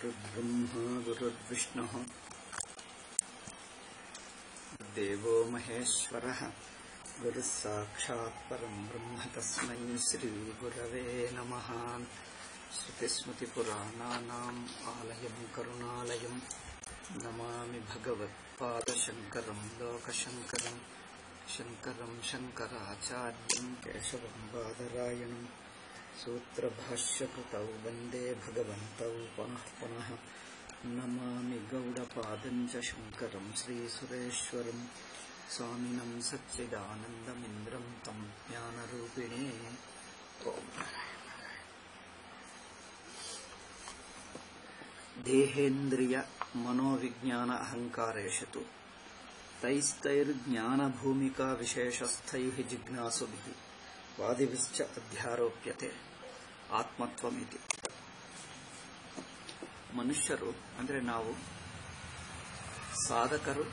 गुरुर्ब्रह्मा गुरुर्विष्णुः देवो महेश्वरः गुरुः साक्षात् परं ब्रह्म तस्मै श्रीगुरवे नमः श्रुतिस्मृतिपुराणानाम् आलयं करुणालयं नमामि भगवत्पादशङ्करं लोकशङ्करं शङ्करं शङ्कराचार्यं केशवं बादरायणम् सूत्रभाष्यकृतौ वन्दे भगवन्तौ पुनः पुनः नमामि गौडपादं च शङ्करं श्रीसुरेश्वरं स्वामिनं सच्चिदानन्दमिन्द्रं तं ज्ञानरूपिणे ॐ देहेन्द्रिय मनोविज्ञान अहङ्कारेषु तु तैस्तैर्ज्ञानभूमिका विशेषस्थैः जिज्ञासुभिः ವಾದಿಭಿಶ್ಚ ಅಧ್ಯಾರೋಪ್ಯತೆ ಆತ್ಮತ್ವಮಿತಿ ಮನುಷ್ಯರು ಅಂದರೆ ನಾವು ಸಾಧಕರು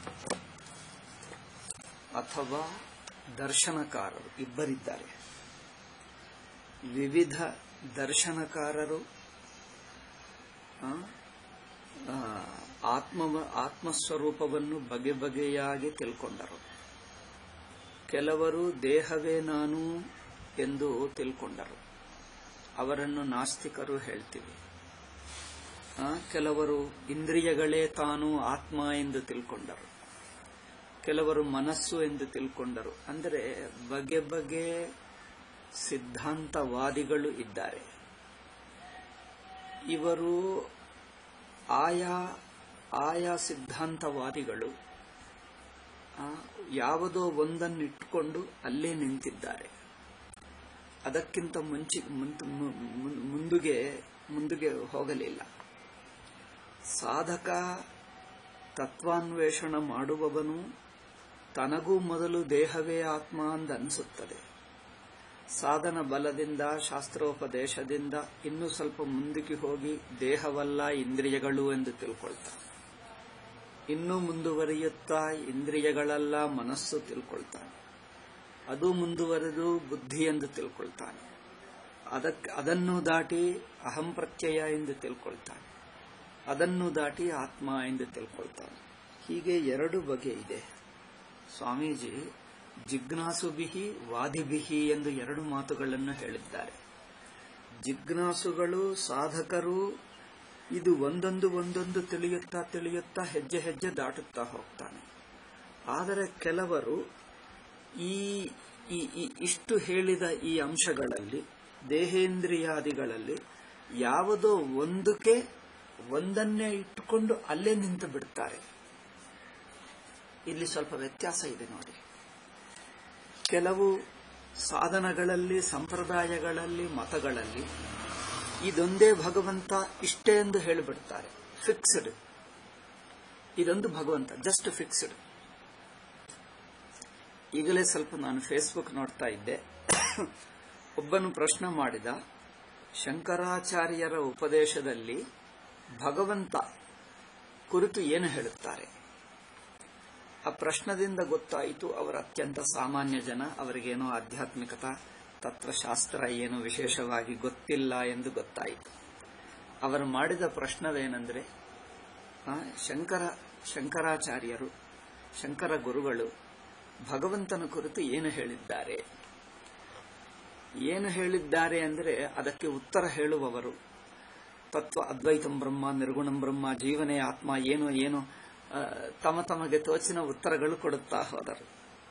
ಅಥವಾ ದರ್ಶನಕಾರರು ಇಬ್ಬರಿದ್ದಾರೆ ವಿವಿಧ ದರ್ಶನಕಾರರು ಆ, ಆ, ಆತ್ಮ ಆತ್ಮಸ್ವರೂಪವನ್ನು ಬಗೆ ಬಗೆಯಾಗಿ ತಿಳ್ಕೊಂಡರು ಕೆಲವರು ದೇಹವೇ ನಾನು ಎಂದು ತಿಳ್ಕೊಂಡರು ಅವರನ್ನು ನಾಸ್ತಿಕರು ಹೇಳ್ತೀವಿ ಆ, ಕೆಲವರು ಇಂದ್ರಿಯಗಳೇ ತಾನು ಆತ್ಮ ಎಂದು ತಿಳ್ಕೊಂಡರು ಕೆಲವರು ಮನಸ್ಸು ಎಂದು ತಿಳ್ಕೊಂಡರು ಅಂದರೆ ಬಗೆ ಬಗೆ ಸಿದ್ಧಾಂತವಾದಿಗಳು ಇದ್ದಾರೆ ಇವರು ಆಯಾ ಆಯಾ ಸಿದ್ಧಾಂತವಾದಿಗಳು ಆ, ಯಾವುದೋ ಒಂದನ್ನು ಇಟ್ಕೊಂಡು ಅಲ್ಲೇ ನಿಂತಿದ್ದಾರೆ ಅದಕ್ಕಿಂತ ಮುಂಚೆ ಮುಂತ್- ಮು- ಮು- ಮುಂದುಗೆ ಮುಂದುಗೆ ಹೋಗಲಿಲ್ಲ ಸಾಧಕ ತತ್ವಾನ್ವೇಷಣ ಮಾಡುವವನು ತನಗೂ ಮೊದಲು ದೇಹವೇ ಆತ್ಮ ಅಂತ ಅನಿಸುತ್ತದೆ ಸಾಧನ ಬಲದಿಂದ ಶಾಸ್ತ್ರೋಪದೇಶದಿಂದ ಇನ್ನೂ ಸ್ವಲ್ಪ ಮುಂದಕ್ಕೆ ಹೋಗಿ ದೇಹವಲ್ಲ ಇಂದ್ರಿಯಗಳು ಎಂದು ತಿಳ್ಕೊಳ್ತಾನೆ ಇನ್ನೂ ಮುಂದುವರಿಯುತ್ತಾ ಇಂದ್ರಿಯಗಳೆಲ್ಲ ಮನಸ್ಸು ತಿಳ್ಕೊಳ್ತಾನೆ ಅದು ಮುಂದುವರೆದು ಬುದ್ಧಿ ಎಂದು ತಿಳ್ಕೊಳ್ತಾನೆ ಅದಕ್ಕೆ ಅದನ್ನು ದಾಟಿ ಅಹಂ ಪ್ರತ್ಯಯ ಎಂದು ತಿಳ್ಕೊಳ್ತಾನೆ ಅದನ್ನು ದಾಟಿ ಆತ್ಮ ಎಂದು ತಿಳ್ಕೊಳ್ತಾನೆ ಹೀಗೆ ಎರಡು ಬಗೆ ಇದೆ ಸ್ವಾಮೀಜಿ ಜಿಜ್ಞಾಸುಬಿಹಿ ವಾದಿಬಿಹಿ ಎಂದು ಎರಡು ಮಾತುಗಳನ್ನು ಹೇಳಿದ್ದಾರೆ ಜಿಜ್ಞಾಸುಗಳು ಸಾಧಕರು ಇದು ಒಂದೊಂದು ಒಂದೊಂದು ತಿಳಿಯುತ್ತಾ ತಿಳಿಯುತ್ತಾ ಹೆಜ್ಜೆ ಹೆಜ್ಜೆ ದಾಟುತ್ತಾ ಹೋಗ್ತಾನೆ ಆದರೆ ಕೆಲವರು ಈ ಈ- ಈ- ಇಷ್ಟು ಹೇಳಿದ ಈ ಅಂಶಗಳಲ್ಲಿ ದೇಹೇಂದ್ರಿಯಾದಿಗಳಲ್ಲಿ ಯಾವುದೋ ಒಂದಕ್ಕೆ ಒಂದನ್ನೇ ಇಟ್ಟುಕೊಂಡು ಅಲ್ಲೇ ನಿಂತು ಬಿಡ್ತಾರೆ ಇಲ್ಲಿ ಸ್ವಲ್ಪ ವ್ಯತ್ಯಾಸ ಇದೆ ನೋಡಿ ಕೆಲವು ಸಾಧನಗಳಲ್ಲಿ ಸಂಪ್ರದಾಯಗಳಲ್ಲಿ ಮತಗಳಲ್ಲಿ ಇದೊಂದೇ ಭಗವಂತ ಇಷ್ಟೇ ಎಂದು ಹೇಳಿಬಿಡ್ತಾರೆ ಫಿಕ್ಸ್ಡ್ ಇದೊಂದು ಭಗವಂತ ಜಸ್ಟ್ ಫಿಕ್ಸ್ಡ್ ಈಗಲೇ ಸ್ವಲ್ಪ ನಾನು ಫೇಸ್ಬುಕ್ ನೋಡ್ತಾ ಇದ್ದೆ ಒಬ್ಬನು ಪ್ರಶ್ನೆ ಮಾಡಿದ ಶಂಕರಾಚಾರ್ಯರ ಉಪದೇಶದಲ್ಲಿ ಭಗವಂತ ಕುರಿತು ಏನು ಹೇಳುತ್ತಾರೆ ಆ ಪ್ರಶ್ನದಿಂದ ಗೊತ್ತಾಯಿತು ಅವರು ಅತ್ಯಂತ ಸಾಮಾನ್ಯ ಜನ ಅವರಿಗೇನೋ ಆಧ್ಯಾತ್ಮಿಕತಾ ತತ್ವಶಾಸ್ತ್ರ ಏನು ವಿಶೇಷವಾಗಿ ಗೊತ್ತಿಲ್ಲ ಎಂದು ಗೊತ್ತಾಯಿತು ಅವರು ಮಾಡಿದ ಪ್ರಶ್ನವೇನೆಂದರೆ ಆ, ಶಂಕರ ಶಂಕರಾಚಾರ್ಯರು ಶಂಕರ ಗುರುಗಳು ಭಗವಂತನ ಕುರಿತು ಏನು ಹೇಳಿದ್ದಾರೆ ಏನು ಹೇಳಿದ್ದಾರೆ ಅಂದರೆ ಅದಕ್ಕೆ ಉತ್ತರ ಹೇಳುವವರು ತತ್ವ ಅದ್ವೈತಂ ಬ್ರಹ್ಮ ನಿರ್ಗುಣಂ ಬ್ರಹ್ಮ ಜೀವನೇ ಆತ್ಮ ಏನು ಏನು ಆ, ತಮ್ಮ ತಮಗೆ ತೋಚಿನ ಉತ್ತರಗಳು ಕೊಡುತ್ತಾ ಹೋದರು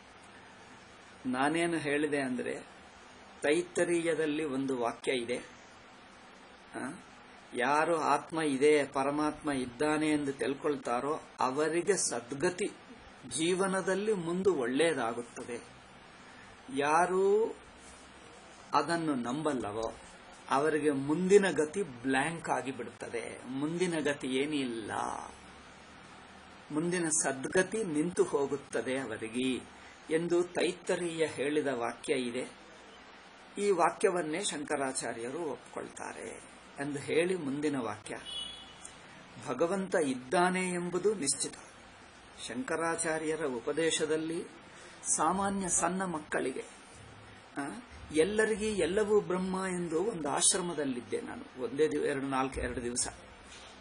ನಾನೇನು ಹೇಳಿದೆ ಅಂದರೆ ತೈತರೀಯದಲ್ಲಿ ಒಂದು ವಾಕ್ಯ ಇದೆ ಆ, ಯಾರು ಆತ್ಮ ಇದೆ ಪರಮಾತ್ಮ ಇದ್ದಾನೆ ಎಂದು ತಿಳ್ಕೊಳ್ತಾರೋ ಅವರಿಗೆ ಸದ್ಗತಿ ಜೀವನದಲ್ಲಿ ಮುಂದೆ ಒಳ್ಳೆಯದಾಗುತ್ತದೆ ಯಾರು ಅದನ್ನು ನಂಬಲ್ಲವೋ ಅವರಿಗೆ ಮುಂದಿನ ಗತಿ ಬ್ಲ್ಯಾಂಕ್ ಆಗಿ ಬಿಡುತ್ತದೆ ಮುಂದಿನ ಗತಿ ಏನಿಲ್ಲ ಮುಂದಿನ ಸದ್ಗತಿ ನಿಂತು ಹೋಗುತ್ತದೆ ಅವರಿಗೆ ಎಂದು ತೈತ್ತರೀಯ ಹೇಳಿದ ವಾಕ್ಯ ಇದೆ ಈ ವಾಕ್ಯವನ್ನೇ ಶಂಕರಾಚಾರ್ಯರು ಒಪ್ಪಿಕೊಳ್ತಾರೆ ಎಂದು ಹೇಳಿ ಮುಂದಿನ ವಾಕ್ಯ ಭಗವಂತ ಇದ್ದಾನೆ ಎಂಬುದು ನಿಶ್ಚಿತ ಶಂಕರಾಚಾರ್ಯರ ಉಪದೇಶದಲ್ಲಿ ಸಾಮಾನ್ಯ ಸಣ್ಣ ಮಕ್ಕಳಿಗೆ ಆ, ಎಲ್ಲರಿಗೂ ಎಲ್ಲವೂ ಬ್ರಹ್ಮ ಎಂದು ಒಂದು ಆಶ್ರಮದಲ್ಲಿದ್ದೆ ನಾನು ಒಂದೇ ದಿವ ಎರಡು ನಾಲ್ಕು ಎರಡು ದಿವಸ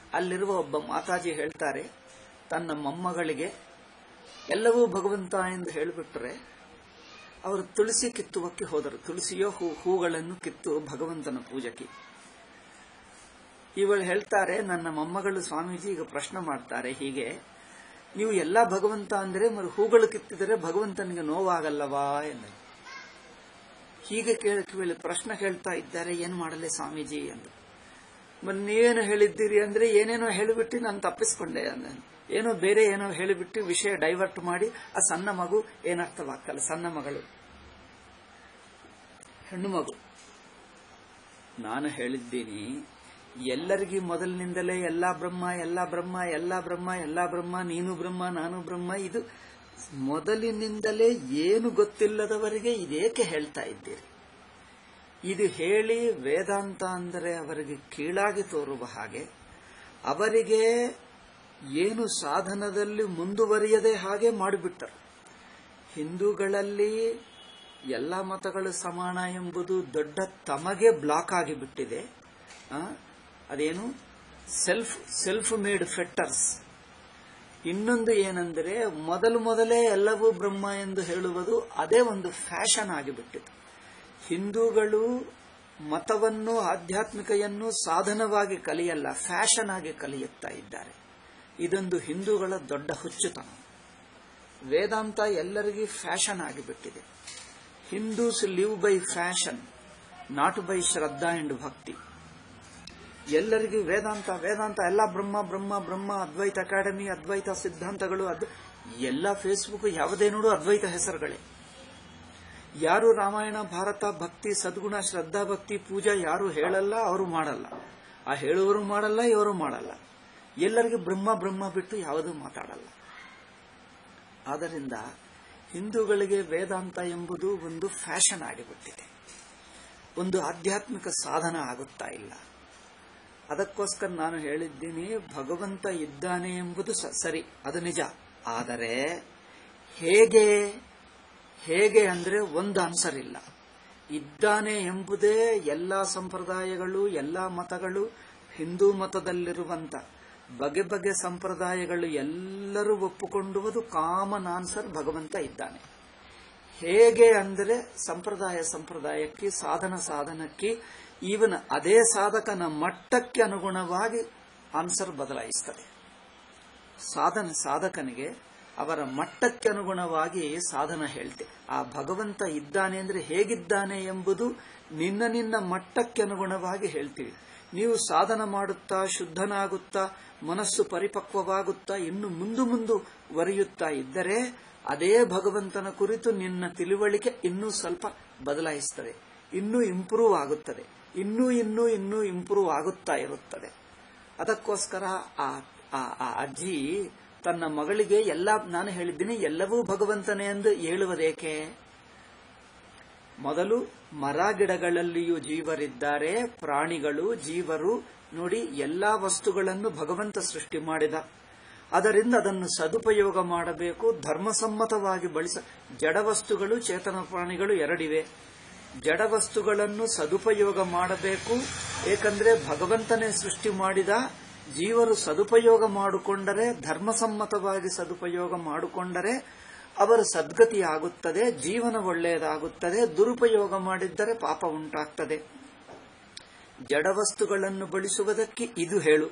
ಅಲ್ಲಿರುವ ಒಬ್ಬ ಮಾತಾಜಿ ಹೇಳ್ತಾರೆ ತನ್ನ ಮೊಮ್ಮಗಳಿಗೆ ಎಲ್ಲವೂ ಭಗವಂತ ಎಂದು ಹೇಳಿಬಿಟ್ರೆ ಅವರು ತುಳಸಿ ಕಿತ್ತುವಕ್ಕೆ ಹೋದರು ತುಳಸಿಯೋ ಹೂ ಹೂಗಳನ್ನು ಕಿತ್ತು ಭಗವಂತನ ಪೂಜಕ್ಕೆ ಇವಳು ಹೇಳ್ತಾರೆ ನನ್ನ ಮೊಮ್ಮಗಳು ಸ್ವಾಮೀಜಿ ಈಗ ಪ್ರಶ್ನೆ ಮಾಡ್ತಾರೆ ಹೀಗೆ ನೀವು ಎಲ್ಲ ಭಗವಂತ ಅಂದ್ರೆ మరి ಹೂಗಳು ಕಿತ್ತಿದರೆ ಭಗವಂತನಿಗೆ ನೋವಾಗಲ್ಲವಾ ಎಂದು ಹೀಗೆ ಕೇಳಿ ಪ್ರಶ್ನೆ ಕೇಳ್ತಾ ಇದ್ದಾರೆ ಏನ್ ಮಾಡಲೆ ಸ್ವಾಮೀಜಿ ಎಂದು మరి ನೀವೇನು ಹೇಳಿದ್ದೀರಿ ಅಂದ್ರೆ ಏನೇನೋ ಹೇಳಿಬಿಟ್ಟು ನಾನು ತಪ್ಪಿಸ್ಕೊಂಡೆ ಅಂದ ಏನೋ ಬೇರೆ ಏನೋ ಹೇಳಿಬಿಟ್ಟು ವಿಷಯ ಡೈವರ್ಟ್ ಮಾಡಿ ಆ ಸಣ್ಣ ಮಗು ಏನರ್ಥವಾಗ್ತಲ್ಲ ಸಣ್ಣ ಮಗಳು ಹೆಣ್ಣು ಮಗು ನಾನು ಹೇಳಿದ್ದೀನಿ ಎಲ್ಲರಿಗೂ ಮೊದಲಿನಿಂದಲೇ ಎಲ್ಲಾ ಬ್ರಹ್ಮ ಎಲ್ಲಾ ಬ್ರಹ್ಮ ಎಲ್ಲಾ ಬ್ರಹ್ಮ ಎಲ್ಲಾ ಬ್ರಹ್ಮ ನೀನು ಬ್ರಹ್ಮ ನಾನು ಬ್ರಹ್ಮ ಇದು ಮೊದಲಿನಿಂದಲೇ ಏನು ಗೊತ್ತಿಲ್ಲದವರಿಗೆ ಇದೇಕೆ ಹೇಳ್ತಾ ಇದ್ದೀರಿ ಇದು ಹೇಳಿ ವೇದಾಂತ ಅಂದರೆ ಅವರಿಗೆ ಕೀಳಾಗಿ ತೋರುವ ಹಾಗೆ ಅವರಿಗೆ ಏನು ಸಾಧನದಲ್ಲಿ ಮುಂದುವರಿಯದೆ ಹಾಗೆ ಮಾಡಿಬಿಟ್ಟರು ಹಿಂದೂಗಳಲ್ಲಿ ಎಲ್ಲ ಮತಗಳು ಸಮಾನ ಎಂಬುದು ದೊಡ್ಡ ತಮಗೆ ಬ್ಲಾಕ್ ಆಗಿಬಿಟ್ಟಿದೆ ಆ, ಅದೇನು ಸೆಲ್ಫ್ ಸೆಲ್ಫ್ ಮೇಡ್ ಫೆಟ್ಟರ್ಸ್ ಇನ್ನೊಂದು ಏನಂದ್ರೆ ಮೊದಲು ಮೊದಲೇ ಎಲ್ಲವೂ ಬ್ರಹ್ಮ ಎಂದು ಹೇಳುವುದು ಅದೇ ಒಂದು ಫ್ಯಾಷನ್ ಆಗಿಬಿಟ್ಟಿತು ಹಿಂದೂಗಳು ಮತವನ್ನು ಆಧ್ಯಾತ್ಮಿಕೆಯನ್ನು ಸಾಧನವಾಗಿ ಕಲಿಯಲ್ಲ ಫ್ಯಾಷನ್ ಆಗಿ ಕಲಿಯುತ್ತಾ ಇದ್ದಾರೆ ಇದೊಂದು ಹಿಂದೂಗಳ ದೊಡ್ಡ ಹುಚ್ಚುತನ ವೇದಾಂತ ಎಲ್ಲರಿಗೂ ಫ್ಯಾಷನ್ ಆಗಿಬಿಟ್ಟಿದೆ Hindus live by fashion not by shraddha and bhakti ಎಲ್ಲರಿಗೂ ವೇದಾಂತ ವೇದಾಂತ ಎಲ್ಲ ಬ್ರಹ್ಮ ಬ್ರಹ್ಮ ಬ್ರಹ್ಮ ಅದ್ವೈತ ಅಕಾಡೆಮಿ ಅದ್ವೈತ ಸಿದ್ಧಾಂತಗಳು ಅದ್ ಎಲ್ಲ ಫೇಸ್ಬುಕ್ ಯಾವುದೇ ನೋಡು ಅದ್ವೈತ ಹೆಸರುಗಳೇ ಯಾರು ರಾಮಾಯಣ ಭಾರತ ಭಕ್ತಿ ಸದ್ಗುಣ ಶ್ರದ್ಧಾ ಭಕ್ತಿ ಪೂಜಾ ಯಾರು ಹೇಳಲ್ಲ ಅವರು ಮಾಡಲ್ಲ ಆ ಹೇಳುವವರು ಮಾಡಲ್ಲ ಇವರು ಮಾಡಲ್ಲ ಎಲ್ಲರಿಗೂ ಬ್ರಹ್ಮ ಬ್ರಹ್ಮ ಬಿಟ್ಟು ಯಾವುದೂ ಮಾತಾಡಲ್ಲ ಆದ್ದರಿಂದ ಹಿಂದೂಗಳಿಗೆ ವೇದಾಂತ ಎಂಬುದು ಒಂದು ಫ್ಯಾಷನ್ ಆಗಿಬಿಟ್ಟಿದೆ ಒಂದು ಆಧ್ಯಾತ್ಮಿಕ ಸಾಧನ ಆಗುತ್ತಾ ಇಲ್ಲ ಅದಕ್ಕೋಸ್ಕರ ನಾನು ಹೇಳಿದ್ದೀನಿ ಭಗವಂತ ಇದ್ದಾನೆ ಎಂಬುದು ಸ- ಸರಿ ಅದು ನಿಜ ಆದರೆ ಹೇಗೆ ಹೇಗೆ ಅಂದ್ರೆ ಒಂದು ಆನ್ಸರ್ ಇಲ್ಲ ಇದ್ದಾನೆ ಎಂಬುದೇ ಎಲ್ಲ ಸಂಪ್ರದಾಯಗಳು ಎಲ್ಲ ಮತಗಳು ಹಿಂದೂ ಮತದಲ್ಲಿರುವಂತ ಬಗೆ ಬಗೆ ಸಂಪ್ರದಾಯಗಳು ಎಲ್ಲರೂ ಒಪ್ಪುಕೊಂಡುವುದು ಕಾಮನ್ ಆನ್ಸರ್ ಭಗವಂತ ಇದ್ದಾನೆ ಹೇಗೆ ಅಂದರೆ ಸಂಪ್ರದಾಯ ಸಂಪ್ರದಾಯಕ್ಕೆ ಸಾಧನ ಸಾಧನಕ್ಕೆ ಈವನ್ ಅದೇ ಸಾಧಕನ ಮಟ್ಟಕ್ಕೆ ಅನುಗುಣವಾಗಿ ಆನ್ಸರ್ ಬದಲಾಯಿಸ್ತದೆ ಸಾಧನ ಸಾಧಕನಿಗೆ ಅವರ ಮಟ್ಟಕ್ಕೆ ಅನುಗುಣವಾಗಿ ಸಾಧನ ಹೇಳ್ತೆ ಆ ಭಗವಂತ ಇದ್ದಾನೆ ಅಂದ್ರೆ ಹೇಗಿದ್ದಾನೆ ಎಂಬುದು ನಿನ್ನ ನಿನ್ನ ಮಟ್ಟಕ್ಕೆ ಅನುಗುಣವಾಗಿ ಹೇಳ್ತೀವಿ ನೀವು ಸಾಧನ ಮಾಡುತ್ತಾ ಶುದ್ಧನಾಗುತ್ತಾ ಮನಸ್ಸು ಪರಿಪಕ್ವವಾಗುತ್ತಾ ಇನ್ನು ಮುಂದು ಮುಂದು ವರಿಯುತ್ತಾ ಇದ್ದರೆ ಅದೇ ಭಗವಂತನ ಕುರಿತು ನಿನ್ನ ತಿಳುವಳಿಕೆ ಇನ್ನೂ ಸ್ವಲ್ಪ ಬದಲಾಯಿಸ್ತದೆ ಇನ್ನೂ ಇಂಪ್ರೂವ್ ಆಗುತ್ತದೆ ಇನ್ನೂ ಇನ್ನೂ ಇನ್ನೂ ಇಂಪ್ರೂವ್ ಆಗುತ್ತಾ ಇರುತ್ತದೆ ಅದಕ್ಕೋಸ್ಕರ ಆ ಆ- ಆ ಅಜ್ಜಿ ತನ್ನ ಮಗಳಿಗೆ ಎಲ್ಲ ನಾನು ಹೇಳಿದ್ದೀನಿ ಎಲ್ಲವೂ ಭಗವಂತನೇ ಎಂದು ಹೇಳುವುದೇಕೆ ಮೊದಲು ಮರ ಗಿಡಗಳಲ್ಲಿಯೂ ಜೀವರಿದ್ದಾರೆ ಪ್ರಾಣಿಗಳು ಜೀವರು ನೋಡಿ ಎಲ್ಲಾ ವಸ್ತುಗಳನ್ನು ಭಗವಂತ ಸೃಷ್ಟಿ ಮಾಡಿದ ಅದರಿಂದ ಅದನ್ನು ಸದುಪಯೋಗ ಮಾಡಬೇಕು ಧರ್ಮಸಮ್ಮತವಾಗಿ ಬಳಸ ಜಡ ವಸ್ತುಗಳು ಚೇತನ ಪ್ರಾಣಿಗಳು ಎರಡಿವೆ ಜಡ ವಸ್ತುಗಳನ್ನು ಸದುಪಯೋಗ ಮಾಡಬೇಕು ಏಕೆಂದ್ರೆ ಭಗವಂತನೇ ಸೃಷ್ಟಿ ಮಾಡಿದ ಜೀವರು ಸದುಪಯೋಗ ಮಾಡಿಕೊಂಡರೆ ಧರ್ಮಸಮ್ಮತವಾಗಿ ಸದುಪಯೋಗ ಮಾಡಿಕೊಂಡರೆ ಅವರ ಸದ್ಗತಿ ಆಗುತ್ತದೆ ಜೀವನ ಒಳ್ಳೆಯದಾಗುತ್ತದೆ ದುರುಪಯೋಗ ಮಾಡಿದ್ದರೆ ಪಾಪ ಉಂಟಾಗ್ತದೆ ಜಡವಸ್ತುಗಳನ್ನು ಬಳಸುವುದಕ್ಕೆ ಇದು ಹೇಳು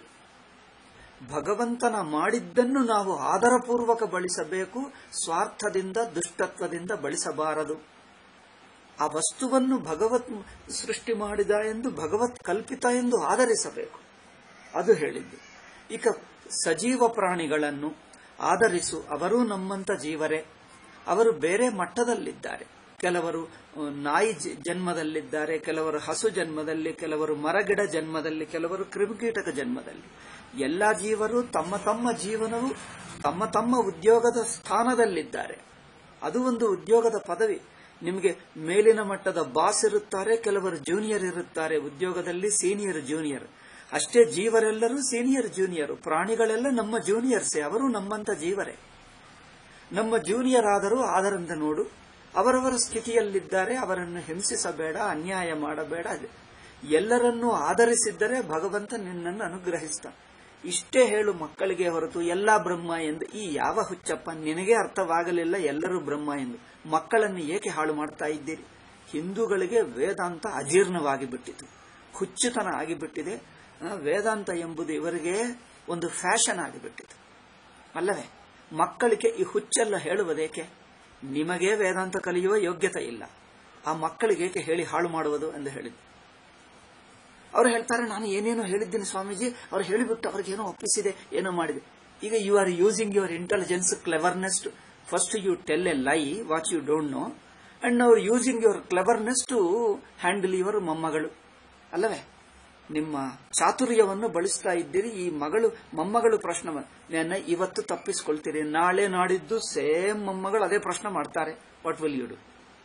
ಭಗವಂತನ ಮಾಡಿದ್ದನ್ನು ನಾವು ಆದರಪೂರ್ವಕ ಬಳಸಬೇಕು ಸ್ವಾರ್ಥದಿಂದ ದುಷ್ಟತ್ವದಿಂದ ಬಳಸಬಾರದು ಆ ವಸ್ತುವನ್ನು ಭಗವತ್ ಸೃಷ್ಟಿ ಮಾಡಿದ ಎಂದು ಭಗವತ್ ಕಲ್ಪಿತ ಎಂದು ಆಧರಿಸಬೇಕು ಅದು ಹೇಳಿದ್ದು ಈಗ ಸಜೀವ ಪ್ರಾಣಿಗಳನ್ನು ಆಧರಿಸು ಅವರೂ ನಮ್ಮಂತ ಜೀವರೇ ಅವರು ಬೇರೆ ಮಟ್ಟದಲ್ಲಿದ್ದಾರೆ ಕೆಲವರು ಆ, ನಾಯಿ ಜ- ಜನ್ಮದಲ್ಲಿದ್ದಾರೆ ಕೆಲವರು ಹಸು ಜನ್ಮದಲ್ಲಿ ಕೆಲವರು ಮರಗಿಡ ಜನ್ಮದಲ್ಲಿ ಕೆಲವರು ಕ್ರಿಮಿಕೀಟಕ ಜನ್ಮದಲ್ಲಿ ಎಲ್ಲ ಜೀವರು ತಮ್ಮ ತಮ್ಮ ಜೀವನವು ತಮ್ಮ ತಮ್ಮ ಉದ್ಯೋಗದ ಸ್ಥಾನದಲ್ಲಿದ್ದಾರೆ ಅದು ಒಂದು ಉದ್ಯೋಗದ ಪದವಿ ನಿಮಗೆ ಮೇಲಿನ ಮಟ್ಟದ ಬಾಸ್ ಇರುತ್ತಾರೆ ಕೆಲವರು ಜೂನಿಯರ್ ಇರುತ್ತಾರೆ ಉದ್ಯೋಗದಲ್ಲಿ ಸೀನಿಯರ್ ಜೂನಿಯರ್ ಅಷ್ಟೇ ಜೀವರೆಲ್ಲರೂ ಸೀನಿಯರ್ ಜೂನಿಯರ್ ಪ್ರಾಣಿಗಳೆಲ್ಲ ನಮ್ಮ ಜೂನಿಯರ್ಸೇ ಅವರು ನಮ್ಮಂತ ಜೀವರೇ ನಮ್ಮ ಜೂನಿಯರ್ ಆದರೂ ಆದರಿಂದ ನೋಡು ಅವರವರ ಸ್ಥಿತಿಯಲ್ಲಿದ್ದಾರೆ ಅವರನ್ನು ಹಿಂಸಿಸಬೇಡ ಅನ್ಯಾಯ ಮಾಡಬೇಡ ಎಲ್ಲರನ್ನೂ ಆಧರಿಸಿದ್ದರೆ ಭಗವಂತ ನಿನ್ನನ್ನು ಅನುಗ್ರಹಿಸ್ತಾನೆ ಇಷ್ಟೇ ಹೇಳು ಮಕ್ಕಳಿಗೆ ಹೊರತು ಎಲ್ಲಾ ಬ್ರಹ್ಮ ಎಂದು ಈ ಯಾವ ಹುಚ್ಚಪ್ಪ ನಿನಗೆ ಅರ್ಥವಾಗಲಿಲ್ಲ ಎಲ್ಲರೂ ಬ್ರಹ್ಮ ಎಂದು ಮಕ್ಕಳನ್ನು ಏಕೆ ಹಾಳು ಮಾಡ್ತಾ ಇದ್ದೀರಿ ಹಿಂದೂಗಳಿಗೆ ವೇದಾಂತ ಅಜೀರ್ಣವಾಗಿ ಬಿಟ್ಟಿತು ಹುಚ್ಚುತನ ಆಗಿಬಿಟ್ಟಿದೆ ಆ, ವೇದಾಂತ ಎಂಬುದು ಇವರಿಗೆ ಒಂದು ಫ್ಯಾಷನ್ ಆಗಿಬಿಟ್ಟಿತು ಅಲ್ಲವೇ ಮಕ್ಕಳಿಗೆ ಈ ಹುಚ್ಚೆಲ್ಲ ಹೇಳುವುದೇಕೆ ನಿಮಗೇ ವೇದಾಂತ ಕಲಿಯುವ ಯೋಗ್ಯತೆ ಇಲ್ಲ ಆ ಮಕ್ಕಳಿಗೆ ಏಕೆ ಹೇಳಿ ಹಾಳು ಮಾಡುವುದು ಎಂದು ಹೇಳಿದ್ರು ಅವ್ರು ಹೇಳ್ತಾರೆ ನಾನು ಏನೇನೋ ಹೇಳಿದ್ದೀನಿ ಸ್ವಾಮೀಜಿ ಅವ್ರು ಹೇಳಿಬಿಟ್ಟು ಅವ್ರಿಗೇನೋ ಒಪ್ಪಿಸಿದೆ ಏನೋ ಮಾಡಿದೆ ಈಗ you are using your intelligence cleverness first you tell a lie what you don't know and ಅವ್ರು using your cleverness to handle your ಮೊಮ್ಮಗಳು ಅಲ್ಲವೇ ನಿಮ್ಮ ಚಾತುರ್ಯವನ್ನು ಬಳಸ್ತಾ ಇದ್ದೀರಿ ಈ ಮಗಳು ಮೊಮ್ಮಗಳು ಪ್ರಶ್ನೆ ನನ್ನ ಇವತ್ತು ತಪ್ಪಿಸ್ಕೊಳ್ತೀರಿ ನಾಳೆ ನಾಡಿದ್ದು ಸೇಮ್ ಮೊಮ್ಮಗಳು ಅದೇ ಪ್ರಶ್ನೆ ಮಾಡ್ತಾರೆ ವಾಟ್ ವಿಲ್ ಯು ಡು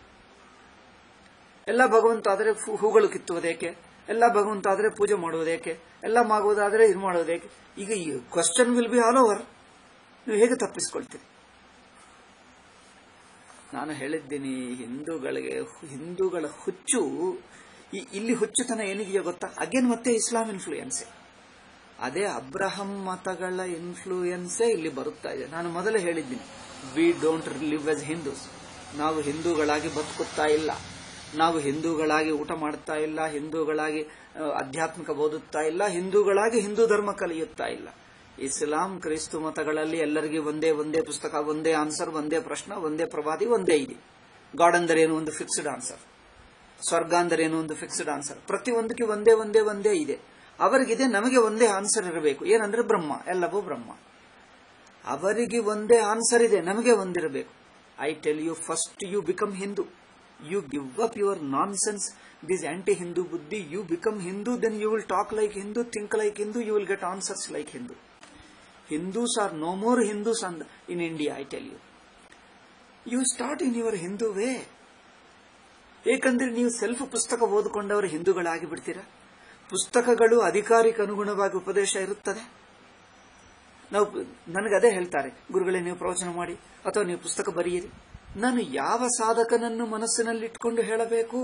ಎಲ್ಲ ಭಗವಂತ ಆದರೆ ಹೂ- ಹೂಗಳು ಕಿತ್ತುವುದೇಕೆ ಎಲ್ಲ ಭಗವಂತ ಆದರೆ ಪೂಜೆ ಮಾಡುವುದೇಕೆ ಎಲ್ಲ ಮಾಡುವುದಾದರೆ ಇದು ಮಾಡುವುದೇಕೆ ಈಗ ಈ question will be all over ನೀವು ಹೇಗೆ ತಪ್ಪಿಸ್ಕೊಳ್ತೀರಿ ನಾನು ಹೇಳಿದ್ದೀನಿ ಹಿಂದೂಗಳಿಗೆ ಹಿಂದೂಗಳ ಹುಚ್ಚು ಈ- ಇಲ್ಲಿ ಹುಚ್ಚುತನ ಏನಿದೆಯೋ ಗೊತ್ತಾ ಅಗೇನ್ ಮತ್ತೆ ಇಸ್ಲಾಂ ಇನ್ಫ್ಲೂಯೆನ್ಸೆ ಅದೇ ಅಬ್ರಹಂ ಮತಗಳ ಇನ್ಫ್ಲೂಯೆನ್ಸೇ ಇಲ್ಲಿ ಬರುತ್ತಾ ಇದೆ ನಾನು ಮೊದಲೇ ಹೇಳಿದ್ದೀನಿ we don't live as Hindus ನಾವು ಹಿಂದೂಗಳಾಗಿ ಬದುಕುತ್ತಾ ಇಲ್ಲ ನಾವು ಹಿಂದೂಗಳಾಗಿ ಊಟ ಮಾಡ್ತಾ ಇಲ್ಲ ಹಿಂದೂಗಳಾಗಿ ಆ, ಆಧ್ಯಾತ್ಮಿಕ ಓದುತ್ತಾ ಇಲ್ಲ ಹಿಂದೂಗಳಾಗಿ ಹಿಂದೂ ಧರ್ಮ ಕಲಿಯುತ್ತಾ ಇಲ್ಲ ಇಸ್ಲಾಂ ಕ್ರಿಸ್ತು ಮತಗಳಲ್ಲಿ ಎಲ್ಲರಿಗೂ ಒಂದೇ ಒಂದೇ ಪುಸ್ತಕ ಒಂದೇ ಆನ್ಸರ್ ಒಂದೇ ಪ್ರಶ್ನೆ ಒಂದೇ ಪ್ರವಾದಿ ಒಂದೇ ಇದೆ ಗಾಡ್ ಅಂದರೇನು ಒಂದು ಫಿಕ್ಸ್ಡ್ ಆನ್ಸರ್ ಸ್ವರ್ಗ ಅಂದರೇನು ಒಂದು ಫಿಕ್ಸ್ಡ್ ಆನ್ಸರ್ ಪ್ರತಿಯೊಂದಕ್ಕೆ ಒಂದೇ ಒಂದೇ ಒಂದೇ ಇದೆ ಅವರಿಗಿದೆ ನಮಗೆ ಒಂದೇ ಆನ್ಸರ್ ಇರಬೇಕು ಏನಂದ್ರೆ ಬ್ರಹ್ಮ ಎಲ್ಲವೂ ಬ್ರಹ್ಮ ಅವರಿಗೆ ಒಂದೇ ಆನ್ಸರ್ ಇದೆ ನಮಗೆ ಒಂದಿರಬೇಕು I tell you first you become Hindu you give up your nonsense this anti Hindu ಬುದ್ಧಿ you become Hindu then you will talk like Hindu think like Hindu you will get answers like Hindu Hindus are no more Hindus in India I tell you you start in your Hindu way ಏಕೆಂದ್ರೆ ನೀವು self ಪುಸ್ತಕ ಓದಿಕೊಂಡವರು ಹಿಂದೂಗಳಾಗಿ ಬಿಡ್ತೀರಾ ಪುಸ್ತಕಗಳು ಅಧಿಕಾರಿಕ ಅನುಗುಣವಾಗಿ ಉಪದೇಶ ಇರುತ್ತದೆ ನಾವು ನನಗೆ ಅದೇ ಹೇಳ್ತಾರೆ ಗುರುಗಳೇ ನೀವು ಪ್ರವಚನ ಮಾಡಿ ಅಥವಾ ನೀವು ಪುಸ್ತಕ ಬರೆಯಿರಿ ನಾನು ಯಾವ ಸಾಧಕನನ್ನು ಮನಸ್ಸಿನಲ್ಲಿಟ್ಕೊಂಡು ಹೇಳಬೇಕು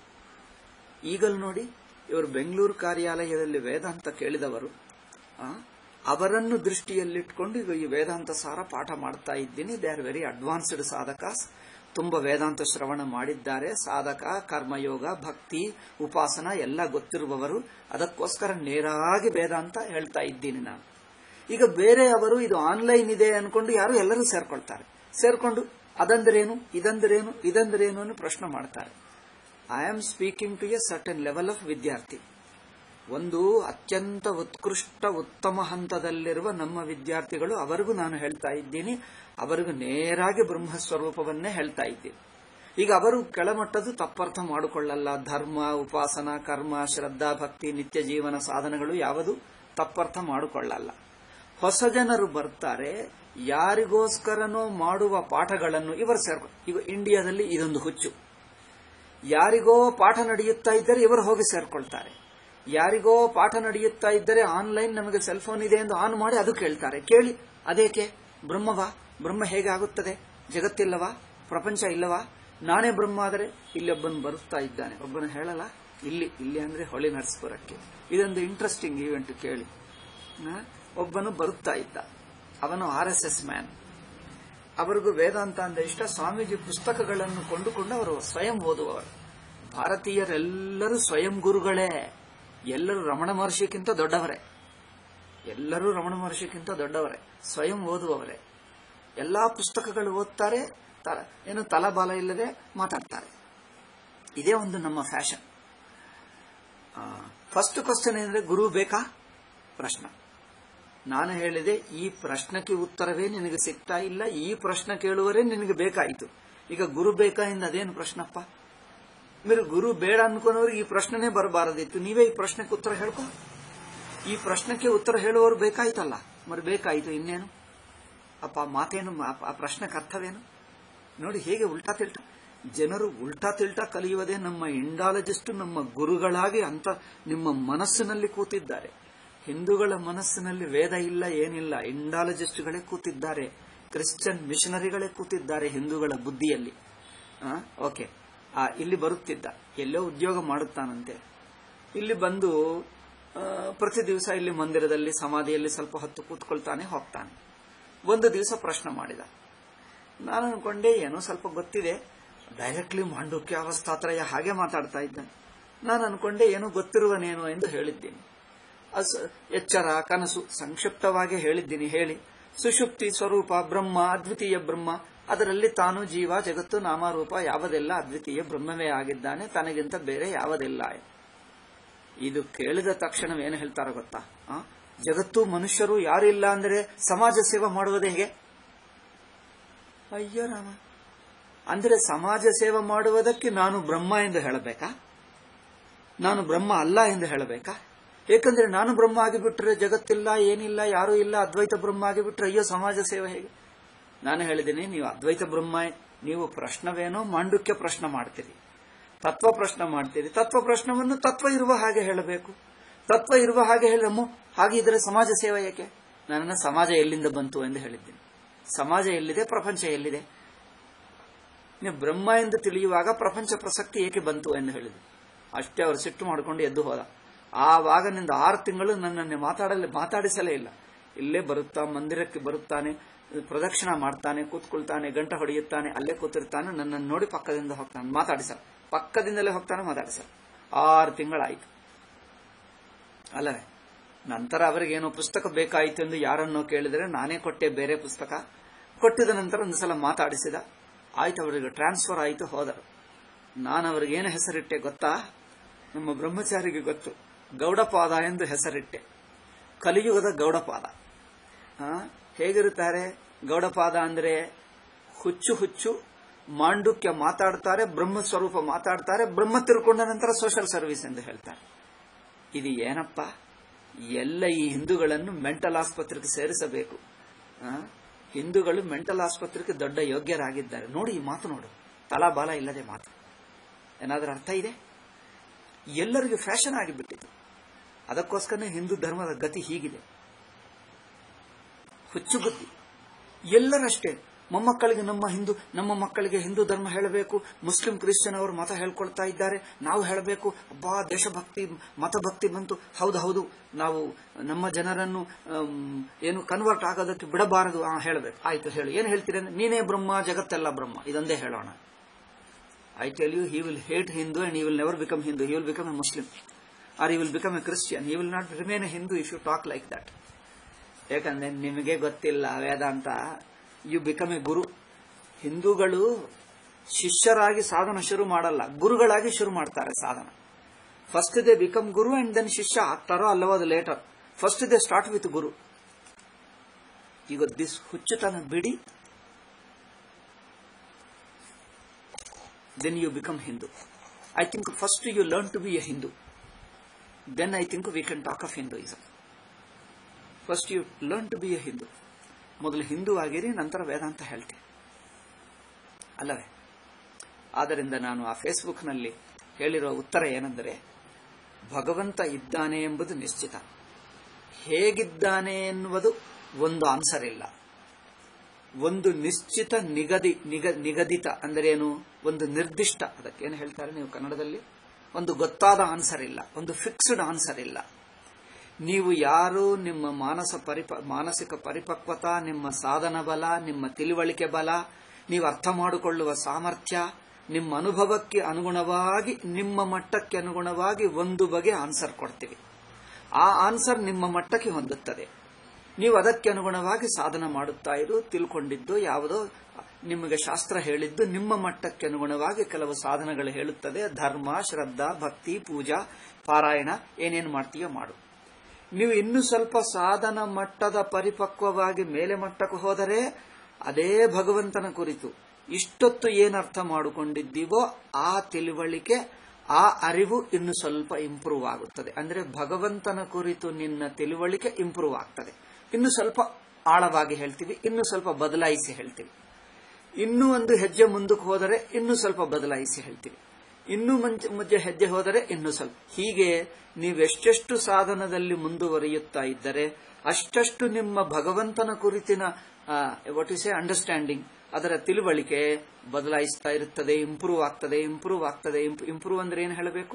ಈಗಲೂ ನೋಡಿ ಇವರು ಬೆಂಗಳೂರು ಕಾರ್ಯಾಲಯದಲ್ಲಿ ವೇದಾಂತ ಕೇಳಿದವರು ಆ, ಅವರನ್ನು ದೃಷ್ಟಿಯಲ್ಲಿಟ್ಕೊಂಡು ಈಗ ಈ ವೇದಾಂತ ಸಾರ ಪಾಠ ಮಾಡ್ತಾ ಇದ್ದೀನಿ they are very advanced sadhakas ತುಂಬಾ ವೇದಾಂತ ಶ್ರವಣ ಮಾಡಿದ್ದಾರೆ ಸಾಧಕ ಕರ್ಮಯೋಗ ಭಕ್ತಿ ಉಪಾಸನ ಎಲ್ಲ ಗೊತ್ತಿರುವವರು ಅದಕ್ಕೋಸ್ಕರ ನೇರಾಗಿ ವೇದಾಂತ ಹೇಳ್ತಾ ಇದ್ದೀನಿ ನಾನು ಈಗ ಬೇರೆ ಅವರು ಇದು ಆನ್ಲೈನ್ ಇದೆ ಅನ್ಕೊಂಡು ಯಾರು ಎಲ್ಲರೂ ಸೇರ್ಕೊಳ್ತಾರೆ ಸೇರ್ಕೊಂಡು ಅದಂದ್ರೇನು ಇದಂದ್ರೇನು ಇದಂದ್ರೇನು ಅನ್ನೋ ಪ್ರಶ್ನೆ ಮಾಡ್ತಾರೆ I am speaking to a certain level of ವಿದ್ಯಾರ್ಥಿ ಒಂದು ಅತ್ಯಂತ ಉತ್ಕೃಷ್ಟ ಉತ್ತಮ ಹಂತದಲ್ಲಿರುವ ನಮ್ಮ ವಿದ್ಯಾರ್ಥಿಗಳು ಅವರಿಗೂ ನಾನು ಹೇಳ್ತಾ ಇದ್ದೀನಿ ಅವರಿಗೂ ನೇರಾಗಿ ಬ್ರಹ್ಮಸ್ವರೂಪವನ್ನೇ ಹೇಳ್ತಾ ಇದ್ದೀನಿ ಈಗ ಅವರು ಕೆಳಮಟ್ಟದ್ದು ತಪ್ಪರ್ಥ ಮಾಡಿಕೊಳ್ಳಲ್ಲ ಧರ್ಮ ಉಪಾಸನ ಕರ್ಮ ಶ್ರದ್ಧಾ ಭಕ್ತಿ ನಿತ್ಯ ಜೀವನ ಸಾಧನಗಳು ಯಾವುದು ತಪ್ಪರ್ಥ ಮಾಡಿಕೊಳ್ಳಲ್ಲ ಹೊಸ ಜನರು ಬರ್ತಾರೆ ಯಾರಿಗೋಸ್ಕರನೋ ಮಾಡುವ ಪಾಠಗಳನ್ನು ಇವರು ಸೇರ್ಕೊ ಈಗ ಇಂಡಿಯಾದಲ್ಲಿ ಇದೊಂದು ಹುಚ್ಚು ಯಾರಿಗೋ ಪಾಠ ನಡೆಯುತ್ತಾ ಇದ್ದರೆ ಇವರು ಹೋಗಿ ಸೇರ್ಕೊಳ್ತಾರೆ ಯಾರಿಗೋ ಪಾಠ ನಡೆಯುತ್ತಾ ಇದ್ದರೆ ಆನ್ಲೈನ್ ನಮಗೆ ಸೆಲ್ ಫೋನ್ ಇದೆ ಎಂದು ಆನ್ ಮಾಡಿ ಅದು ಕೇಳ್ತಾರೆ ಕೇಳಿ ಅದೇಕೆ ಬ್ರಹ್ಮವಾ ಬ್ರಹ್ಮ ಹೇಗೆ ಆಗುತ್ತದೆ ಜಗತ್ತಿಲ್ಲವಾ ಪ್ರಪಂಚ ಇಲ್ಲವಾ ನಾನೇ ಬ್ರಹ್ಮ ಆದರೆ ಇಲ್ಲಿ ಒಬ್ಬನು ಬರುತ್ತಾ ಇದ್ದಾನೆ ಒಬ್ಬನು ಹೇಳಲ್ಲ ಇಲ್ಲಿ ಇಲ್ಲಿ ಅಂದ್ರೆ ಹೊಳಿ ನರಸಪುರಕ್ಕೆ ಇದೊಂದು ಇಂಟ್ರೆಸ್ಟಿಂಗ್ ಈವೆಂಟ್ ಕೇಳಿ ಆ, ಒಬ್ಬನು ಬರುತ್ತಾ ಇದ್ದ ಅವನು ಆರ್ ಎಸ್ ಎಸ್ ಮ್ಯಾನ್ ಅವರಿಗೂ ವೇದಾಂತ ಅಂದ್ರೆ ಇಷ್ಟ ಸ್ವಾಮೀಜಿ ಪುಸ್ತಕಗಳನ್ನು ಕೊಂಡುಕೊಂಡು ಅವರು ಸ್ವಯಂ ಓದುವವರು ಭಾರತೀಯರೆಲ್ಲರೂ ಸ್ವಯಂ ಗುರುಗಳೇ ಎಲ್ಲರೂ ರಮಣ ಮಹರ್ಷಿಗಿಂತ ದೊಡ್ಡವರೇ ಎಲ್ಲರೂ ರಮಣ ಮಹರ್ಷಿಗಿಂತ ದೊಡ್ಡವರೇ ಸ್ವಯಂ ಓದುವವರೇ ಎಲ್ಲಾ ಪುಸ್ತಕಗಳು ಓದ್ತಾರೆ ತ- ಏನು ತಲಬಾಲ ಇಲ್ಲದೆ ಮಾತಾಡ್ತಾರೆ ಇದೇ ಒಂದು ನಮ್ಮ ಫ್ಯಾಷನ್ ಫಸ್ಟ್ ಕ್ವಶನ್ ಏನಂದ್ರೆ ಗುರು ಬೇಕಾ ಪ್ರಶ್ನೆ ನಾನು ಹೇಳಿದೆ ಈ ಪ್ರಶ್ನೆಗೆ ಉತ್ತರವೇ ನಿನಗೆ ಸಿಗ್ತಾ ಇಲ್ಲ ಈ ಪ್ರಶ್ನೆ ಕೇಳುವರೇ ನಿನಗೆ ಬೇಕಾಯಿತು ಈಗ ಗುರು ಬೇಕಾ ಇಂದ ಅದೇನು ಪ್ರಶ್ನಪ್ಪ మీరు ಗುರು ಬೇಡ ಅನ್ಕೊಂಡವ್ರಿಗೆ ಈ ಪ್ರಶ್ನೆನೇ ಬರಬಾರದಿತ್ತು ನೀವೇ ಈ ಪ್ರಶ್ನೆಗೆ ಉತ್ತರ ಹೇಳ್ಕೊ ಈ ಪ್ರಶ್ನೆಗೆ ಉತ್ತರ ಹೇಳುವವರು ಬೇಕಾಯ್ತಲ್ಲ మరి ಬೇಕಾಯಿತು ಇನ್ನೇನು ಅಪ್ಪ ಆ ಮಾತೇನು ಆ- ಆ ಪ್ರಶ್ನೆಗೆ ಅರ್ಥವೇನು ನೋಡಿ ಹೇಗೆ ಉಲ್ಟಾ ತಿಲ್ಟಾ ಜನರು ಉಲ್ಟಾ ತಿಲ್ಟಾ ಕಲಿಯುವುದೇ ನಮ್ಮ ಇಂಡಾಲಜಿಸ್ಟ್ ನಮ್ಮ ಗುರುಗಳಾಗಿ ಅಂತ ನಿಮ್ಮ ಮನಸ್ಸಿನಲ್ಲಿ ಕೂತಿದ್ದಾರೆ ಹಿಂದೂಗಳ ಮನಸ್ಸಿನಲ್ಲಿ ವೇದ ಇಲ್ಲ ಏನಿಲ್ಲ ಇಂಡಾಲಜಿಸ್ಟ್ಗಳೇ ಕೂತಿದ್ದಾರೆ ಕ್ರಿಶ್ಚಿಯನ್ ಮಿಷನರಿಗಳೇ ಕೂತಿದ್ದಾರೆ ಹಿಂದೂಗಳ ಬುದ್ಧಿಯಲ್ಲಿ ಆ, ಓಕೆ ಆ, ಇಲ್ಲಿ ಬರುತ್ತಿದ್ದ ಎಲ್ಲೋ ಉದ್ಯೋಗ ಮಾಡುತ್ತಾನಂತೆ ಇಲ್ಲಿ ಬಂದು ಆ, ಪ್ರತಿ ದಿವಸ ಇಲ್ಲಿ ಮಂದಿರದಲ್ಲಿ ಸಮಾಧಿಯಲ್ಲಿ ಸ್ವಲ್ಪ ಹೊತ್ತು ಕೂತ್ಕೊಳ್ತಾನೆ ಹೋಗ್ತಾನೆ ಒಂದು ದಿವಸ ಪ್ರಶ್ನೆ ಮಾಡಿದ ನಾನು ಅನ್ಕೊಂಡೆ ಏನೋ ಸ್ವಲ್ಪ ಗೊತ್ತಿದೆ ಡೈರೆಕ್ಟ್ಲಿ ಮಾಂಡುಕ್ಯ ಅವಸ್ಥಾತ್ರಯ ಹಾಗೆ ಮಾತಾಡ್ತಾ ಇದ್ದಾನೆ ನಾನು ಅನ್ಕೊಂಡೆ ಏನೋ ಗೊತ್ತಿರುವನೇನು ಎಂದು ಹೇಳಿದ್ದೀನಿ ಅಸ್ ಎಚ್ಚರ ಕನಸು ಸಂಕ್ಷಿಪ್ತವಾಗಿ ಹೇಳಿದ್ದೀನಿ ಹೇಳಿ ಸುಷುಪ್ತಿ ಸ್ವರೂಪ ಬ್ರಹ್ಮ ಅದ್ವಿತೀಯ ಬ್ರಹ್ಮ ಅದರಲ್ಲಿ ತಾನು ಜೀವ ಜಗತ್ತು ನಾಮರೂಪ ಯಾವುದೆಲ್ಲ ಅದ್ವಿತೀಯ ಬ್ರಹ್ಮವೇ ಆಗಿದ್ದಾನೆ ತನಗಿಂತ ಬೇರೆ ಯಾವುದಿಲ್ಲ ಇದು ಕೇಳಿದ ತಕ್ಷಣ ಏನು ಹೇಳ್ತಾರೋ ಗೊತ್ತಾ ಆ? ಜಗತ್ತು ಮನುಷ್ಯರು ಯಾರು ಇಲ್ಲ ಅಂದ್ರೆ ಸಮಾಜ ಸೇವೆ ಮಾಡುವುದು ಹೇಗೆ ಅಯ್ಯೋ ರಾಮ ಅಂದ್ರೆ ಸಮಾಜ ಸೇವೆ ಮಾಡುವುದಕ್ಕೆ ನಾನು ಬ್ರಹ್ಮ ಎಂದು ಹೇಳಬೇಕಾ ನಾನು ಬ್ರಹ್ಮ ಅಲ್ಲ ಎಂದು ಹೇಳಬೇಕಾ ಏಕೆಂದ್ರೆ ನಾನು ಬ್ರಹ್ಮ ಆಗಿಬಿಟ್ರೆ ಜಗತ್ತಿಲ್ಲ ಏನಿಲ್ಲ ಯಾರೂ ಇಲ್ಲ ಅದ್ವೈತ ಬ್ರಹ್ಮ ಆಗಿಬಿಟ್ರೆ ಅಯ್ಯೋ ಸಮಾಜ ಸೇವೆ ಹೇಗೆ ನಾನು ಹೇಳಿದ್ದೀನಿ ನೀವು ಅದ್ವೈತ ಬ್ರಹ್ಮ ನೀವು ಪ್ರಶ್ನವೇನೋ ಮಾಂಡುಕ್ಯ ಪ್ರಶ್ನೆ ಮಾಡ್ತೀರಿ ತತ್ವ ಪ್ರಶ್ನೆ ಮಾಡ್ತೀರಿ ತತ್ವ ಪ್ರಶ್ನವನ್ನು ತತ್ವ ಇರುವ ಹಾಗೆ ಹೇಳಬೇಕು ತತ್ವ ಇರುವ ಹಾಗೆ ಹೇಳಮ್ಮ ಹಾಗಿದ್ರೆ ಸಮಾಜ ಸೇವೆ ಏಕೆ ನನ್ನ ಸಮಾಜ ಎಲ್ಲಿಂದ ಬಂತು ಎಂದು ಹೇಳಿದ್ದೀನಿ ಸಮಾಜ ಎಲ್ಲಿದೆ ಪ್ರಪಂಚ ಎಲ್ಲಿದೆ ನೀವು ಬ್ರಹ್ಮ ಎಂದು ತಿಳಿಯುವಾಗ ಪ್ರಪಂಚ ಪ್ರಸಕ್ತಿ ಏಕೆ ಬಂತು ಎಂದು ಹೇಳಿದ್ರು ಅಷ್ಟೇ ಅವರು ಸಿಟ್ಟು ಮಾಡಿಕೊಂಡು ಎದ್ದು ಹೋದ ಆವಾಗನಿಂದ ಆರು ತಿಂಗಳು ನನ್ನನ್ನು ಮಾತಾಡಲೇ ಮಾತಾಡಿಸಲೇ ಇಲ್ಲ ಇಲ್ಲೇ ಬರುತ್ತಾ ಮಂದಿರಕ್ಕೆ ಬರುತ್ತಾನೆ ಪ್ರದಕ್ಷಿಣ ಮಾಡ್ತಾನೆ ಕೂತ್ಕೊಳ್ತಾನೆ ಗಂಟ ಹೊಡೆಯುತ್ತಾನೆ ಅಲ್ಲೇ ಕೂತಿರ್ತಾನೆ ನನ್ನನ್ನು ನೋಡಿ ಪಕ್ಕದಿಂದ ಹೋಗ್ತಾನೆ ಮಾತಾಡಿಸ ಪಕ್ಕದಿಂದಲೇ ಹೋಗ್ತಾನೆ ಮಾತಾಡಿಸ ಆರು ತಿಂಗಳಾಯ್ತು ಅಲ್ಲವೇ ನಂತರ ಅವರಿಗೇನೋ ಪುಸ್ತಕ ಬೇಕಾಯಿತು ಎಂದು ಯಾರನ್ನೋ ಕೇಳಿದರೆ ನಾನೇ ಕೊಟ್ಟೆ ಬೇರೆ ಪುಸ್ತಕ ಕೊಟ್ಟಿದ ನಂತರ ಒಂದು ಸಲ ಮಾತಾಡಿಸಿದ ಆಯ್ತು ಅವರಿಗೆ ಟ್ರಾನ್ಸ್ಫರ್ ಆಯಿತು ಹೋದರು ನಾನು ಅವರಿಗೇನು ಹೆಸರಿಟ್ಟೆ ಗೊತ್ತಾ ನಮ್ಮ ಬ್ರಹ್ಮಚಾರಿಗೆ ಗೊತ್ತು ಗೌಡಪಾದ ಎಂದು ಹೆಸರಿಟ್ಟೆ ಕಲಿಯುಗದ ಗೌಡಪಾದ ಆ, ಹೇಗಿರುತ್ತಾರೆ ಗೌಡಪಾದ ಅಂದ್ರೆ ಹುಚ್ಚು ಹುಚ್ಚು ಮಾಂಡುಕ್ಯ ಮಾತಾಡ್ತಾರೆ ಬ್ರಹ್ಮ ಸ್ವರೂಪ ಮಾತಾಡ್ತಾರೆ ಬ್ರಹ್ಮ ತಿಳ್ಕೊಂಡ ನಂತರ ಸೋಷಿಯಲ್ ಸರ್ವಿಸ್ ಎಂದು ಹೇಳ್ತಾರೆ ಇದು ಏನಪ್ಪ ಎಲ್ಲ ಈ ಹಿಂದೂಗಳನ್ನು ಮೆಂಟಲ್ ಆಸ್ಪತ್ರೆಗೆ ಸೇರಿಸಬೇಕು ಆ? ಹಿಂದೂಗಳು ಮೆಂಟಲ್ ಆಸ್ಪತ್ರೆಗೆ ದೊಡ್ಡ ಯೋಗ್ಯರಾಗಿದ್ದಾರೆ ನೋಡಿ ಈ ಮಾತು ನೋಡು ತಲಾಬಾಲ ಇಲ್ಲದೆ ಮಾತು ಏನಾದರೂ ಅರ್ಥ ಇದೆ ಎಲ್ಲರಿಗೂ ಫ್ಯಾಷನ್ ಆಗಿಬಿಟ್ಟಿತು ಅದಕ್ಕೋಸ್ಕರ ಹಿಂದೂ ಧರ್ಮದ ಗತಿ ಹೀಗಿದೆ ಹುಚ್ಚು ಬುದ್ಧಿ ಎಲ್ಲರಷ್ಟೇ ಮೊಮ್ಮಕ್ಕಳಿಗೆ ನಮ್ಮ ಹಿಂದೂ ನಮ್ಮ ಮಕ್ಕಳಿಗೆ ಹಿಂದೂ ಧರ್ಮ ಹೇಳಬೇಕು ಮುಸ್ಲಿಂ ಕ್ರಿಶ್ಚಿಯನ್ ಅವರು ಮತ ಹೇಳ್ಕೊಳ್ತಾ ಇದ್ದಾರೆ ನಾವು ಹೇಳಬೇಕು ಅಬ್ಬಾ ದೇಶಭಕ್ತಿ ಮತಭಕ್ತಿ ಬಂತು ಹೌದು ಹೌದು ನಾವು ನಮ್ಮ ಜನರನ್ನು ಆಮ್, ಏನು ಕನ್ವರ್ಟ್ ಆಗೋದಕ್ಕೆ ಬಿಡಬಾರದು ಆ, ಹೇಳಬೇಕು ಆಯ್ತು ಹೇಳು ಏನು ಹೇಳ್ತೀರಿ ಅಂದ್ರೆ, ನೀನೇ ಬ್ರಹ್ಮ ಜಗತ್ತೆಲ್ಲ ಬ್ರಹ್ಮ ಇದೊಂದೇ ಹೇಳೋಣ I tell you he will hate Hindu and he will never become Hindu he will become a Muslim or he will become a Christian he will not remain a Hindu if you talk like that ಯಾಕಂದ್ರೆ ನಿಮಗೆ ಗೊತ್ತಿಲ್ಲ Vedanta you become a guru ಹಿಂದೂಗಳು ಶಿಷ್ಯರಾಗಿ ಸಾಧನ ಶುರು ಮಾಡಲ್ಲ ಗುರುಗಳಾಗಿ ಶುರು ಮಾಡ್ತಾರೆ ಸಾಧನ first they become guru and then ಶಿಷ್ಯ ಆಗ್ತಾರೋ ಅಲ್ಲವೋ ಅದು later first they start with guru ಈಗ ದಿಸ್ ಹುಚ್ಚುತನ ಬಿಡಿ then you become Hindu. I think first you learn to be a Hindu. Then I think we can talk of Hinduism. First you learn to be a Hindu ಮೊದಲು ಹಿಂದೂ ಆಗಿರಿ ನಂತರ ವೇದಾಂತ ಹೇಳ್ತೀನಿ ಅಲ್ಲವೇ ಆದ್ದರಿಂದ ನಾನು ಆ ಫೇಸ್ಬುಕ್ನಲ್ಲಿ ಹೇಳಿರುವ ಉತ್ತರ ಏನೆಂದರೆ ಭಗವಂತ ಇದ್ದಾನೆ ಎಂಬುದು ನಿಶ್ಚಿತ ಹೇಗಿದ್ದಾನೆ ಎನ್ನುವುದು ಒಂದು ಆನ್ಸರ್ ಇಲ್ಲ ಒಂದು ನಿಶ್ಚಿತ ನಿಗದಿ ನಿಗ ನಿಗದಿತ ಅಂದರೆ ಏನು ಒಂದು ನಿರ್ದಿಷ್ಟ ಅದಕ್ಕೇನು ಹೇಳ್ತಾರೆ ನೀವು ಕನ್ನಡದಲ್ಲಿ ಒಂದು ಗೊತ್ತಾದ ಆನ್ಸರ್ ಇಲ್ಲ ಒಂದು ಫಿಕ್ಸ್ಡ್ ಆನ್ಸರ್ ಇಲ್ಲ ನೀವು ಯಾರು ನಿಮ್ಮ ಮಾನಸ ಪರಿಪ ಮಾನಸಿಕ ಪರಿಪಕ್ವತ ನಿಮ್ಮ ಸಾಧನ ಬಲ ನಿಮ್ಮ ತಿಳುವಳಿಕೆ ಬಲ ನೀವು ಅರ್ಥ ಮಾಡಿಕೊಳ್ಳುವ ಸಾಮರ್ಥ್ಯ ನಿಮ್ಮ ಅನುಭವಕ್ಕೆ ಅನುಗುಣವಾಗಿ ನಿಮ್ಮ ಮಟ್ಟಕ್ಕೆ ಅನುಗುಣವಾಗಿ ಒಂದು ಬಗೆ ಆನ್ಸರ್ ಕೊಡ್ತೀವಿ ಆ ಆನ್ಸರ್ ನಿಮ್ಮ ಮಟ್ಟಕ್ಕೆ ಹೊಂದುತ್ತದೆ ನೀವು ಅದಕ್ಕೆ ಅನುಗುಣವಾಗಿ ಸಾಧನ ಮಾಡುತ್ತಾ ಇರು ತಿಳ್ಕೊಂಡಿದ್ದು ಯಾವುದೋ ನಿಮಗೆ ಶಾಸ್ತ್ರ ಹೇಳಿದ್ದು ನಿಮ್ಮ ಮಟ್ಟಕ್ಕೆ ಅನುಗುಣವಾಗಿ ಕೆಲವು ಸಾಧನಗಳು ಹೇಳುತ್ತದೆ ಧರ್ಮ ಶ್ರದ್ಧಾ ಭಕ್ತಿ ಪೂಜಾ ಪಾರಾಯಣ ಏನೇನು ಮಾಡ್ತೀಯೋ ಮಾಡು ನೀವು ಇನ್ನು ಸ್ವಲ್ಪ ಸಾಧನ ಮಟ್ಟದ ಪರಿಪಕ್ವವಾಗಿ ಮೇಲೆ ಮಟ್ಟಕ್ಕೆ ಹೋದರೆ ಅದೇ ಭಗವಂತನ ಕುರಿತು ಇಷ್ಟೊತ್ತು ಏನು ಅರ್ಥ ಮಾಡಿಕೊಂಡಿದ್ದೀವೋ ಆ ತಿಳುವಳಿಕೆ ಆ ಅರಿವು ಇನ್ನು ಸ್ವಲ್ಪ ಇಂಪ್ರೂವ್ ಆಗುತ್ತದೆ ಅಂದ್ರೆ ಭಗವಂತನ ಕುರಿತು ನಿನ್ನ ತಿಳುವಳಿಕೆ ಇಂಪ್ರೂವ್ ಆಗ್ತದೆ ಇನ್ನು ಸ್ವಲ್ಪ ಆಳವಾಗಿ ಹೇಳ್ತೀವಿ ಇನ್ನು ಸ್ವಲ್ಪ ಬದಲಾಯಿಸಿ ಹೇಳ್ತೀವಿ ಇನ್ನೂ ಒಂದು ಹೆಜ್ಜೆ ಮುಂದಕ್ಕೆ ಹೋದರೆ ಇನ್ನೂ ಸ್ವಲ್ಪ ಬದಲಾಯಿಸಿ ಹೇಳ್ತೀವಿ ಇನ್ನೂ ಮುಂಚೆ ಮುಜ್ಜೆ ಹೆಜ್ಜೆ ಹೋದರೆ ಇನ್ನೂ ಸ್ವಲ್ಪ ಹೀಗೆ ನೀವೆಷ್ಟೆಷ್ಟು ಸಾಧನದಲ್ಲಿ ಮುಂದುವರಿಯುತ್ತಾ ಇದ್ದರೆ ಅಷ್ಟಷ್ಟು ನಿಮ್ಮ ಭಗವಂತನ ಕುರಿತಿನ ವಾಟ್ ಇಸ್ ಎ ಅಂಡರ್ಸ್ಟ್ಯಾಂಡಿಂಗ್ ಅದರ ತಿಳುವಳಿಕೆ ಬದಲಾಯಿಸ್ತಾ ಇರುತ್ತದೆ ಇಂಪ್ರೂವ್ ಆಗ್ತದೆ ಇಂಪ್ರೂವ್ ಆಗ್ತದೆ ಇಂಪ್ರೂವ್ ಅಂದ್ರೆ ಏನು ಹೇಳಬೇಕು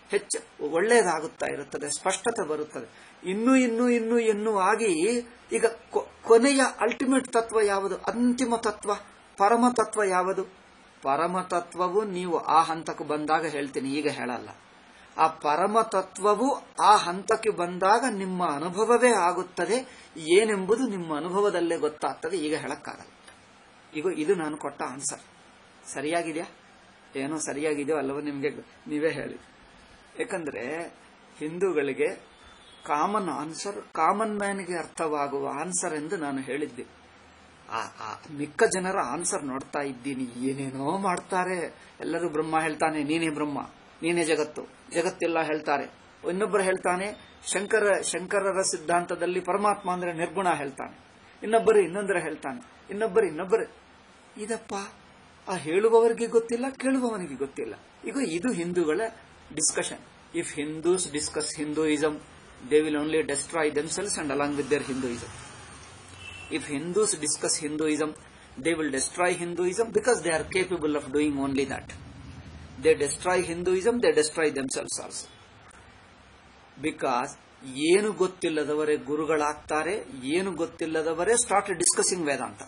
ಹೆಚ್ಚು ಒಳ್ಳೆಯದಾಗುತ್ತಾ ಇರುತ್ತದೆ ಸ್ಪಷ್ಟತೆ ಬರುತ್ತದೆ ಇನ್ನೂ ಇನ್ನೂ ಇನ್ನೂ ಇನ್ನೂ ಆಗಿ ಈಗ ಕೊ- ಕೊನೆಯ ಅಲ್ಟಿಮೇಟ್ ತತ್ವ ಯಾವುದು ಅಂತಿಮ ತತ್ವ ಪರಮ ತತ್ವ ಯಾವುದು ಪರಮ ತತ್ವವು ನೀವು ಆ ಹಂತಕ್ಕೆ ಬಂದಾಗ ಹೇಳ್ತೀನಿ ಈಗ ಹೇಳಲ್ಲ ಆ ಪರಮ ತತ್ವವು ಆ ಹಂತಕ್ಕೆ ಬಂದಾಗ ನಿಮ್ಮ ಅನುಭವವೇ ಆಗುತ್ತದೆ ಏನೆಂಬುದು ನಿಮ್ಮ ಅನುಭವದಲ್ಲೇ ಗೊತ್ತಾಗ್ತದೆ ಈಗ ಹೇಳಕ್ಕಾಗಲ್ಲ ಈಗ ಇದು ನಾನು ಕೊಟ್ಟ ಆನ್ಸರ್ ಸರಿಯಾಗಿದೆಯಾ ಏನೋ ಸರಿಯಾಗಿದೆಯೋ ಅಲ್ಲವೋ ನಿಮಗೆ ನೀವೇ ಹೇಳಿ ಯಾಕಂದ್ರೆ ಹಿಂದೂಗಳಿಗೆ ಕಾಮನ್ ಆನ್ಸರ್ ಕಾಮನ್ ಮ್ಯಾನ್ಗೆ ಅರ್ಥವಾಗುವ ಆನ್ಸರ್ ಎಂದು ನಾನು ಹೇಳಿದ್ದೆ ಆ ಆ ಮಿಕ್ಕ ಜನರ ಆನ್ಸರ್ ನೋಡ್ತಾ ಇದ್ದೀನಿ ಏನೇನೋ ಮಾಡ್ತಾರೆ ಎಲ್ಲರೂ ಬ್ರಹ್ಮ ಹೇಳ್ತಾನೆ ನೀನೇ ಬ್ರಹ್ಮ ನೀನೇ ಜಗತ್ತು ಜಗತ್ತೆಲ್ಲ ಹೇಳ್ತಾರೆ ಇನ್ನೊಬ್ಬರು ಹೇಳ್ತಾನೆ ಶಂಕರ ಶಂಕರರ ಸಿದ್ಧಾಂತದಲ್ಲಿ ಪರಮಾತ್ಮ ಅಂದ್ರೆ ನಿರ್ಗುಣ ಹೇಳ್ತಾನೆ ಇನ್ನೊಬ್ಬರು ಇನ್ನೊಂದರ ಹೇಳ್ತಾನೆ ಇನ್ನೊಬ್ಬರು ಇನ್ನೊಬ್ಬರು ಇದಪ್ಪ ಆ ಹೇಳುವವರಿಗೆ ಗೊತ್ತಿಲ್ಲ ಕೇಳುವವನಿಗೆ ಗೊತ್ತಿಲ್ಲ ಈಗ ಇದು ಹಿಂದೂಗಳ discussion if Hindus discuss Hinduism they will only destroy themselves and along with their Hinduism if Hindus discuss Hinduism, they will destroy Hinduism because they are capable of doing only that. They destroy Hinduism, they destroy themselves also. Because ಏನು ಗೊತ್ತಿಲ್ಲದವರೇ ಗುರುಗಳಾಗ್ತಾರೆ ಏನು ಗೊತ್ತಿಲ್ಲದವರೇ start discussing Vedanta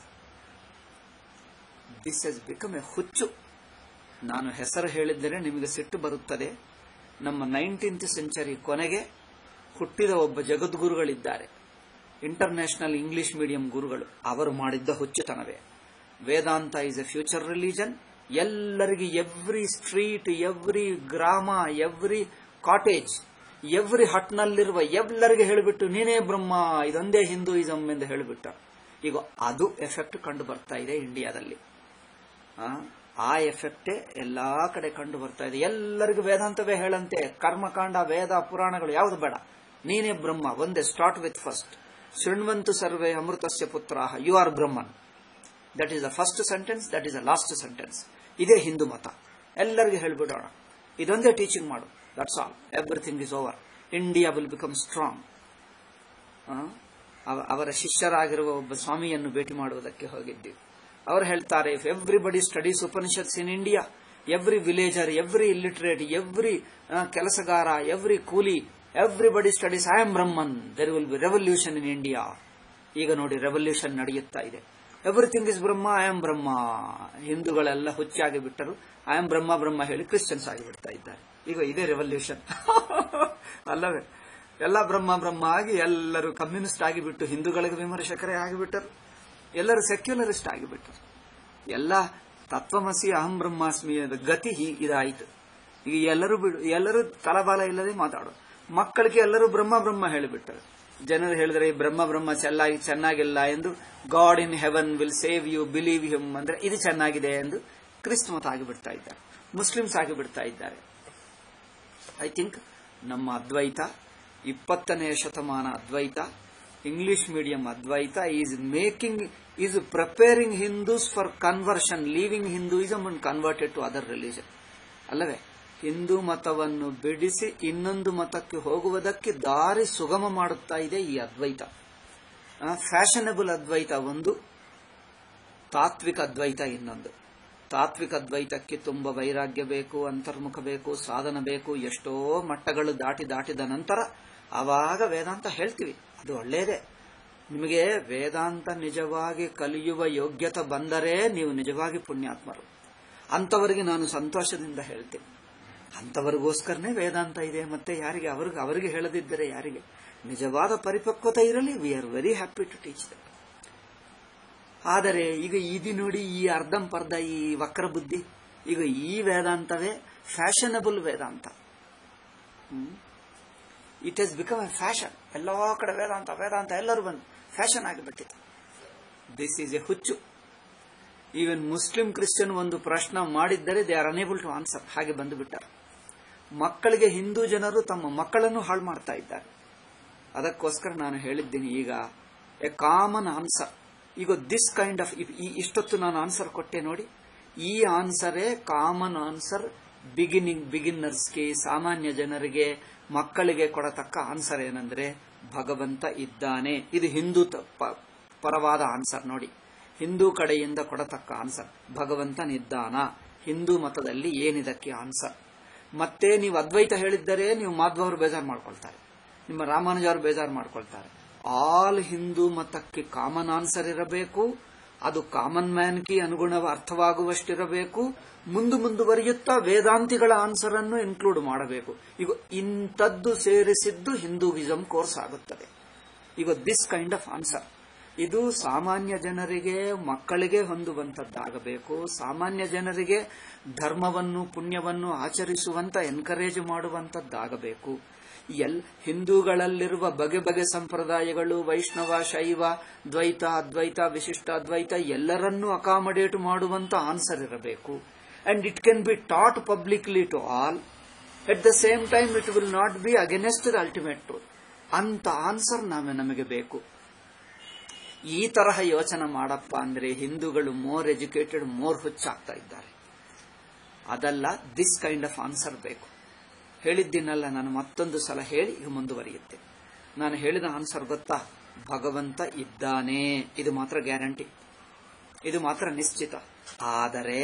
this has become a ಹುಚ್ಚು ನಾನು ಹೆಸರು ಹೇಳಿದ್ದರೆ ನಿಮಗೆ ಸಿಟ್ಟು ಬರುತ್ತದೆ ನಮ್ಮ ನೈನ್ಟೀನ್ತ್ ಸೆಂಚುರಿ ಕೊನೆಗೆ ಹುಟ್ಟಿದ ಒಬ್ಬ ಜಗದ್ಗುರುಗಳಿದ್ದಾರೆ ಇಂಟರ್ನ್ಯಾಷನಲ್ ಇಂಗ್ಲಿಷ್ ಮೀಡಿಯಂ ಗುರುಗಳು ಅವರು ಮಾಡಿದ್ದ ಹುಚ್ಚುತನವೇ Vedanta is a future religion ಎಲ್ಲರಿಗೆ every street every grama every cottage every ಹಟ್ನಲ್ಲಿರುವ ಎಲ್ಲರಿಗೆ ಹೇಳಿಬಿಟ್ಟು ನೀನೇ ಬ್ರಹ್ಮ ಇದೊಂದೇ ಹಿಂದೂಯಿಸಮ್ ಎಂದು ಹೇಳಿಬಿಟ್ಟ ಈಗ ಅದು ಎಫೆಕ್ಟ್ ಕಂಡು ಬರ್ತಾ ಇದೆ ಇಂಡಿಯಾದಲ್ಲಿ ಆ, ಆ ಎಫೆಕ್ಟೇ ಎಲ್ಲಾ ಕಡೆ ಕಂಡು ಬರ್ತಾ ಇದೆ ಎಲ್ಲರಿಗೂ ವೇದಾಂತವೇ ಹೇಳಂತೆ ಕರ್ಮಕಾಂಡ ವೇದ ಪುರಾಣಗಳು ಯಾವುದು ಬೇಡ ನೀನೇ ಬ್ರಹ್ಮ ಒಂದೇ ಸ್ಟಾರ್ಟ್ ವಿತ್ ಫಸ್ಟ್ ಶೃಣ್ವಂತು ಸರ್ವೇ ಅಮೃತಸ್ಯ ಪುತ್ರ you are Brahman that is the first sentence that is the last sentence ಇದೇ ಹಿಂದೂ ಮತ ಎಲ್ಲರಿಗೂ ಹೇಳ್ಬಿಡೋಣ ಇದೊಂದೇ ಟೀಚಿಂಗ್ ಮಾಡು that's all everything is over India will become strong ಅವರ ಶಿಷ್ಯರಾಗಿರುವ ಒಬ್ಬ ಸ್ವಾಮಿಯನ್ನು ಭೇಟಿ ಮಾಡುವುದಕ್ಕೆ ಹೋಗಿದ್ದೀವಿ ಅವರು ಹೇಳ್ತಾರೆ if everybody studies Upanishads in India every villager every illiterate every ಕೆಲಸಗಾರ every coolie everybody studies I am Brahman there will be revolution in India ಈಗ ನೋಡಿ ರೆವಲ್ಯೂಷನ್ ನಡೆಯುತ್ತಾ ಇದೆ everything is Brahma I am Brahma ಹಿಂದೂಗಳೆಲ್ಲ ಹುಚ್ಚಾಗಿ ಬಿಟ್ಟರು ಐ ಆಮ್ ಬ್ರಹ್ಮ ಬ್ರಹ್ಮ ಹೇಳಿ ಕ್ರಿಶ್ಚಿಯನ್ಸ್ ಆಗಿ ಬಿಡ್ತಾ ಇದ್ದಾರೆ ಈಗ ಇದೇ ರೆವಲ್ಯೂಷನ್ ಅಲ್ಲವೇ ಎಲ್ಲ ಬ್ರಹ್ಮ ಬ್ರಹ್ಮ ಆಗಿ ಎಲ್ಲರೂ ಕಮ್ಯುನಿಸ್ಟ್ ಆಗಿಬಿಟ್ಟು ಹಿಂದೂಗಳಿಗೆ ವಿಮರ್ಶಕರೇ ಆಗಿಬಿಟ್ಟರು ಎಲ್ಲರೂ ಸೆಕ್ಯುಲರಿಸ್ಟ್ ಆಗಿಬಿಟ್ಟರು ಎಲ್ಲ ತತ್ವಮಸಿ ಅಹಂ ಬ್ರಹ್ಮಾಸ್ಮಿ ಗತಿ ಹೀ- ಇದಾಯಿತು ಈಗ ಎಲ್ಲರೂ ಬಿಡು ಎಲ್ಲರೂ ತಲಬಾಲ ಇಲ್ಲದೆ ಮಾತಾಡೋದು ಮಕ್ಕಳಿಗೆ ಎಲ್ಲರೂ ಬ್ರಹ್ಮ ಬ್ರಹ್ಮ ಹೇಳಿಬಿಟ್ಟರು ಜನರು ಹೇಳಿದ್ರೆ ಈ ಬ್ರಹ್ಮ ಬ್ರಹ್ಮ ಚೆನ್ನಾಗಿ ಚೆನ್ನಾಗಿಲ್ಲ ಎಂದು God in heaven will save you believe him ಅಂದ್ರೆ ಇದು ಚೆನ್ನಾಗಿದೆ ಎಂದು ಕ್ರಿಸ್ತ ಮತ ಆಗಿಬಿಡ್ತಾ ಇದ್ದಾರೆ ಮುಸ್ಲಿಮ್ಸ್ ಆಗಿಬಿಡ್ತಾ ಇದ್ದಾರೆ ಐ ಥಿಂಕ್ ನಮ್ಮ ಅದ್ವೈತ ಇಪ್ಪತ್ತನೇ ಶತಮಾನ Advaita English medium Advaita is making is preparing Hindus for conversion leaving Hinduism and converted to other religion ಅಲ್ಲವೇ ಹಿಂದೂ ಮತವನ್ನು ಬಿಡಿಸಿ ಇನ್ನೊಂದು ಮತಕ್ಕೆ ಹೋಗುವುದಕ್ಕೆ ದಾರಿ ಸುಗಮ ಮಾಡುತ್ತಾ ಇದೆ ಈ ಅದ್ವೈತ ಫ್ಯಾಷನಬಲ್ ಅದ್ವೈತ ಒಂದು ತಾತ್ವಿಕ ಅದ್ವೈತ ಇನ್ನೊಂದು ತಾತ್ವಿಕ ಅದ್ವೈತಕ್ಕೆ ತುಂಬ ವೈರಾಗ್ಯ ಬೇಕು ಅಂತರ್ಮುಖ ಬೇಕು ಸಾಧನ ಬೇಕು ಎಷ್ಟೋ ಮಟ್ಟಗಳು ದಾಟಿ ದಾಟಿದ ನಂತರ ಆವಾಗ ವೇದಾಂತ ಹೇಳ್ತೀವಿ ಅದು ಒಳ್ಳೆಯದೇ ನಿಮಗೆ ವೇದಾಂತ ನಿಜವಾಗಿ ಕಲಿಯುವ ಯೋಗ್ಯತೆ ಬಂದರೆ ನೀವು ನಿಜವಾಗಿ ಪುಣ್ಯಾತ್ಮರು ಅಂಥವರಿಗೆ ನಾನು ಸಂತೋಷದಿಂದ ಹೇಳ್ತೀನಿ ಅಂಥವರಿಗೋಸ್ಕರನೇ ವೇದಾಂತ ಇದೆ ಮತ್ತೆ ಯಾರಿಗೆ ಅವ್ರಿಗೆ ಅವರಿಗೆ ಹೇಳದಿದ್ದರೆ ಯಾರಿಗೆ ನಿಜವಾದ ಪರಿಪಕ್ವತೆ ಇರಲಿ we are very happy to teach that ಆದರೆ ಈಗ ಇದು ನೋಡಿ ಈ ಅರ್ಧಂಪರ್ಧ ಈ ವಕ್ರ ಬುದ್ಧಿ ಈಗ ಈ ವೇದಾಂತವೇ fashionable Vedanta it has become a fashion ಎಲ್ಲಾ ಕಡೆ ವೇದಾಂತ ವೇದಾಂತ ಎಲ್ಲರೂ ಬಂದು ಫ್ಯಾಷನ್ ಆಗಿಬಿಟ್ಟಿದೆ ದಿಸ್ ಈಸ್ ಎ ಹುಚ್ಚು ಈವನ್ ಮುಸ್ಲಿಂ ಕ್ರಿಶ್ಚಿಯನ್ ಒಂದು ಪ್ರಶ್ನೆ ಮಾಡಿದ್ದರೆ they are unable to answer ಹಾಗೆ ಬಂದು ಬಿಟ್ಟರು ಮಕ್ಕಳಿಗೆ ಹಿಂದೂ ಜನರು ತಮ್ಮ ಮಕ್ಕಳನ್ನು ಹಾಳು ಮಾಡ್ತಾ ಇದ್ದಾರೆ ಅದಕ್ಕೋಸ್ಕರ ನಾನು ಹೇಳಿದ್ದೀನಿ ಈಗ ಎ ಕಾಮನ್ ಆನ್ಸರ್ ಈಗ ದಿಸ್ ಕೈಂಡ್ ಆಫ್ ಇಷ್ಟೊತ್ತು ನಾನು ಆನ್ಸರ್ ಕೊಟ್ಟೆ ನೋಡಿ ಈ ಆನ್ಸರೇ ಕಾಮನ್ ಆನ್ಸರ್ ಬಿಗಿನಿಂಗ್ ಬಿಗಿನ್ನರ್ಸ್ಗೆ ಸಾಮಾನ್ಯ ಜನರಿಗೆ ಮಕ್ಕಳಿಗೆ ಕೊಡತಕ್ಕ ಆನ್ಸರ್ ಏನಂದ್ರೆ ಭಗವಂತ ಇದ್ದಾನೆ ಇದು ಹಿಂದೂ ತ- ಪ- ಪರವಾದ ಆನ್ಸರ್ ನೋಡಿ ಹಿಂದೂ ಕಡೆಯಿಂದ ಕೊಡತಕ್ಕ ಆನ್ಸರ್ ಭಗವಂತನಿದ್ದಾನ ಹಿಂದೂ ಮತದಲ್ಲಿ ಏನಿದಕ್ಕೆ ಆನ್ಸರ್ ಮತ್ತೆ ನೀವು ಅದ್ವೈತ ಹೇಳಿದ್ದರೆ ನೀವು ಮಾಧ್ವರು ಬೇಜಾರು ಮಾಡ್ಕೊಳ್ತಾರೆ ನಿಮ್ಮ ರಾಮಾನುಜ ಅವರು ಬೇಜಾರು ಮಾಡ್ಕೊಳ್ತಾರೆ ಆಲ್ ಹಿಂದೂ ಮತಕ್ಕೆ ಕಾಮನ್ ಆನ್ಸರ್ ಇರಬೇಕು ಅದು ಕಾಮನ್ ಮ್ಯಾನ್ಗೆ ಅನುಗುಣ ಅರ್ಥವಾಗುವಷ್ಟಿರಬೇಕು ಮುಂದು ಮುಂದುವರಿಯುತ್ತಾ ವೇದಾಂತಿಗಳ ಆನ್ಸರ್ ಅನ್ನು ಇನ್ಕ್ಲೂಡ್ ಮಾಡಬೇಕು ಈಗ ಇಂಥದ್ದು ಸೇರಿಸಿದ್ದು ಹಿಂದೂವಿಸಂ ಕೋರ್ಸ್ ಆಗುತ್ತದೆ ಈಗ ದಿಸ್ ಕೈಂಡ್ ಆಫ್ ಆನ್ಸರ್ ಇದು ಸಾಮಾನ್ಯ ಜನರಿಗೆ ಮಕ್ಕಳಿಗೆ ಹೊಂದುವಂತದ್ದಾಗಬೇಕು ಸಾಮಾನ್ಯ ಜನರಿಗೆ ಧರ್ಮವನ್ನು ಪುಣ್ಯವನ್ನು ಆಚರಿಸುವಂತ ಎನ್ಕರೇಜ್ ಮಾಡುವಂತದ್ದಾಗಬೇಕು ಎಲ್ ಹಿಂದೂಗಳಲ್ಲಿರುವ ಬಗೆ ಬಗೆ ಸಂಪ್ರದಾಯಗಳು ವೈಷ್ಣವ ಶೈವ ದ್ವೈತ ಅದ್ವೈತ ವಿಶಿಷ್ಟ ಅದ್ವೈತ ಎಲ್ಲರನ್ನೂ ಅಕಾಮಡೇಟ್ ಮಾಡುವಂತ ಆನ್ಸರ್ ಇರಬೇಕು and it can be taught publicly to all at the same time it will not be against the ultimate truth ಅಂತ ಆನ್ಸರ್ ನಾವೇ ನಮಗೆ ಬೇಕು ಈ ತರಹ ಯೋಚನೆ ಮಾಡಪ್ಪ ಅಂದ್ರೆ ಹಿಂದೂಗಳು ಮೋರ್ ಎಜುಕೇಟೆಡ್ ಮೋರ್ ಹುಚ್ಚಾಗ್ತಾ ಇದ್ದಾರೆ ಅದಲ್ಲ ದಿಸ್ ಕೈಂಡ್ ಆಫ್ ಆನ್ಸರ್ ಬೇಕು ಹೇಳಿದ್ದೀನಲ್ಲ ನಾನು ಮತ್ತೊಂದು ಸಲ ಹೇಳಿ ಈಗ ಮುಂದುವರಿಯುತ್ತೆ ನಾನು ಹೇಳಿದ ಆನ್ಸರ್ ಗೊತ್ತಾ ಭಗವಂತ ಇದ್ದಾನೆ ಇದು ಮಾತ್ರ ಗ್ಯಾರಂಟಿ ಇದು ಮಾತ್ರ ನಿಶ್ಚಿತ ಆದರೆ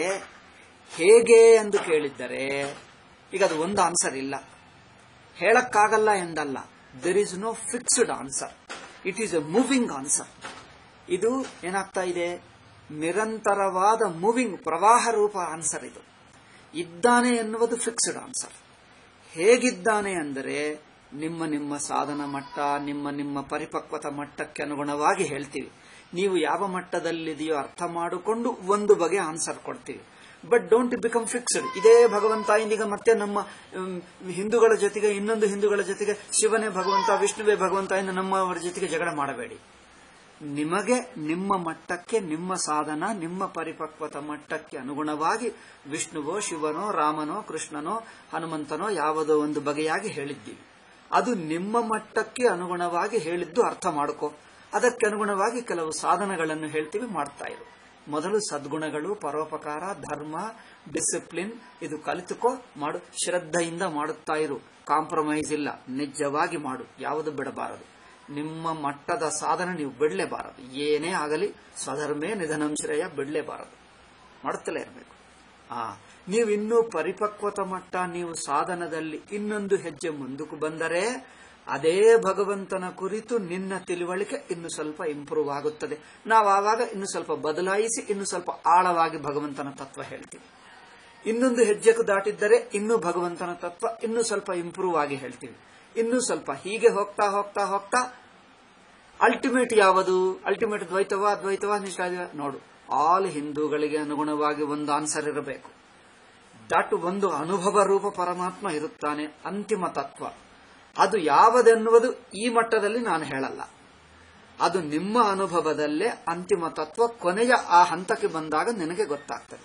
ಹೇಗೆ ಎಂದು ಕೇಳಿದ್ದರೆ ಈಗ ಅದು ಒಂದು ಆನ್ಸರ್ ಇಲ್ಲ ಹೇಳಕ್ಕಾಗಲ್ಲ ಎಂದಲ್ಲ there is no fixed answer it is a moving answer ಇದು ಏನಾಗ್ತಾ ಇದೆ ನಿರಂತರವಾದ ಮೂವಿಂಗ್ ಪ್ರವಾಹ ರೂಪ ಆನ್ಸರ್ ಇದು ಇದ್ದಾನೆ ಎನ್ನುವುದು ಫಿಕ್ಸ್ಡ್ ಆನ್ಸರ್ ಹೇಗಿದ್ದಾನೆ ಅಂದರೆ ನಿಮ್ಮ ನಿಮ್ಮ ಸಾಧನ ಮಟ್ಟ ನಿಮ್ಮ ನಿಮ್ಮ ಪರಿಪಕ್ವತ ಮಟ್ಟಕ್ಕೆ ಅನುಗುಣವಾಗಿ ಹೇಳ್ತೀವಿ ನೀವು ಯಾವ ಮಟ್ಟದಲ್ಲಿದೆಯೋ ಅರ್ಥ ಮಾಡಿಕೊಂಡು ಒಂದು ಬಗೆ ಆನ್ಸರ್ ಕೊಡ್ತೀವಿ ಬಟ್ ಡೋಂಟ್ ಬಿಕಮ್ ಫಿಕ್ಸ್ಡ್ ಇದೇ ಭಗವಂತ ಇಂದೀಗ ಮತ್ತೆ ನಮ್ಮ ಮ್, ಹಿಂದೂಗಳ ಜೊತೆಗೆ ಇನ್ನೊಂದು ಹಿಂದೂಗಳ ಜೊತೆಗೆ ಶಿವನೇ ಭಗವಂತ ವಿಷ್ಣುವೇ ಭಗವಂತ ಎಂದು ನಮ್ಮವರ ಜೊತೆಗೆ ಜಗಳ ಮಾಡಬೇಡಿ ನಿಮಗೆ ನಿಮ್ಮ ಮಟ್ಟಕ್ಕೆ ನಿಮ್ಮ ಸಾಧನ ನಿಮ್ಮ ಪರಿಪಕ್ವತ ಮಟ್ಟಕ್ಕೆ ಅನುಗುಣವಾಗಿ ವಿಷ್ಣುವೋ ಶಿವನೋ ರಾಮನೋ ಕೃಷ್ಣನೋ ಹನುಮಂತನೋ ಯಾವುದೋ ಒಂದು ಬಗೆಯಾಗಿ ಹೇಳಿದ್ದೀವಿ ಅದು ನಿಮ್ಮ ಮಟ್ಟಕ್ಕೆ ಅನುಗುಣವಾಗಿ ಹೇಳಿದ್ದು ಅರ್ಥ ಮಾಡ್ಕೋ ಅದಕ್ಕೆ ಅನುಗುಣವಾಗಿ ಕೆಲವು ಸಾಧನಗಳನ್ನು ಹೇಳ್ತೀವಿ ಮಾಡ್ತಾ ಇರು ಮೊದಲು ಸದ್ಗುಣಗಳು ಪರೋಪಕಾರ ಧರ್ಮ ಡಿಸಿಪ್ಲಿನ್ ಇದು ಕಲಿತುಕೋ ಮಾಡು ಶ್ರದ್ಧೆಯಿಂದ ಮಾಡುತ್ತಾ ಇರು ಕಾಂಪ್ರಮೈಸ್ ಇಲ್ಲ ನಿಜವಾಗಿ ಮಾಡು ಯಾವುದು ಬಿಡಬಾರದು ನಿಮ್ಮ ಮಟ್ಟದ ಸಾಧನೆ ನೀವು ಬಿಡಲೇಬಾರದು ಏನೇ ಆಗಲಿ ಸ್ವಧರ್ಮೇ ನಿಧನಂ ಶ್ರೇಯ ಬಿಡಲೇಬಾರದು ಮಾಡುತ್ತಲೇ ಇರಬೇಕು ಆ ನೀವು ಇನ್ನೂ ಪರಿಪಕ್ವತ ಮಟ್ಟ ನೀವು ಸಾಧನದಲ್ಲಿ ಇನ್ನೊಂದು ಹೆಜ್ಜೆ ಮುಂದಕ್ಕೆ ಬಂದರೆ ಅದೇ ಭಗವಂತನ ಕುರಿತು ನಿನ್ನ ತಿಳುವಳಿಕೆ ಇನ್ನು ಸ್ವಲ್ಪ ಇಂಪ್ರೂವ್ ಆಗುತ್ತದೆ ನಾವು ಆವಾಗ ಇನ್ನು ಸ್ವಲ್ಪ ಬದಲಾಯಿಸಿ ಇನ್ನು ಸ್ವಲ್ಪ ಆಳವಾಗಿ ಭಗವಂತನ ತತ್ವ ಹೇಳ್ತೀವಿ ಇನ್ನೊಂದು ಹೆಜ್ಜೆಗೆ ದಾಟಿದ್ದರೆ ಇನ್ನೂ ಭಗವಂತನ ತತ್ವ ಇನ್ನೂ ಸ್ವಲ್ಪ ಇಂಪ್ರೂವ್ ಆಗಿ ಹೇಳ್ತೀವಿ ಇನ್ನೂ ಸ್ವಲ್ಪ ಹೀಗೆ ಹೋಗ್ತಾ ಹೋಗ್ತಾ ಹೋಗ್ತಾ ಅಲ್ಟಿಮೇಟ್ ಯಾವುದು ಅಲ್ಟಿಮೇಟ್ ದ್ವೈತವ ಅದ್ವೈತವ ನಿಷ್ಠಾದ್ವ ನೋಡು ಆಲ್ ಹಿಂದೂಗಳಿಗೆ ಅನುಗುಣವಾಗಿ ಒಂದು ಆನ್ಸರ್ ಇರಬೇಕು ದಟ್ ಒಂದು ಅನುಭವ ರೂಪ ಪರಮಾತ್ಮ ಇರುತ್ತಾನೆ ಅಂತಿಮ ತತ್ವ ಅದು ಯಾವುದೆನ್ನುವುದು ಈ ಮಟ್ಟದಲ್ಲಿ ನಾನು ಹೇಳಲ್ಲ ಅದು ನಿಮ್ಮ ಅನುಭವದಲ್ಲೇ ಅಂತಿಮ ತತ್ವ ಕೊನೆಯ ಆ ಹಂತಕ್ಕೆ ಬಂದಾಗ ನಿನಗೆ ಗೊತ್ತಾಗ್ತದೆ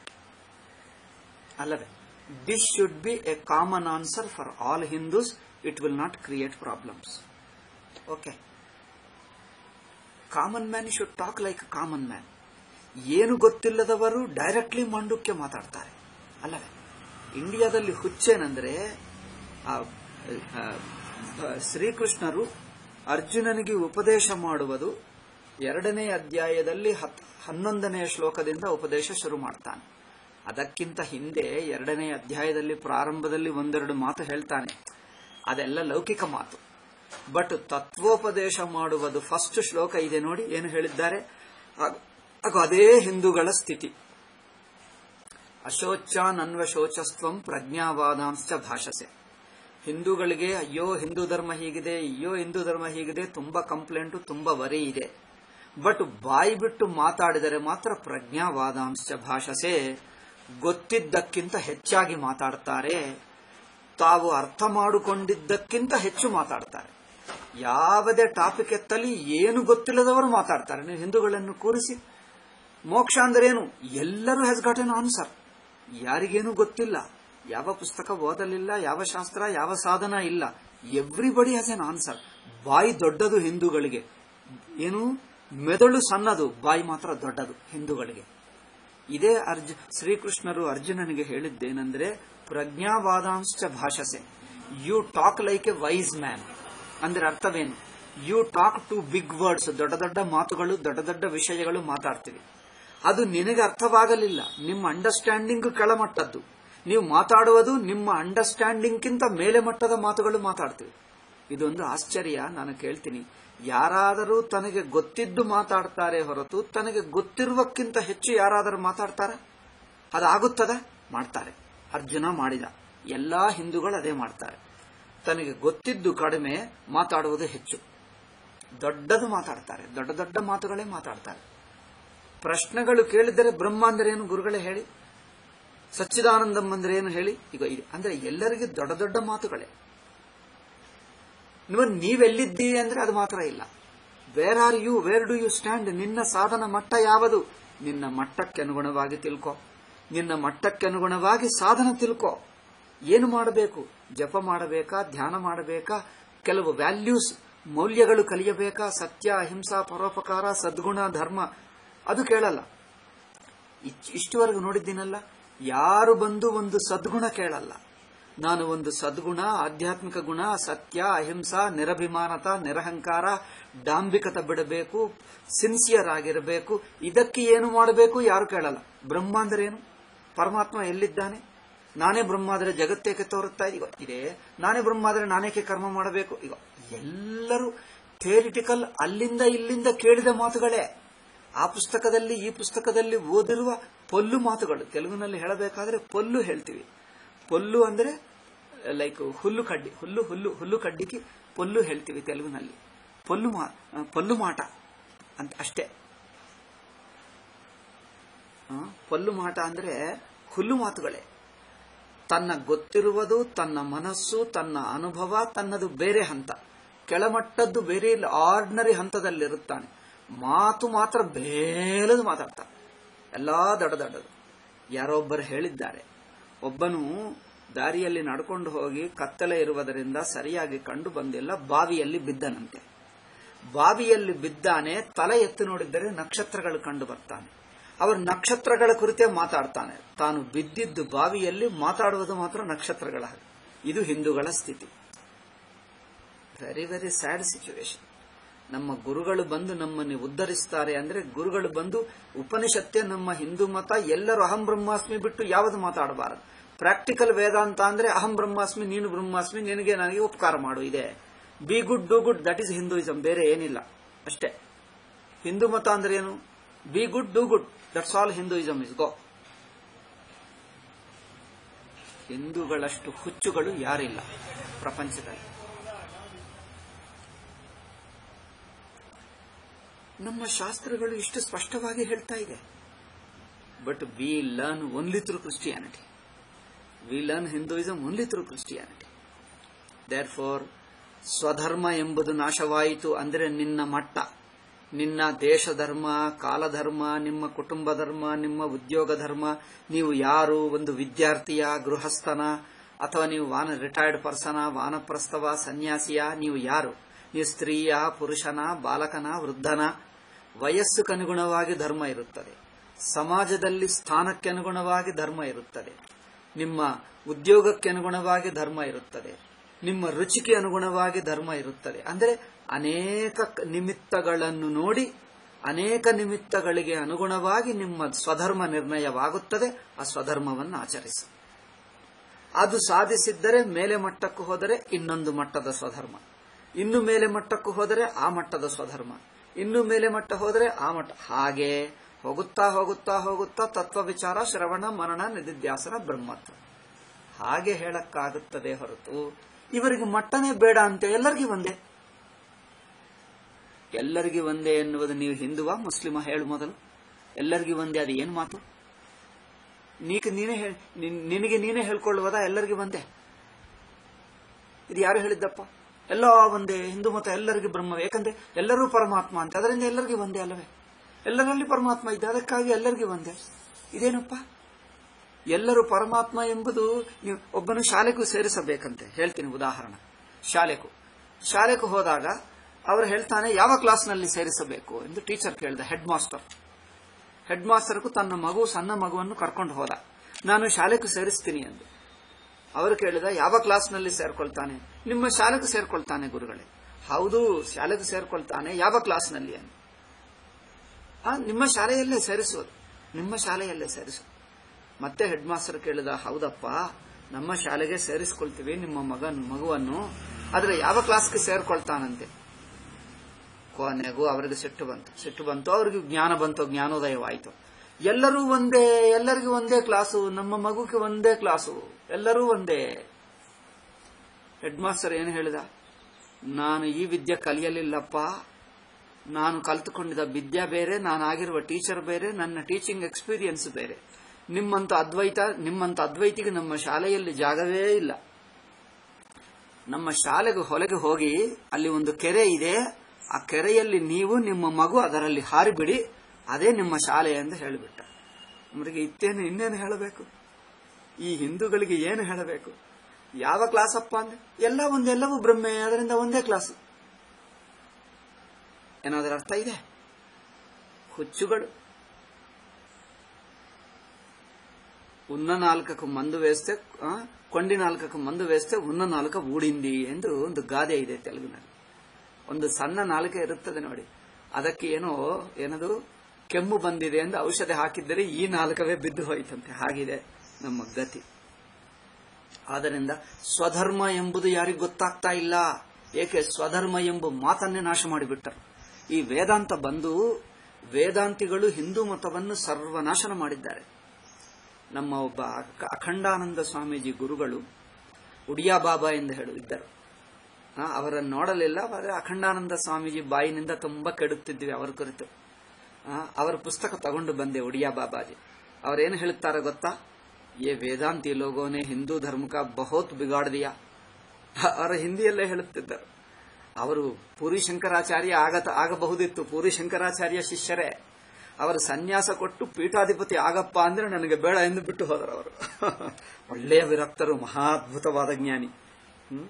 ಅಲ್ಲವೇ this should be a common answer for all Hindus it will not create problems okay common man should talk like common man ಏನು ಗೊತ್ತಿಲ್ಲದವರು ಡೈರೆಕ್ಟ್ಲಿ ಮಂಡುಕ್ಕೆ ಮಾತಾಡ್ತಾರೆ ಅಲ್ಲವೇ ಇಂಡಿಯಾದಲ್ಲಿ ಹುಚ್ಚೇನೆಂದ್ರೆ ಆ, ಆ, ಶ್ರೀಕೃಷ್ಣರು ಅರ್ಜುನನಿಗೆ ಉಪದೇಶ ಮಾಡುವುದು ಎರಡನೇ ಅಧ್ಯಾಯದಲ್ಲಿ ಹತ್- ಹನ್ನೊಂದನೆಯ ಶ್ಲೋಕದಿಂದ ಉಪದೇಶ ಶುರು ಮಾಡ್ತಾನೆ ಅದಕ್ಕಿಂತ ಹಿಂದೆ ಎರಡನೇ ಅಧ್ಯಾಯದಲ್ಲಿ ಪ್ರಾರಂಭದಲ್ಲಿ ಒಂದೆರಡು ಮಾತು ಹೇಳ್ತಾನೆ ಅದೆಲ್ಲ ಲೌಕಿಕ ಮಾತು ಬಟ್ ತತ್ವೋಪದೇಶ ಮಾಡುವುದು ಫಸ್ಟ್ ಶ್ಲೋಕ ಇದೆ ನೋಡಿ ಏನು ಹೇಳಿದ್ದಾರೆ ಆಗ- ಆಗ ಅದೇ ಹಿಂದೂಗಳ ಸ್ಥಿತಿ ಅಶೋಚಾನನ್ವಶೋಚಸ್ತ್ವಂ ಪ್ರಜ್ಞಾವಾದಾಂಶ ಭಾಷಸೆ ಹಿಂದೂಗಳಿಗೆ ಅಯ್ಯೋ ಹಿಂದೂ ಧರ್ಮ ಹೀಗಿದೆ ಅಯ್ಯೋ ಹಿಂದೂ ಧರ್ಮ ಹೀಗಿದೆ ತುಂಬಾ ಕಂಪ್ಲೇಂಟು ತುಂಬಾ ವರಿ ಇದೆ ಬಟ್ ಬಾಯಿ ಬಿಟ್ಟು ಮಾತಾಡಿದರೆ ಮಾತ್ರ ಪ್ರಜ್ಞಾವಾದಾಂಶ ಭಾಷಸೆ ಗೊತ್ತಿದ್ದಕ್ಕಿಂತ ಹೆಚ್ಚಾಗಿ ಮಾತಾಡ್ತಾರೆ ತಾವು ಅರ್ಥ ಮಾಡಿಕೊಂಡಿದ್ದಕ್ಕಿಂತ ಹೆಚ್ಚು ಮಾತಾಡ್ತಾರೆ ಯಾವುದೇ ಟಾಪಿಕ್ ಎತ್ತಲಿ ಏನು ಗೊತ್ತಿಲ್ಲದವರು ಮಾತಾಡ್ತಾರೆ ನೀವು ಹಿಂದೂಗಳನ್ನು ಕೂರಿಸಿ ಮೋಕ್ಷ ಅಂದ್ರೇನು ಎಲ್ಲರೂ ಹ್ಯಾಸ್ ಗಾಟ್ ಎನ್ ಆನ್ಸರ್ ಯಾರಿಗೇನು ಗೊತ್ತಿಲ್ಲ ಯಾವ ಪುಸ್ತಕ ಓದಲಿಲ್ಲ ಯಾವ ಶಾಸ್ತ್ರ ಯಾವ ಸಾಧನ ಇಲ್ಲ ಎವ್ರಿಬಡಿ ಹ್ಯಾಸ್ ಎನ್ ಆನ್ಸರ್ ಬಾಯಿ ದೊಡ್ಡದು ಹಿಂದೂಗಳಿಗೆ ಏನು ಮೆದುಳು ಸಣ್ಣದು ಬಾಯಿ ಮಾತ್ರ ದೊಡ್ಡದು ಹಿಂದೂಗಳಿಗೆ ಇದೇ ಅರ್ಜು ಶ್ರೀಕೃಷ್ಣರು ಅರ್ಜುನನಿಗೆ ಹೇಳಿದ್ದೇನೆಂದ್ರೆ ಪ್ರಜ್ಞಾವಾದಾಂಶ ಭಾಷಸೆ you talk like a wise man ಅಂದ್ರೆ ಅರ್ಥವೇನು you talk too big words ದೊಡ್ಡ ದೊಡ್ಡ ಮಾತುಗಳು ದೊಡ್ಡ ದೊಡ್ಡ ವಿಷಯಗಳು ಮಾತಾಡ್ತೀವಿ ಅದು ನಿನಗೆ ಅರ್ಥವಾಗಲಿಲ್ಲ ನಿಮ್ಮ ಅಂಡರ್ಸ್ಟ್ಯಾಂಡಿಂಗ್ ಕೆಳಮಟ್ಟದ್ದು ನೀವು ಮಾತಾಡುವುದು ನಿಮ್ಮ ಅಂಡರ್ಸ್ಟ್ಯಾಂಡಿಂಗ್ಗಿಂತ ಮೇಲೆ ಮಟ್ಟದ ಮಾತುಗಳು ಮಾತಾಡ್ತೀವಿ ಇದೊಂದು ಆಶ್ಚರ್ಯ ನಾನು ಕೇಳ್ತೀನಿ ಯಾರಾದರೂ ತನಗೆ ಗೊತ್ತಿದ್ದು ಮಾತಾಡ್ತಾರೆ ಹೊರತು ತನಗೆ ಗೊತ್ತಿರುವಕ್ಕಿಂತ ಹೆಚ್ಚು ಯಾರಾದರೂ ಮಾತಾಡ್ತಾರ ಅದಾಗುತ್ತದ ಮಾಡ್ತಾರೆ ಅರ್ಜುನ ಮಾಡಿದ ಎಲ್ಲಾ ಹಿಂದೂಗಳು ಅದೇ ಮಾಡ್ತಾರೆ ತನಗೆ ಗೊತ್ತಿದ್ದು ಕಡಿಮೆ ಮಾತಾಡುವುದು ಹೆಚ್ಚು ದೊಡ್ಡದು ಮಾತಾಡ್ತಾರೆ ದೊಡ್ಡ ದೊಡ್ಡ ಮಾತುಗಳೇ ಮಾತಾಡ್ತಾರೆ ಪ್ರಶ್ನೆಗಳು ಕೇಳಿದರೆ ಬ್ರಹ್ಮ ಅಂದ್ರೆ ಏನು ಗುರುಗಳೇ ಹೇಳಿ ಸಚ್ಚಿದಾನಂದಂ ಅಂದ್ರೆ ಏನು ಹೇಳಿ ಈಗ ಇದೆ ಅಂದ್ರೆ ಎಲ್ಲರಿಗೂ ದೊಡ್ಡ ದೊಡ್ಡ ಮಾತುಗಳೇ ನೀವು ನೀವೆಲ್ಲಿದ್ದೀ ಅಂದ್ರೆ ಅದು ಮಾತ್ರ ಇಲ್ಲ where are you where do you stand ನಿನ್ನ ಸಾಧನ ಮಟ್ಟ ಯಾವುದು ನಿನ್ನ ಮಟ್ಟಕ್ಕೆ ಅನುಗುಣವಾಗಿ ತಿಳ್ಕೊ ನಿನ್ನ ಮಟ್ಟಕ್ಕೆ ಅನುಗುಣವಾಗಿ ಸಾಧನ ತಿಳ್ಕೊ ಏನು ಮಾಡಬೇಕು ಜಪ ಮಾಡಬೇಕಾ ಧ್ಯಾನ ಮಾಡಬೇಕಾ ಕೆಲವು ವ್ಯಾಲ್ಯೂಸ್ ಮೌಲ್ಯಗಳು ಕಲಿಯಬೇಕಾ ಸತ್ಯ ಅಹಿಂಸಾ ಪರೋಪಕಾರ ಸದ್ಗುಣ ಧರ್ಮ ಅದು ಕೇಳಲ್ಲ ಇಚ್- ಇಷ್ಟುವರೆಗೂ ನೋಡಿದ್ದೀನಲ್ಲ ಯಾರು ಬಂದು ಒಂದು ಸದ್ಗುಣ ಕೇಳಲ್ಲ ನಾನು ಒಂದು ಸದ್ಗುಣ ಆಧ್ಯಾತ್ಮಿಕ ಗುಣ ಸತ್ಯ ಅಹಿಂಸಾ ನಿರಭಿಮಾನತ ನಿರಹಂಕಾರ ಡಾಂಬಿಕತ ಬಿಡಬೇಕು ಸಿನ್ಸಿಯರ್ ಆಗಿರಬೇಕು ಇದಕ್ಕೆ ಏನು ಮಾಡಬೇಕು ಯಾರು ಕೇಳಲ್ಲ ಬ್ರಹ್ಮ ಅಂದ್ರೆ ಏನು ಪರಮಾತ್ಮ ಎಲ್ಲಿದ್ದಾನೆ ನಾನೇ ಬ್ರಹ್ಮ ಆದರೆ ಜಗತ್ತೇಕೆ ತೋರುತ್ತಾ ಇದೆ? ಈಗ ಇದೆ ನಾನೇ ಬ್ರಹ್ಮ ಆದರೆ ನಾನೇಕೆ ಕರ್ಮ ಮಾಡಬೇಕು ಈಗ ಎಲ್ಲರೂ ಥಿಯರಿಟಿಕಲ್ ಅಲ್ಲಿಂದ ಇಲ್ಲಿಂದ ಕೇಳಿದ ಮಾತುಗಳೇ ಆ ಪುಸ್ತಕದಲ್ಲಿ ಈ ಪುಸ್ತಕದಲ್ಲಿ ಓದಿರುವ ಪೊಲ್ಲು ಮಾತುಗಳು ತೆಲುಗಿನಲ್ಲಿ ಹೇಳಬೇಕಾದ್ರೆ ಪೊಲ್ಲು ಹೇಳ್ತೀವಿ ಪೊಲ್ಲು ಅಂದ್ರೆ ಲೈಕ್ ಹುಲ್ಲು ಕಡ್ಡಿ ಹುಲ್ಲು ಹುಲ್ಲು ಹುಲ್ಲು ಕಡ್ಡಿಗೆ ಪೊಲ್ಲು ಹೇಳ್ತೀವಿ ತೆಲುಗಿನಲ್ಲಿ ಪೊಲ್ಲು ಮಾ ಪೊಲ್ಲು ಮಾಟ ಅಂತ ಅಷ್ಟೇ ಆ, ಪೊಲ್ಲು ಮಾಟ ಅಂದ್ರೆ ಹುಲ್ಲು ಮಾತುಗಳೇ ತನ್ನ ಗೊತ್ತಿರುವುದು ತನ್ನ ಮನಸ್ಸು ತನ್ನ ಅನುಭವ ತನ್ನದು ಬೇರೆ ಹಂತ ಕೆಳಮಟ್ಟದ್ದು ಬೇರೆ ಇಲ್ಲ ಆರ್ಡಿನರಿ ಹಂತದಲ್ಲಿರುತ್ತಾನೆ ಮಾತು ಮಾತ್ರ ಬೇಲದು ಮಾತಾಡ್ತಾನೆ ಎಲ್ಲಾ ದೊಡ್ಡ ದೊಡ್ಡದು ಯಾರೊಬ್ಬರು ಹೇಳಿದ್ದಾರೆ ಒಬ್ಬನು ದಾರಿಯಲ್ಲಿ ನಡ್ಕೊಂಡು ಹೋಗಿ ಕತ್ತಲೆ ಇರುವುದರಿಂದ ಸರಿಯಾಗಿ ಕಂಡು ಬಂದಿಲ್ಲ ಬಾವಿಯಲ್ಲಿ ಬಿದ್ದನಂತೆ ಬಾವಿಯಲ್ಲಿ ಬಿದ್ದಾನೆ ತಲೆ ಎತ್ತು ನೋಡಿದರೆ ನಕ್ಷತ್ರಗಳು ಕಂಡು ಬರ್ತಾನೆ ಅವರು ನಕ್ಷತ್ರಗಳ ಕುರಿತೇ ಮಾತಾಡ್ತಾನೆ ತಾನು ಬಿದ್ದಿದ್ದು ಬಾವಿಯಲ್ಲಿ ಮಾತಾಡುವುದು ಮಾತ್ರ ನಕ್ಷತ್ರಗಳ ಹಾಗೆ ಇದು ಹಿಂದೂಗಳ ಸ್ಥಿತಿ ವೆರಿ ವೆರಿ ಸ್ಯಾಡ್ ಸಿಚುವೇಶನ್ ನಮ್ಮ ಗುರುಗಳು ಬಂದು ನಮ್ಮನ್ನು ಉದ್ಧರಿಸ್ತಾರೆ ಅಂದ್ರೆ ಗುರುಗಳು ಬಂದು ಉಪನಿಷತ್ತೆ ನಮ್ಮ ಹಿಂದೂ ಮತ ಎಲ್ಲರೂ ಅಹಂ ಬ್ರಹ್ಮಾಸ್ಮಿ ಬಿಟ್ಟು ಯಾವುದು ಮಾತಾಡಬಾರದು ಪ್ರಾಕ್ಟಿಕಲ್ ವೇದಾಂತ ಅಂದ್ರೆ ಅಹಂ ಬ್ರಹ್ಮಾಸ್ಮಿ ನೀನು ಬ್ರಹ್ಮಾಸ್ಮಿ ನಿನಗೆ ನನಗೆ ಉಪಕಾರ ಮಾಡು ಇದೆ be good do good that is Hinduism ಬೇರೆ ಏನಿಲ್ಲ ಅಷ್ಟೇ ಹಿಂದೂ ಮತ ಅಂದ್ರೆ ಏನು be good do good that's all Hinduism is go ಹಿಂದೂಗಳಷ್ಟು ಹುಚ್ಚುಗಳು ಯಾರಿಲ್ಲ ಪ್ರಪಂಚದಲ್ಲಿ ನಮ್ಮ ಶಾಸ್ತ್ರಗಳು ಇಷ್ಟು ಸ್ಪಷ್ಟವಾಗಿ ಹೇಳ್ತಾ ಇದೆ but we learn only through Christianity we learn Hinduism only through Christianity therefore ಸ್ವಧರ್ಮ ಎಂಬುದು ನಾಶವಾಯಿತು ಅಂದರೆ ನಿನ್ನ ಮಟ್ಟ ನಿನ್ನ ದೇಶ ಧರ್ಮ ಕಾಲಧರ್ಮ ನಿಮ್ಮ ಕುಟುಂಬ ಧರ್ಮ ನಿಮ್ಮ ಉದ್ಯೋಗ ಧರ್ಮ ನೀವು ಯಾರು ಒಂದು ವಿದ್ಯಾರ್ಥಿಯ ಗೃಹಸ್ಥನ ಅಥವಾ ನೀವು ವಾನ ರಿಟೈರ್ಡ್ ಪರ್ಸನ ವಾನಪ್ರಸ್ಥವ ಸನ್ಯಾಸಿಯ ನೀವು ಯಾರು ನೀವು ಸ್ತ್ರೀಯ ಪುರುಷನ ಬಾಲಕನ ವೃದ್ಧನ ವಯಸ್ಸುಗನುಗುಣವಾಗಿ ಧರ್ಮ ಇರುತ್ತದೆ ಸಮಾಜದಲ್ಲಿ ಸ್ಥಾನಕ್ಕೆ ಅನುಗುಣವಾಗಿ ಧರ್ಮ ಇರುತ್ತದೆ ನಿಮ್ಮ ಉದ್ಯೋಗಕ್ಕೆ ಅನುಗುಣವಾಗಿ ಧರ್ಮ ಇರುತ್ತದೆ ನಿಮ್ಮ ರುಚಿಗೆ ಅನುಗುಣವಾಗಿ ಧರ್ಮ ಇರುತ್ತದೆ ಅಂದರೆ ಅನೇಕ ಕ- ನಿಮಿತ್ತಗಳನ್ನು ನೋಡಿ ಅನೇಕ ನಿಮಿತ್ತಗಳಿಗೆ ಅನುಗುಣವಾಗಿ ನಿಮ್ಮ ಸ್ವಧರ್ಮ ನಿರ್ಣಯವಾಗುತ್ತದೆ ಆ ಸ್ವಧರ್ಮವನ್ನು ಆಚರಿಸಿ ಅದು ಸಾಧಿಸಿದ್ದರೆ ಮೇಲೆ ಮಟ್ಟಕ್ಕೂ ಹೋದರೆ ಇನ್ನೊಂದು ಮಟ್ಟದ ಸ್ವಧರ್ಮ ಇನ್ನು ಮೇಲೆ ಮಟ್ಟಕ್ಕೂ ಹೋದರೆ ಆ ಮಟ್ಟದ ಸ್ವಧರ್ಮ ಇನ್ನು ಮೇಲೆ ಮಟ್ಟ ಹೋದರೆ ಆ ಮಟ್ಟ ಹಾಗೆ ಹೋಗುತ್ತಾ ಹೋಗುತ್ತಾ ಹೋಗುತ್ತಾ ತತ್ವ ವಿಚಾರ ಶ್ರವಣ ಮರಣ ನಿಧಿಧ್ಯಾಸನ ಬ್ರಹ್ಮತ್ವ ಹಾಗೆ ಹೇಳಕ್ಕಾಗುತ್ತದೆ ಹೊರತು ಇವರಿಗೆ ಮಟ್ಟನೇ ಬೇಡ ಅಂತ ಎಲ್ಲರಿಗೂ ಒಂದೇ ಎಲ್ಲರಿಗೂ ಒಂದೇ ಎನ್ನುವುದು ನೀವು ಹಿಂದುವಾ ಮುಸ್ಲಿಮ ಹೇಳು ಮೊದಲು ಎಲ್ಲರಿಗೂ ಒಂದೇ ಅದು ಏನು ಮಾತು ನೀಕ ನೀನೇ ಹೇಳ್- ನಿನ್- ನಿನಗೆ ನೀನೇ ಹೇಳ್ಕೊಳ್ಳುವುದಾ ಎಲ್ಲರಿಗೂ ಒಂದೇ ಇದು ಯಾರು ಹೇಳಿದ್ದಪ್ಪ ಎಲ್ಲ ಒಂದೇ ಹಿಂದೂ ಮತ ಎಲ್ಲರಿಗೂ ಬ್ರಹ್ಮ ಯಾಕಂದ್ರೆ ಎಲ್ಲರೂ ಪರಮಾತ್ಮ ಅಂತ ಅದರಿಂದ ಎಲ್ಲರಿಗೂ ಒಂದೇ ಅಲ್ಲವೇ ಎಲ್ಲರಲ್ಲಿ ಪರಮಾತ್ಮ ಇದ್ದ ಅದಕ್ಕಾಗಿ ಎಲ್ಲರಿಗೂ ಒಂದೇ ಇದೇನಪ್ಪ ಎಲ್ಲರೂ ಪರಮಾತ್ಮ ಎಂಬುದು ನೀವು ಒಬ್ಬನು ಶಾಲೆಗೂ ಸೇರಿಸಬೇಕಂತೆ ಹೇಳ್ತೀನಿ ಉದಾಹರಣೆ ಶಾಲೆಗೂ ಶಾಲೆಗೂ ಹೋದಾಗ ಅವರು ಹೇಳ್ತಾನೆ ಯಾವ ಕ್ಲಾಸ್ನಲ್ಲಿ ಸೇರಿಸಬೇಕು ಎಂದು ಟೀಚರ್ ಕೇಳಿದ ಹೆಡ್ ಮಾಸ್ಟರ್ ಹೆಡ್ ಮಾಸ್ಟರ್ಗೂ ತನ್ನ ಮಗು ಸಣ್ಣ ಮಗುವನ್ನು ಕರ್ಕೊಂಡು ಹೋದ ನಾನು ಶಾಲೆಗೂ ಸೇರಿಸ್ತೀನಿ ಎಂದು ಅವರು ಕೇಳಿದ ಯಾವ ಕ್ಲಾಸ್ನಲ್ಲಿ ಸೇರ್ಕೊಳ್ತಾನೆ ನಿಮ್ಮ ಶಾಲೆಗೂ ಸೇರ್ಕೊಳ್ತಾನೆ ಗುರುಗಳೇ ಹೌದು ಶಾಲೆಗೂ ಸೇರ್ಕೊಳ್ತಾನೆ ಯಾವ ಕ್ಲಾಸ್ನಲ್ಲಿ ಎಂದು ಆ, ನಿಮ್ಮ ಶಾಲೆಯಲ್ಲೇ ಸೇರಿಸುವುದು ನಿಮ್ಮ ಶಾಲೆಯಲ್ಲೇ ಸೇರಿಸು ಮತ್ತೆ ಹೆಡ್ ಮಾಸ್ಟರ್ ಕೇಳಿದ ಹೌದಪ್ಪ ನಮ್ಮ ಶಾಲೆಗೆ ಸೇರಿಸ್ಕೊಳ್ತೀವಿ ನಿಮ್ಮ ಮಗನ್ ಮಗುವನ್ನು ಆದ್ರೆ ಯಾವ ಕ್ಲಾಸ್ಗೆ ಸೇರ್ಕೊಳ್ತಾನಂತೆ ಕೊನೆಗೂ ಅವರಿಗೆ ಸಿಟ್ಟು ಬಂತು ಸಿಟ್ಟು ಬಂತು ಅವ್ರಿಗೆ ಜ್ಞಾನ ಬಂತು ಜ್ಞಾನೋದಯವಾಯಿತು ಎಲ್ಲರೂ ಒಂದೇ ಎಲ್ಲರಿಗೂ ಒಂದೇ ಕ್ಲಾಸು ನಮ್ಮ ಮಗುಗೆ ಒಂದೇ ಕ್ಲಾಸು ಎಲ್ಲರೂ ಒಂದೇ ಹೆಡ್ ಮಾಸ್ಟರ್ ಏನು ಹೇಳಿದ ನಾನು ಈ ವಿದ್ಯೆ ಕಲಿಯಲಿಲ್ಲಪ್ಪ ನಾನು ಕಲ್ತುಕೊಂಡಿದ್ದ ವಿದ್ಯೆ ಬೇರೆ ನಾನು ಆಗಿರುವ ಟೀಚರ್ ಬೇರೆ ನನ್ನ ಟೀಚಿಂಗ್ ಎಕ್ಸ್ಪೀರಿಯನ್ಸ್ ಬೇರೆ ನಿಮ್ಮಂತ ಅದ್ವೈತ ನಿಮ್ಮಂತ ಅದ್ವೈತಿಗೆ ನಮ್ಮ ಶಾಲೆಯಲ್ಲಿ ಜಾಗವೇ ಇಲ್ಲ ನಮ್ಮ ಶಾಲೆಗೆ ಹೊಲಗೆ ಹೋಗಿ ಅಲ್ಲಿ ಒಂದು ಕೆರೆ ಇದೆ ಆ ಕೆರೆಯಲ್ಲಿ ನೀವು ನಿಮ್ಮ ಮಗು ಅದರಲ್ಲಿ ಹಾರಿಬಿಡಿ ಅದೇ ನಿಮ್ಮ ಶಾಲೆ ಎಂದು ಹೇಳಿಬಿಟ್ಟ ನಮಗೆ ಇತ್ತೇನು ಇನ್ನೇನು ಹೇಳಬೇಕು ಈ ಹಿಂದೂಗಳಿಗೆ ಏನು ಹೇಳಬೇಕು ಯಾವ ಕ್ಲಾಸ್ ಅಪ್ಪ ಅಂದ್ರೆ ಎಲ್ಲ ಒಂದೆಲ್ಲವೂ ಬ್ರಹ್ಮೆ ಅದರಿಂದ ಒಂದೇ ಕ್ಲಾಸ್ ಏನಾದರೂ ಅರ್ಥ ಇದೆ ಹುಚ್ಚುಗಳು ఉన్న ನಾಲ್ಕಕ್ಕೆ ಮಂದು ವೇಸ್ತೆ ಆ, ಕೊಂಡಿ ನಾಲ್ಕಕ್ಕೆ ಮಂದು ವೇಸ್ತೆ ಉನ್ನ ನಾಲ್ಕ ಊಡಿಂದಿ ಎಂದು ಒಂದು ಗಾದೆ ಇದೆ ತೆಲುಗಿನಲ್ಲಿ ಒಂದು ಸಣ್ಣ ನಾಲ್ಕೆ ಇರುತ್ತದೆ ನೋಡಿ ಅದಕ್ಕೆ ಏನೋ ಏನದು ಕೆಮ್ಮು ಬಂದಿದೆ ಎಂದು ಔಷಧಿ ಹಾಕಿದ್ದರೆ ಈ ನಾಲ್ಕವೇ ಬಿದ್ದು ಹೋಯಿತಂತೆ ಹಾಗಿದೆ ನಮ್ಮ ಗತಿ ಆದ್ದರಿಂದ ಸ್ವಧರ್ಮ ಎಂಬುದು ಯಾರಿಗೂ ಗೊತ್ತಾಗ್ತಾ ಇಲ್ಲ ಏಕೆ ಸ್ವಧರ್ಮ ಎಂಬ ಮಾತನ್ನೇ ನಾಶ ಮಾಡಿಬಿಟ್ಟರು ಈ ವೇದಾಂತ ಬಂದು ವೇದಾಂತಿಗಳು ಹಿಂದೂ ಮತವನ್ನು ಸರ್ವನಾಶನ ಮಾಡಿದ್ದಾರೆ ನಮ್ಮ ಒಬ್ಬ ಅಖ- ಅಖಂಡಾನಂದ ಸ್ವಾಮೀಜಿ ಗುರುಗಳು ಉಡಿಯಾ ಬಾಬಾ ಎಂದು ಹೇಳಿದ್ದರು ಆ, ಅವರನ್ನು ನೋಡಲಿಲ್ಲ ಆದರೆ ಅಖಂಡಾನಂದ ಸ್ವಾಮೀಜಿ ಬಾಯಿನಿಂದ ತುಂಬಾ ಕೆಡುತ್ತಿದ್ವಿ ಅವರ ಕುರಿತು ಆ, ಅವರ ಪುಸ್ತಕ ತಗೊಂಡು ಬಂದೆ ಉಡಿಯಾ ಬಾಬಾಜಿ ಅವರೇನು ಹೇಳುತ್ತಾರೆ ಗೊತ್ತಾ ये ವೇದಾಂತಿ ಲೋಗೋನೆ ಹಿಂದೂ ಧರ್ಮಕ ಬಹುತ್ ಬಿಗಾಡ್ ದಿಯಾ ಅವರ ಹಿಂದಿಯಲ್ಲೇ ಹೇಳುತ್ತಿದ್ದರು ಅವರು ಪೂರಿ ಶಂಕರಾಚಾರ್ಯ ಆಗತ ಆಗಬಹುದಿತ್ತು ಪೂರಿ ಶಂಕರಾಚಾರ್ಯ ಶಿಷ್ಯರೇ ಅವರು ಸನ್ಯಾಸ ಕೊಟ್ಟು ಪೀಠಾಧಿಪತಿ ಆಗಪ್ಪ ಅಂದ್ರೆ ನನಗೆ ಬೇಡ ಎಂದು ಬಿಟ್ಟು ಹೋದರು ಅವರು ಒಳ್ಳೆಯ ವಿರಕ್ತರು ಮಹಾದ್ಭುತವಾದ ಜ್ಞಾನಿ ಹ್ಮ್?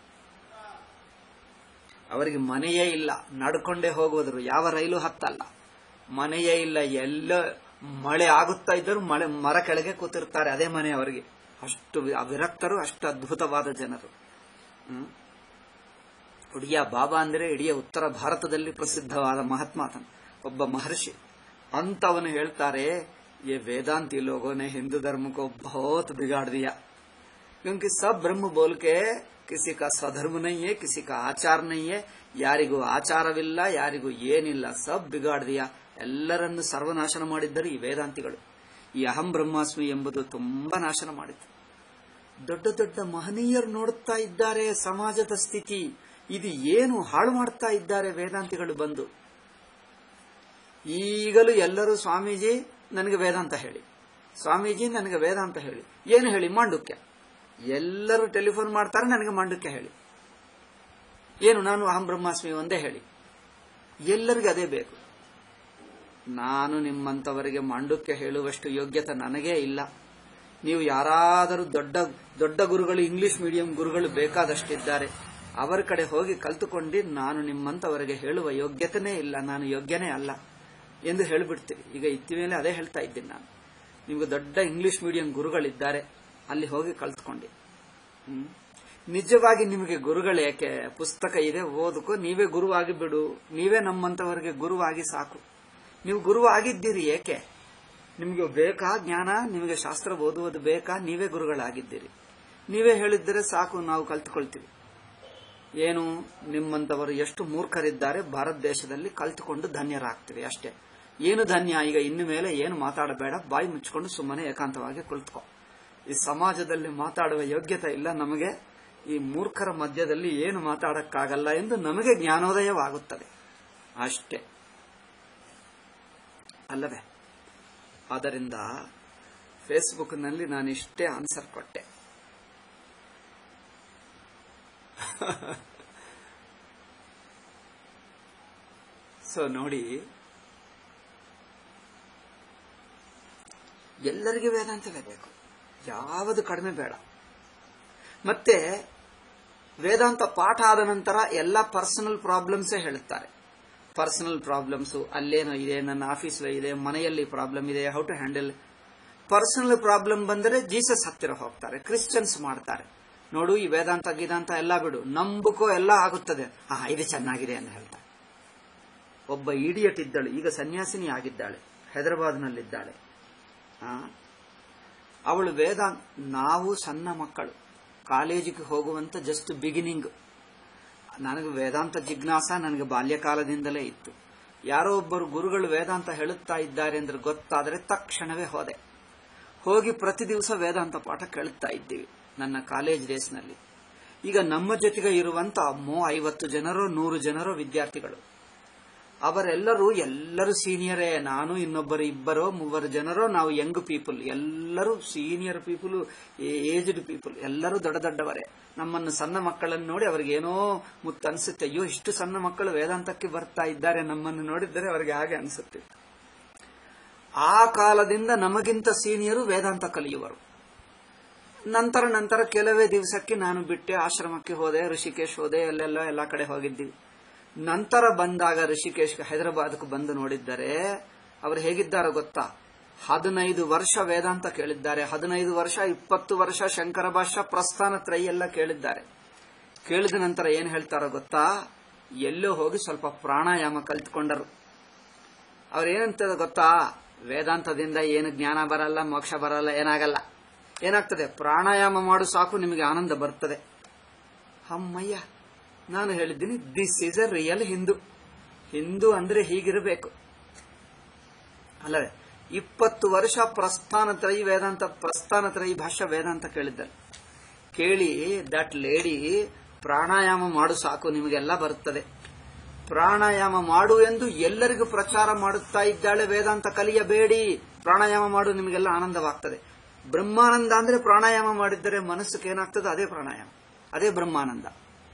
ಅವರಿಗೆ ಮನೆಯೇ ಇಲ್ಲ ನಡ್ಕೊಂಡೇ ಹೋಗುವುದರು ಯಾವ ರೈಲು ಹತ್ತಲ್ಲ ಮನೆಯೇ ಇಲ್ಲ ಎಲ್ಲ ಮಳೆ ಆಗುತ್ತಾ ಇದ್ದರೂ ಮಳೆ ಮರ ಕೆಳಗೆ ಕೂತಿರ್ತಾರೆ ಅದೇ ಮನೆ ಅವರಿಗೆ ಅಷ್ಟು ವಿ- ಆ ವಿರಕ್ತರು ಅಷ್ಟು ಅದ್ಭುತವಾದ ಜನರು ಹ್ಮ್? ಉಡಿಯ ಬಾಬಾ ಅಂದ್ರೆ ಇಡೀ ಉತ್ತರ ಭಾರತದಲ್ಲಿ ಪ್ರಸಿದ್ಧವಾದ ಮಹಾತ್ಮಾತನ ಒಬ್ಬ ಮಹರ್ಷಿ ಅಂತವನು ಹೇಳ್ತಾರೆ ये वेदांती लोगों ने हिंदू धर्म को बहुत बिगाड़ दिया क्योंकि सब ब्रह्म बोल के किसी का ಸ್ವಧರ್ಮ नहीं है किसी का ಆಚಾರ नहीं है ಯಾರಿಗೂ ಆಚಾರವಿಲ್ಲ ಯಾರಿಗೂ ಏನಿಲ್ಲ ಸಬ್ ಬಿಗಾಡ್ದಿಯ ಎಲ್ಲರನ್ನು ಸರ್ವನಾಶನ ಮಾಡಿದ್ದರು ಈ ವೇದಾಂತಿಗಳು ಈ ಅಹಂ ಬ್ರಹ್ಮಾಸ್ಮಿ ಎಂಬುದು ತುಂಬಾ ನಾಶನ ಮಾಡಿತು ದೊಡ್ಡ ದೊಡ್ಡ ಮಹನೀಯರು ನೋಡುತ್ತಾ ಇದ್ದಾರೆ ಸಮಾಜದ ಸ್ಥಿತಿ ಇದು ಏನು ಹಾಳು ಮಾಡ್ತಾ ಇದ್ದಾರೆ ವೇದಾಂತಿಗಳು ಬಂದು ಈಗಲೂ ಎಲ್ಲರೂ ಸ್ವಾಮೀಜಿ ನನಗೆ ವೇದಾಂತ ಹೇಳಿ ಸ್ವಾಮೀಜಿ ನನಗೆ ವೇದಾಂತ ಹೇಳಿ ಏನು ಹೇಳಿ ಮಾಂಡುಕ್ಯ ಎಲ್ಲರೂ ಟೆಲಿಫೋನ್ ಮಾಡ್ತಾರೆ ನನಗೆ ಮಾಂಡುಕ್ಯ ಹೇಳಿ ಏನು ನಾನು ಅಹಂ ಬ್ರಹ್ಮಾಸ್ಮಿ ಒಂದೇ ಹೇಳಿ ಎಲ್ಲರಿಗೂ ಅದೇ ಬೇಕು ನಾನು ನಿಮ್ಮಂತವರಿಗೆ ಮಾಂಡುಕ್ಯ ಹೇಳುವಷ್ಟು ಯೋಗ್ಯತೆ ನನಗೇ ಇಲ್ಲ ನೀವು ಯಾರಾದರೂ ದೊಡ್ಡ ದೊಡ್ಡ ಗುರುಗಳು ಇಂಗ್ಲಿಷ್ ಮೀಡಿಯಂ ಗುರುಗಳು ಬೇಕಾದಷ್ಟಿದ್ದಾರೆ ಅವರ ಕಡೆ ಹೋಗಿ ಕಲ್ತುಕೊಂಡು ನಾನು ನಿಮ್ಮಂತವರಿಗೆ ಹೇಳುವ ಯೋಗ್ಯತೆನೇ ಇಲ್ಲ ನಾನು ಯೋಗ್ಯನೇ ಅಲ್ಲ ಎಂದು ಹೇಳಿಬಿಡ್ತೀರಿ ಈಗ ಇತ್ತಿ ಮೇಲೆ ಅದೇ ಹೇಳ್ತಾ ಇದ್ದೀನಿ ನಾನು ನಿಮಗೆ ದೊಡ್ಡ ಇಂಗ್ಲಿಷ್ ಮೀಡಿಯಂ ಗುರುಗಳಿದ್ದಾರೆ ಅಲ್ಲಿ ಹೋಗಿ ಕಲ್ತ್ಕೊಂಡು ಹ್ಮ್. ನಿಜವಾಗಿ ನಿಮಗೆ ಗುರುಗಳು ಯಾಕೆ ಪುಸ್ತಕ ಇದೆ ಓದಕ್ಕೋ ನೀವೇ ಗುರುವಾಗಿ ಬಿಡು ನೀವೇ ನಮ್ಮಂತವರಿಗೆ ಗುರುವಾಗಿ ಸಾಕು ನೀವು ಗುರು ಆಗಿದ್ದೀರಿ ಏಕೆ ನಿಮಗೆ ಬೇಕಾ ಜ್ಞಾನ ನಿಮಗೆ ಶಾಸ್ತ್ರ ಓದುವುದು ಬೇಕಾ ನೀವೇ ಗುರುಗಳಾಗಿದ್ದೀರಿ ನೀವೇ ಹೇಳಿದ್ದರೆ ಸಾಕು ನಾವು ಕಲ್ತುಕೊಳ್ತೀವಿ ಏನು ನಿಮ್ಮಂತವರು ಎಷ್ಟು ಮೂರ್ಖರಿದ್ದಾರೆ ಭಾರತ ದೇಶದಲ್ಲಿ ಕಲ್ತುಕೊಂಡು ಧನ್ಯರಾಗ್ತೀವಿ ಅಷ್ಟೇ ಏನು ಧನ್ಯ ಈಗ ಇನ್ನು ಮೇಲೆ ಏನು ಮಾತಾಡಬೇಡ ಬಾಯಿ ಮುಚ್ಕೊಂಡು ಸುಮ್ಮನೆ ಏಕಾಂತವಾಗಿ ಕುಳಿತುಕೋ ಈ ಸಮಾಜದಲ್ಲಿ ಮಾತಾಡುವ ಯೋಗ್ಯತೆ ಇಲ್ಲ ನಮಗೆ ಈ ಮೂರ್ಖರ ಮಧ್ಯದಲ್ಲಿ ಏನು ಮಾತಾಡಕ್ಕಾಗಲ್ಲ ಎಂದು ನಮಗೆ ಜ್ಞಾನೋದಯವಾಗುತ್ತದೆ ಅಷ್ಟೇ ಅಲ್ಲವೇ ಆದ್ದರಿಂದ ಫೇಸ್ಬುಕ್ನಲ್ಲಿ ನಾನು ಇಷ್ಟೇ ಆನ್ಸರ್ ಕೊಟ್ಟೆ ಸೊ ನೋಡಿ ಎಲ್ಲರಿಗೂ ವೇದಾಂತವೇ ಬೇಕು ಯಾವುದು ಕಡಿಮೆ ಬೇಡ ಮತ್ತೆ ವೇದಾಂತ ಪಾಠ ಆದ ನಂತರ ಎಲ್ಲ ಪರ್ಸನಲ್ ಪ್ರಾಬ್ಲಮ್ಸೇ ಹೇಳುತ್ತಾರೆ ಪರ್ಸನಲ್ ಪ್ರಾಬ್ಲಮ್ಸ್ ಅಲ್ಲೇನೋ ಇದೆ ನನ್ನ ಆಫೀಸ್ ಇದೆ ಮನೆಯಲ್ಲಿ ಪ್ರಾಬ್ಲಮ್ ಇದೆ how to handle personal problem ಬಂದರೆ ಜೀಸಸ್ ಹತ್ತಿರ ಹೋಗ್ತಾರೆ ಕ್ರಿಶ್ಚಿಯನ್ಸ್ ಮಾಡ್ತಾರೆ ನೋಡು ಈ ವೇದಾಂತ ಗೀದಾಂತ ಎಲ್ಲ ಬಿಡು ನಂಬುಕೋ ಎಲ್ಲ ಆಗುತ್ತದೆ ಹಾ ಇದು ಚೆನ್ನಾಗಿದೆ ಅಂತ ಹೇಳ್ತಾರೆ ಒಬ್ಬ ಇಡಿಯಟ್ ಇದ್ದಳು ಈಗ ಸನ್ಯಾಸಿನಿ ಆಗಿದ್ದಾಳೆ ಹೈದರಾಬಾದ್ನಲ್ಲಿದ್ದಾಳೆ ಆ, ಅವಳು ವೇದಾಂತ ನಾವು ಸಣ್ಣ ಮಕ್ಕಳು ಕಾಲೇಜಿಗೆ ಹೋಗುವಂತ ಜಸ್ಟ್ ಬಿಗಿನಿಂಗ್ ನನಗೆ ವೇದಾಂತ ಜಿಜ್ಞಾಸ ನನಗೆ ಬಾಲ್ಯಕಾಲದಿಂದಲೇ ಇತ್ತು ಯಾರೋ ಒಬ್ಬರು ಗುರುಗಳು ವೇದಾಂತ ಹೇಳುತ್ತಾ ಇದ್ದಾರೆ ಅಂದ್ರೆ ಗೊತ್ತಾದರೆ ತಕ್ಷಣವೇ ಹೋದೆ ಹೋಗಿ ಪ್ರತಿ ದಿವಸ ವೇದಾಂತ ಪಾಠ ಕೇಳುತ್ತಾ ಇದ್ದೀವಿ ನನ್ನ ಕಾಲೇಜ್ ಡೇಸ್ನಲ್ಲಿ ಈಗ ನಮ್ಮ ಜೊತೆಗೆ ಇರುವಂತ ಮೋ ಐವತ್ತು ಜನರೋ ನೂರು ಜನರೋ ವಿದ್ಯಾರ್ಥಿಗಳು ಅವರೆಲ್ಲರೂ ಎಲ್ಲರೂ ಸೀನಿಯರೇ ನಾನು ಇನ್ನೊಬ್ಬರು ಇಬ್ಬರೋ ಮೂವರು ಜನರೋ ನಾವು ಯಂಗ್ ಪೀಪಲ್ ಎಲ್ಲರೂ ಸೀನಿಯರ್ ಪೀಪಲ್ ಏಜ್ಡ್ ಪೀಪಲ್ ಎಲ್ಲರೂ ದೊಡ್ಡ ದೊಡ್ಡವರೇ ನಮ್ಮನ್ನು ಸಣ್ಣ ಮಕ್ಕಳನ್ನು ನೋಡಿ ಅವರಿಗೆ ಏನೋ ಮುತ್ತು ಅನ್ಸುತ್ತೆ ಅಯ್ಯೋ ಇಷ್ಟು ಸಣ್ಣ ಮಕ್ಕಳು ವೇದಾಂತಕ್ಕೆ ಬರ್ತಾ ಇದ್ದಾರೆ ನಮ್ಮನ್ನು ನೋಡಿದರೆ ಅವರಿಗೆ ಹಾಗೆ ಅನ್ಸುತ್ತೆ ಆ ಕಾಲದಿಂದ ನಮಗಿಂತ ಸೀನಿಯರು ವೇದಾಂತ ಕಲಿಯುವರು ನಂತರ ನಂತರ ಕೆಲವೇ ದಿವಸಕ್ಕೆ ನಾನು ಬಿಟ್ಟೆ ಆಶ್ರಮಕ್ಕೆ ಹೋದೆ ಋಷಿಕೇಶ್ ಹೋದೆ ಅಲ್ಲೆಲ್ಲ ಎಲ್ಲ ಕಡೆ ಹೋಗಿದ್ದೀವಿ ನಂತರ ಬಂದಾಗ ಋಷಿಕೇಶ್ ಹೈದರಾಬಾದ್కు ಬಂದು ನೋಡಿದ್ದರೆ ಅವರು ಹೇಗಿದ್ದಾರೋ ಗೊತ್ತಾ ಹದಿನೈದು ವರ್ಷ ವೇದಾಂತ ಕೇಳಿದ್ದಾರೆ ಹದಿನೈದು ವರ್ಷ ಇಪ್ಪತ್ತು ವರ್ಷ ಶಂಕರ ಭಾಷಾ ಪ್ರಸ್ಥಾನ ತ್ರೈ ಎಲ್ಲ ಕೇಳಿದ್ದಾರೆ ಕೇಳಿದ ನಂತರ ಏನ್ ಹೇಳ್ತಾರೋ ಗೊತ್ತಾ ಎಲ್ಲೋ ಹೋಗಿ ಸ್ವಲ್ಪ ಪ್ರಾಣಾಯಾಮ ಕಲ್ತ್ಕೊಂಡರು ಅವ್ರೇನಂತದ ಗೊತ್ತಾ ವೇದಾಂತದಿಂದ ಏನು ಜ್ಞಾನ ಬರಲ್ಲ ಮೋಕ್ಷ ಬರಲ್ಲ ಏನಾಗಲ್ಲ ಏನಾಗ್ತದೆ ಪ್ರಾಣಾಯಾಮ ಮಾಡು ಸಾಕು ನಿಮಗೆ ಆನಂದ ಬರ್ತದೆ ಅಮ್ಮಯ್ಯ ನಾನು ಹೇಳಿದ್ದೀನಿ this is a real Hindu Hindu ಅಂದ್ರೆ ಹೀಗಿರಬೇಕು ಅಲ್ಲವೇ ಇಪ್ಪತ್ತು ವರ್ಷ ಪ್ರಸ್ಥಾನ ತ್ರೈ ವೇದಾಂತ ಪ್ರಸ್ಥಾನ ತ್ರೈ ಭಾಷಾ ವೇದಾಂತ ಕೇಳಿದ್ದಾರೆ ಕೇಳಿ ದಟ್ ಲೇಡಿ ಪ್ರಾಣಾಯಾಮ ಮಾಡು ಸಾಕು ನಿಮಗೆಲ್ಲ ಬರುತ್ತದೆ ಪ್ರಾಣಾಯಾಮ ಮಾಡು ಎಂದು ಎಲ್ಲರಿಗೂ ಪ್ರಚಾರ ಮಾಡುತ್ತಾ ಇದ್ದಾಳೆ ವೇದಾಂತ ಕಲಿಯಬೇಡಿ ಪ್ರಾಣಾಯಾಮ ಮಾಡು ನಿಮಗೆಲ್ಲ ಆನಂದವಾಗ್ತದೆ ಬ್ರಹ್ಮಾನಂದ ಅಂದ್ರೆ ಪ್ರಾಣಾಯಾಮ ಮಾಡಿದ್ದರೆ ಮನಸ್ಸಿಗೆ ಏನಾಗ್ತದೆ ಅದೇ ಪ್ರಾಣಾಯಾಮ ಅದೇ ಬ್ರಹ್ಮಾನಂದ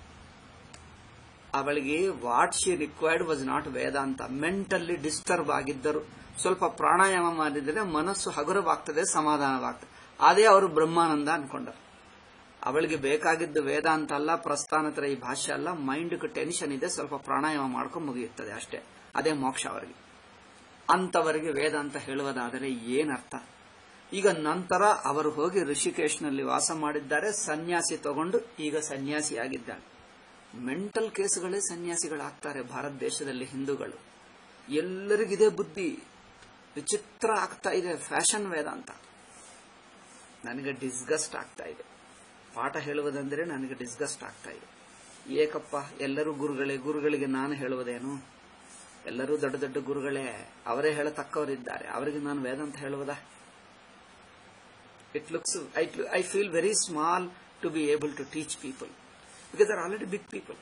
ಅವಳಿಗೆ what she required was not Vedanta mentally disturb ಆಗಿದ್ದರು ಸ್ವಲ್ಪ ಪ್ರಾಣಾಯಾಮ ಮಾಡಿದರೆ ಮನಸ್ಸು ಹಗುರವಾಗ್ತದೆ ಸಮಾಧಾನವಾಗ್ತದೆ ಅದೇ ಅವರು ಬ್ರಹ್ಮಾನಂದ ಅನ್ಕೊಂಡರು ಅವಳಿಗೆ ಬೇಕಾಗಿದ್ದು ವೇದಾಂತ ಅಲ್ಲ ಪ್ರಸ್ಥಾನತರ ಈ ಭಾಷೆ ಅಲ್ಲ ಮೈಂಡ್ಗೆ ಟೆನ್ಷನ್ ಇದೆ ಸ್ವಲ್ಪ ಪ್ರಾಣಾಯಾಮ ಮಾಡ್ಕೊಂಡು ಮುಗಿಯುತ್ತದೆ ಅಷ್ಟೇ ಅದೇ ಮೋಕ್ಷ ಅವರಿಗೆ ಅಂತವರಿಗೆ ವೇದಾಂತ ಹೇಳುವುದಾದರೆ ಏನರ್ಥ ಈಗ ನಂತರ ಅವರು ಹೋಗಿ ಋಷಿಕೇಶ್ನಲ್ಲಿ ವಾಸ ಮಾಡಿದ್ದಾರೆ ಸನ್ಯಾಸಿ ತಗೊಂಡು ಈಗ ಸನ್ಯಾಸಿಯಾಗಿದ್ದಾಳೆ ಮೆಂಟಲ್ ಕೇಸುಗಳೇ ಸನ್ಯಾಸಿಗಳಾಗ್ತಾರೆ ಭಾರತ ದೇಶದಲ್ಲಿ ಹಿಂದೂಗಳು ಎಲ್ಲರಿಗಿದೆ ಬುದ್ಧಿ ವಿಚಿತ್ರ ಆಗ್ತಾ ಇದೆ ಫ್ಯಾಷನ್ ವೇದಾಂತ ನನಗೆ ಡಿಸ್ಗಸ್ಟ್ ಆಗ್ತಾ ಇದೆ ಪಾಠ ಹೇಳುವುದಂದ್ರೆ ನನಗೆ ಡಿಸ್ಗಸ್ಟ್ ಆಗ್ತಾ ಇದೆ ಏಕಪ್ಪ ಎಲ್ಲರೂ ಗುರುಗಳೇ ಗುರುಗಳಿಗೆ ನಾನು ಹೇಳುವುದೇನು ಎಲ್ಲರೂ ದೊಡ್ಡ ದೊಡ್ಡ ಗುರುಗಳೇ ಅವರೇ ಹೇಳತಕ್ಕವರಿದ್ದಾರೆ ಅವರಿಗೆ ನಾನು ವೇದಾಂತ ಹೇಳುವುದಾ it looks I feel very small to be able to teach people because are already big people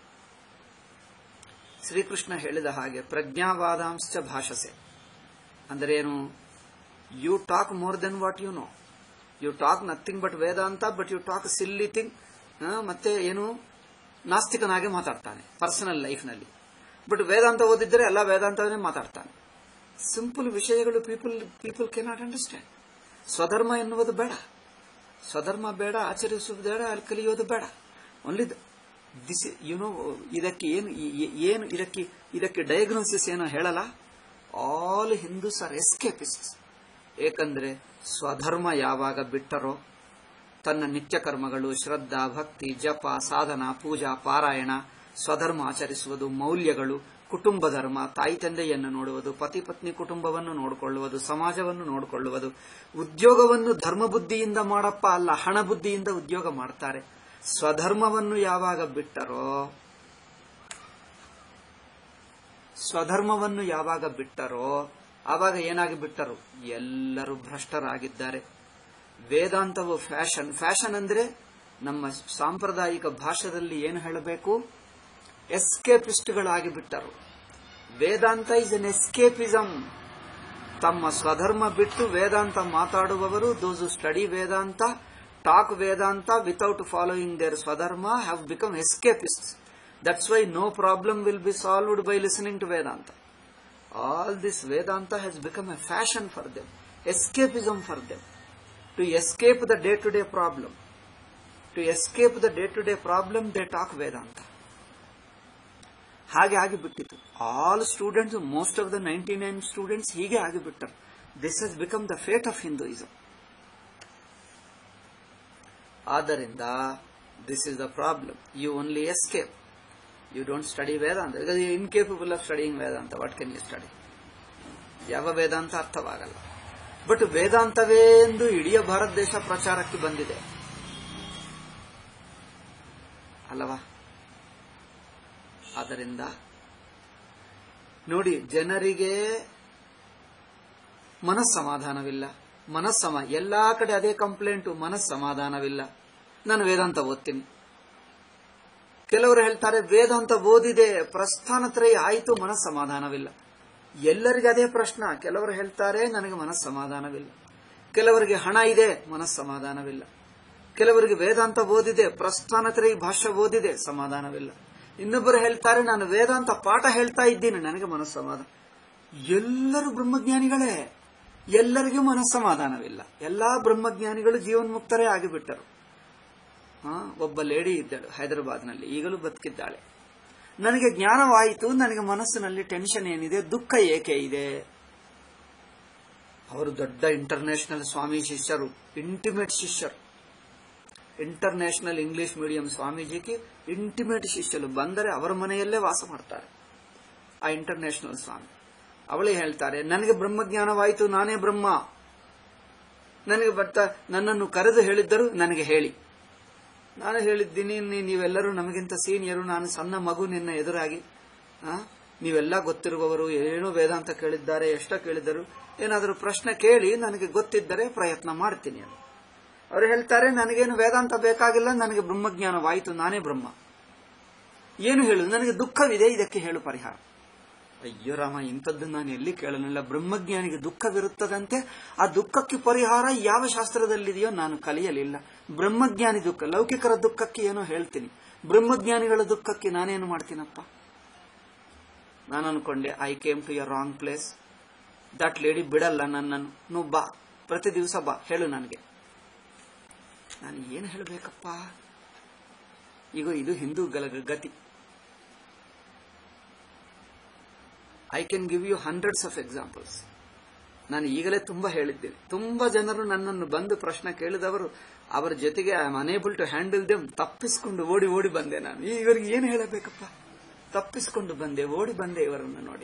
Shrikrishna ಹೇಳಿದ ಹಾಗೆ ಪ್ರಜ್ಞಾವಾದಾಂಶ ಭಾಷಸೆ ಅಂದ್ರೆ ಏನು you talk more than what you know you talk nothing but Vedanta but you talk silly thing ಮತ್ತೆ ಏನು ನಾಸ್ತಿಕನಾಗಿ ಮಾತಾಡ್ತಾನೆ personal ಲೈಫ್ನಲ್ಲಿ but ವೇದಾಂತ ಓದಿದ್ರೆ ಎಲ್ಲ ವೇದಾಂತವನ್ನೇ ಮಾತಾಡ್ತಾನೆ ಸಿಂಪಲ್ ವಿಷಯಗಳು ಪೀಪಲ್ ಪೀಪಲ್ ಕೆನಾಟ್ ಅಂಡರ್ಸ್ಟ್ಯಾಂಡ್ ಸ್ವಧರ್ಮ ಎನ್ನುವುದು ಬೇಡ ಸ್ವಧರ್ಮ ಬೇಡ ಆಚರಿಸುವುದು ಬೇಡ ಅಲ್ಲಿ ಕಲಿಯೋದು ಬೇಡ ಓನ್ಲಿ ದಿಸ್ ಯುನೋ ಇದಕ್ಕೆ ಏನು ಏನು ಇದಕ್ಕೆ ಇದಕ್ಕೆ ಡಯಾಗ್ನೋಸಿಸ್ ಏನೋ ಹೇಳಲ್ಲ ಆಲ್ ಹಿಂದೂಸ್ ಆರ್ ಎಸ್ಕೇಪಿಸ್ಟ್ ಏಕೆಂದ್ರೆ ಸ್ವಧರ್ಮ ಯಾವಾಗ ಬಿಟ್ಟರೋ ತನ್ನ ನಿತ್ಯ ಕರ್ಮಗಳು ಶ್ರದ್ಧಾ ಭಕ್ತಿ ಜಪ ಸಾಧನ ಪೂಜಾ ಪಾರಾಯಣ ಸ್ವಧರ್ಮ ಆಚರಿಸುವುದು ಮೌಲ್ಯಗಳು ಕುಟುಂಬ ಧರ್ಮ ತಾಯಿ ತಂದೆಯನ್ನು ನೋಡುವುದು ಪತಿ ಪತ್ನಿ ಕುಟುಂಬವನ್ನು ನೋಡಿಕೊಳ್ಳುವುದು ಸಮಾಜವನ್ನು ನೋಡಿಕೊಳ್ಳುವುದು ಉದ್ಯೋಗವನ್ನು ಧರ್ಮ ಬುದ್ಧಿಯಿಂದ ಮಾಡಪ್ಪ ಅಲ್ಲ ಹಣ ಬುದ್ಧಿಯಿಂದ ಉದ್ಯೋಗ ಮಾಡ್ತಾರೆ ಸ್ವಧರ್ಮವನ್ನು ಯಾವಾಗ ಬಿಟ್ಟರೋ ಸ್ವಧರ್ಮವನ್ನು ಯಾವಾಗ ಬಿಟ್ಟರೋ ಆವಾಗ ಏನಾಗಿ ಬಿಟ್ಟರು ಎಲ್ಲರೂ ಭ್ರಷ್ಟರಾಗಿದ್ದಾರೆ ವೇದಾಂತವು ಫ್ಯಾಷನ್ ಫ್ಯಾಷನ್ ಅಂದ್ರೆ ನಮ್ಮ ಸಾಂಪ್ರದಾಯಿಕ ಭಾಷೆಯಲ್ಲಿ ಏನು ಹೇಳಬೇಕು ಎಸ್ಕೇಪಿಸ್ಟ್ಗಳಾಗಿ ಬಿಟ್ಟರು ವೇದಾಂತ ಇಸ್ ಎನ್ ಎಸ್ಕೇಪಿಸಮ್ ತಮ್ಮ ಸ್ವಧರ್ಮ ಬಿಟ್ಟು ವೇದಾಂತ ಮಾತಾಡುವವರು those study Vedanta talk Vedanta without following their swadharma have become escapist that's why no problem will be solved by listening to Vedanta all this Vedanta has become a fashion for them, escapism for them, to escape the day to day problem. To escape the day to day problem, they talk Vedanta. ಹಾಗೆ ಆಗಿಬಿಟ್ಟಿತು all students most of the ninety nine students ಹೀಗೆ ಆಗಿಬಿಟ್ಟರು this has become the fate of Hinduism ಆದ್ದರಿಂದ this is the problem you only escape you don't study Vedanta because you incapable of studying Vedanta what can you study ಯಾವ Vedanta ಅರ್ಥವಾಗಲ್ಲ but ವೇದಾಂತವೇ ಎಂದು ಇಡೀ ಭಾರತ ದೇಶ ಪ್ರಚಾರಕ್ಕೆ ಬಂದಿದೆ ಅಲ್ಲವಾ ಆದ್ದರಿಂದ ನೋಡಿ ಜನರಿಗೆ ಮನಸ್ಸಮಾಧಾನವಿಲ್ಲ ಮನಸ್ಸಮ ಎಲ್ಲಾ ಕಡೆ ಅದೇ ಕಂಪ್ಲೇಂಟು ಮನಸ್ಸಮಾಧಾನವಿಲ್ಲ ನಾನು ವೇದಾಂತ ಓದ್ತೀನಿ ಕೆಲವರು ಹೇಳ್ತಾರೆ ವೇದಾಂತ ಓದಿದೆ ಪ್ರಸ್ಥಾನತ್ರಯ ಆಯಿತು ಮನಸ್ಸಮಾಧಾನವಿಲ್ಲ ಎಲ್ಲರಿಗೆ ಅದೇ ಪ್ರಶ್ನ ಕೆಲವರು ಹೇಳ್ತಾರೆ ನನಗೆ ಮನಸ್ಸಮಾಧಾನವಿಲ್ಲ ಕೆಲವರಿಗೆ ಹಣ ಇದೆ ಮನಸ್ಸಮಾಧಾನವಿಲ್ಲ ಕೆಲವರಿಗೆ ವೇದಾಂತ ಓದಿದೆ ಪ್ರಸ್ಥಾನತ್ರಯ ಭಾಷೆ ಓದಿದೆ ಸಮಾಧಾನವಿಲ್ಲ ಇನ್ನೊಬ್ಬರು ಹೇಳ್ತಾರೆ ನಾನು ವೇದಾಂತ ಪಾಠ ಹೇಳ್ತಾ ಇದ್ದೀನಿ ನನಗೆ ಮನಸ್ಸಮಾಧಾನ ಎಲ್ಲರೂ ಬ್ರಹ್ಮಜ್ಞಾನಿಗಳೇ ಎಲ್ಲರಿಗೂ ಮನಸ್ಸಮಾಧಾನವಿಲ್ಲ ಎಲ್ಲಾ ಬ್ರಹ್ಮಜ್ಞಾನಿಗಳು ಜೀವನ್ಮುಕ್ತರೇ ಆಗಿಬಿಟ್ಟರು ಆ, ಒಬ್ಬ ಲೇಡಿ ಇದ್ದಳು ಹೈದರಾಬಾದ್ನಲ್ಲಿ ಈಗಲೂ ಬದುಕಿದ್ದಾಳೆ ನನಗೆ ಜ್ಞಾನವಾಯಿತು ನನಗೆ ಮನಸ್ಸಿನಲ್ಲಿ ಟೆನ್ಷನ್ ಏನಿದೆ ದುಃಖ ಏಕೆ ಇದೆ ಅವರು ದೊಡ್ಡ ಇಂಟರ್ನ್ಯಾಷನಲ್ ಸ್ವಾಮಿ ಶಿಷ್ಯರು ಇಂಟಿಮೇಟ್ ಶಿಷ್ಯರು ಇಂಟರ್ನ್ಯಾಷನಲ್ ಇಂಗ್ಲಿಷ್ ಮೀಡಿಯಂ ಸ್ವಾಮೀಜಿಗೆ ಇಂಟಿಮೇಟ್ ಶಿಷ್ಯರು ಬಂದರೆ ಅವರ ಮನೆಯಲ್ಲೇ ವಾಸ ಮಾಡ್ತಾರೆ ಆ ಇಂಟರ್ನ್ಯಾಷನಲ್ ಸ್ವಾಮಿ ಅವಳೇ ಹೇಳ್ತಾರೆ ನನಗೆ ಬ್ರಹ್ಮಜ್ಞಾನವಾಯಿತು ನಾನೇ ಬ್ರಹ್ಮ ನನಗೆ ಬರ್ತಾ ನನ್ನನ್ನು ಕರೆದು ಹೇಳಿದ್ದರು ನನಗೆ ಹೇಳಿ ನಾನು ಹೇಳಿದ್ದೀನಿ ನೀ- ನೀವೆಲ್ಲರೂ ನಮಗಿಂತ ಸೀನಿಯರು ನಾನು ಸಣ್ಣ ಮಗು ನಿನ್ನ ಎದುರಾಗಿ ಆ, ನೀವೆಲ್ಲ ಗೊತ್ತಿರುವವರು ಏನೋ ವೇದಾಂತ ಕೇಳಿದ್ದಾರೆ ಎಷ್ಟ ಕೇಳಿದರು ಏನಾದರೂ ಪ್ರಶ್ನೆ ಕೇಳಿ ನನಗೆ ಗೊತ್ತಿದ್ದರೆ ಪ್ರಯತ್ನ ಮಾಡ್ತೀನಿ ಅಂತ ಅವರು ಹೇಳ್ತಾರೆ ನನಗೇನು ವೇದಾಂತ ಬೇಕಾಗಿಲ್ಲ ನನಗೆ ಬ್ರಹ್ಮಜ್ಞಾನವಾಯಿತು ನಾನೇ ಬ್ರಹ್ಮ ಏನು ಹೇಳು ನನಗೆ ದುಃಖವಿದೆ ಇದಕ್ಕೆ ಹೇಳು ಪರಿಹಾರ ಅಯ್ಯೋ ರಾಮ ಇಂಥದ್ದು ನಾನು ಎಲ್ಲಿ ಕೇಳಲಿಲ್ಲ ಬ್ರಹ್ಮಜ್ಞಾನಿಗೆ ದುಃಖವಿರುತ್ತದಂತೆ ಆ ದುಃಖಕ್ಕೆ ಪರಿಹಾರ ಯಾವ ಶಾಸ್ತ್ರದಲ್ಲಿದೆಯೋ ನಾನು ಕಲಿಯಲಿಲ್ಲ ಬ್ರಹ್ಮಜ್ಞಾನಿ ದುಃಖ ಲೌಕಿಕರ ದುಃಖಕ್ಕೆ ಏನೋ ಹೇಳ್ತೀನಿ ಬ್ರಹ್ಮಜ್ಞಾನಿಗಳ ದುಃಖಕ್ಕೆ ನಾನೇನು ಮಾಡ್ತೀನಪ್ಪ ನಾನು ಅನ್ಕೊಂಡೆ I came to your wrong place that lady ಬಿಡಲ್ಲ ನನ್ನನ್ನು ನೀವು ಬಾ ಪ್ರತಿ ದಿವಸ ಬಾ ಹೇಳು ನನಗೆ ನಾನು ಏನು ಹೇಳಬೇಕಪ್ಪ ಈಗ ಇದು ಹಿಂದೂಗಳ ಗತಿ I can give you hundreds of examples ನಾನು ಈಗಲೇ ತುಂಬಾ ಹೇಳಿದ್ದೇನೆ ತುಂಬಾ ಜನರು ನನ್ನನ್ನು ಬಂದು ಪ್ರಶ್ನೆ ಕೇಳಿದವರು ಅವರ ಜೊತೆಗೆ I am unable to handle them ತಪ್ಪಿಸಿಕೊಂಡು ಓಡಿ ಓಡಿ ಬಂದೆ ನಾನು ಈ ಇವರಿಗೆ ಏನು ಹೇಳಬೇಕಪ್ಪ ತಪ್ಪಿಸಿಕೊಂಡು ಬಂದೆ ಓಡಿ ಬಂದೆ ಇವರನ್ನು ನೋಡಿ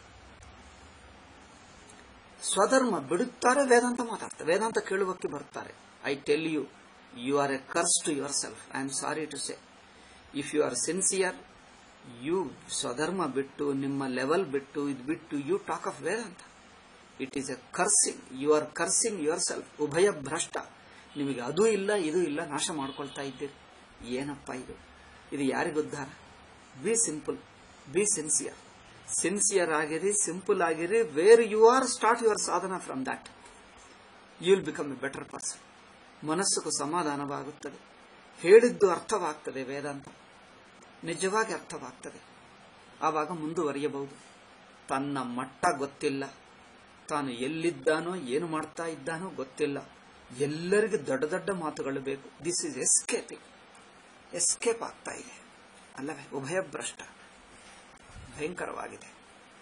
ಸ್ವಧರ್ಮ ಬಿಡುತ್ತಾರೆ ವೇದಾಂತ ಮಾತಾಡ್ತಾರೆ ವೇದಾಂತ ಕೇಳುವಕ್ಕೆ ಬರ್ತಾರೆ I tell you you are a curse to yourself I am sorry to say if you are sincere you ಸ್ವಧರ್ಮ ಬಿಟ್ಟು ನಿಮ್ಮ ಲೆವೆಲ್ ಬಿಟ್ಟು ಇದು ಬಿಟ್ಟು you talk of Vedanta it is a cursing you are cursing yourself ಉಭಯ ಭ್ರಷ್ಟ ನಿಮಗೆ ಅದು ಇಲ್ಲ ಇದು ಇಲ್ಲ ನಾಶ ಮಾಡ್ಕೊಳ್ತಾ ಇದ್ದೀರಿ ಏನಪ್ಪ ಇದು ಇದು ಯಾರಿಗ ಉದ್ಧಾರ be simple be sincere sincere ಆಗಿರಿ ಸಿಂಪಲ್ ಆಗಿರಿ where you are start your sadhana from that you will become a better person ಮನಸ್ಸುಗೂ ಸಮಾಧಾನವಾಗುತ್ತದೆ ಹೇಳಿದ್ದು ಅರ್ಥವಾಗ್ತದೆ ವೇದಾಂತ ನಿಜವಾಗಿ ಅರ್ಥವಾಗ್ತದೆ ಆವಾಗ ಮುಂದುವರಿಯಬಹುದು ತನ್ನ ಮಟ್ಟ ಗೊತ್ತಿಲ್ಲ ತಾನು ಎಲ್ಲಿದ್ದಾನೋ ಏನು ಮಾಡ್ತಾ ಇದ್ದಾನೋ ಗೊತ್ತಿಲ್ಲ ಎಲ್ಲರಿಗೂ ದೊಡ್ಡ ದೊಡ್ಡ ಮಾತುಗಳು ಬೇಕು ದಿಸ್ ಇಸ್ ಎಸ್ಕೇಪಿಂಗ್ ಎಸ್ಕೇಪ್ ಆಗ್ತಾ ಇದೆ ಅಲ್ಲವೇ ಉಭಯ ಭ್ರಷ್ಟ ಭಯಂಕರವಾಗಿದೆ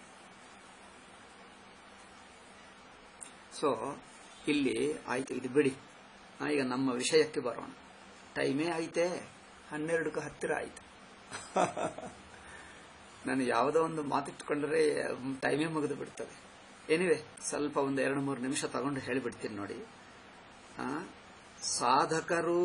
ಸೊ ಇಲ್ಲಿ ಆಯ್ತು ಇದು ಬಿಡಿ ಆ, ಈಗ ನಮ್ಮ ವಿಷಯಕ್ಕೆ ಬರೋಣ ಟೈಮೇ ಐತೆ ಹನ್ನೆರಡಕ್ಕೆ ಹತ್ತಿರ ಆಯ್ತು ನಾನು ಯಾವುದೋ ಒಂದು ಮಾತಿಟ್ಕೊಂಡ್ರೆ ಟೈಮೇ ಮುಗಿದು ಬಿಡ್ತದೆ ಎನಿವೆ ಸ್ವಲ್ಪ ಒಂದು ಎರಡು ಮೂರು ನಿಮಿಷ ತಗೊಂಡು ಹೇಳಿಬಿಡ್ತೀನಿ ನೋಡಿ ಆ, ಸಾಧಕರು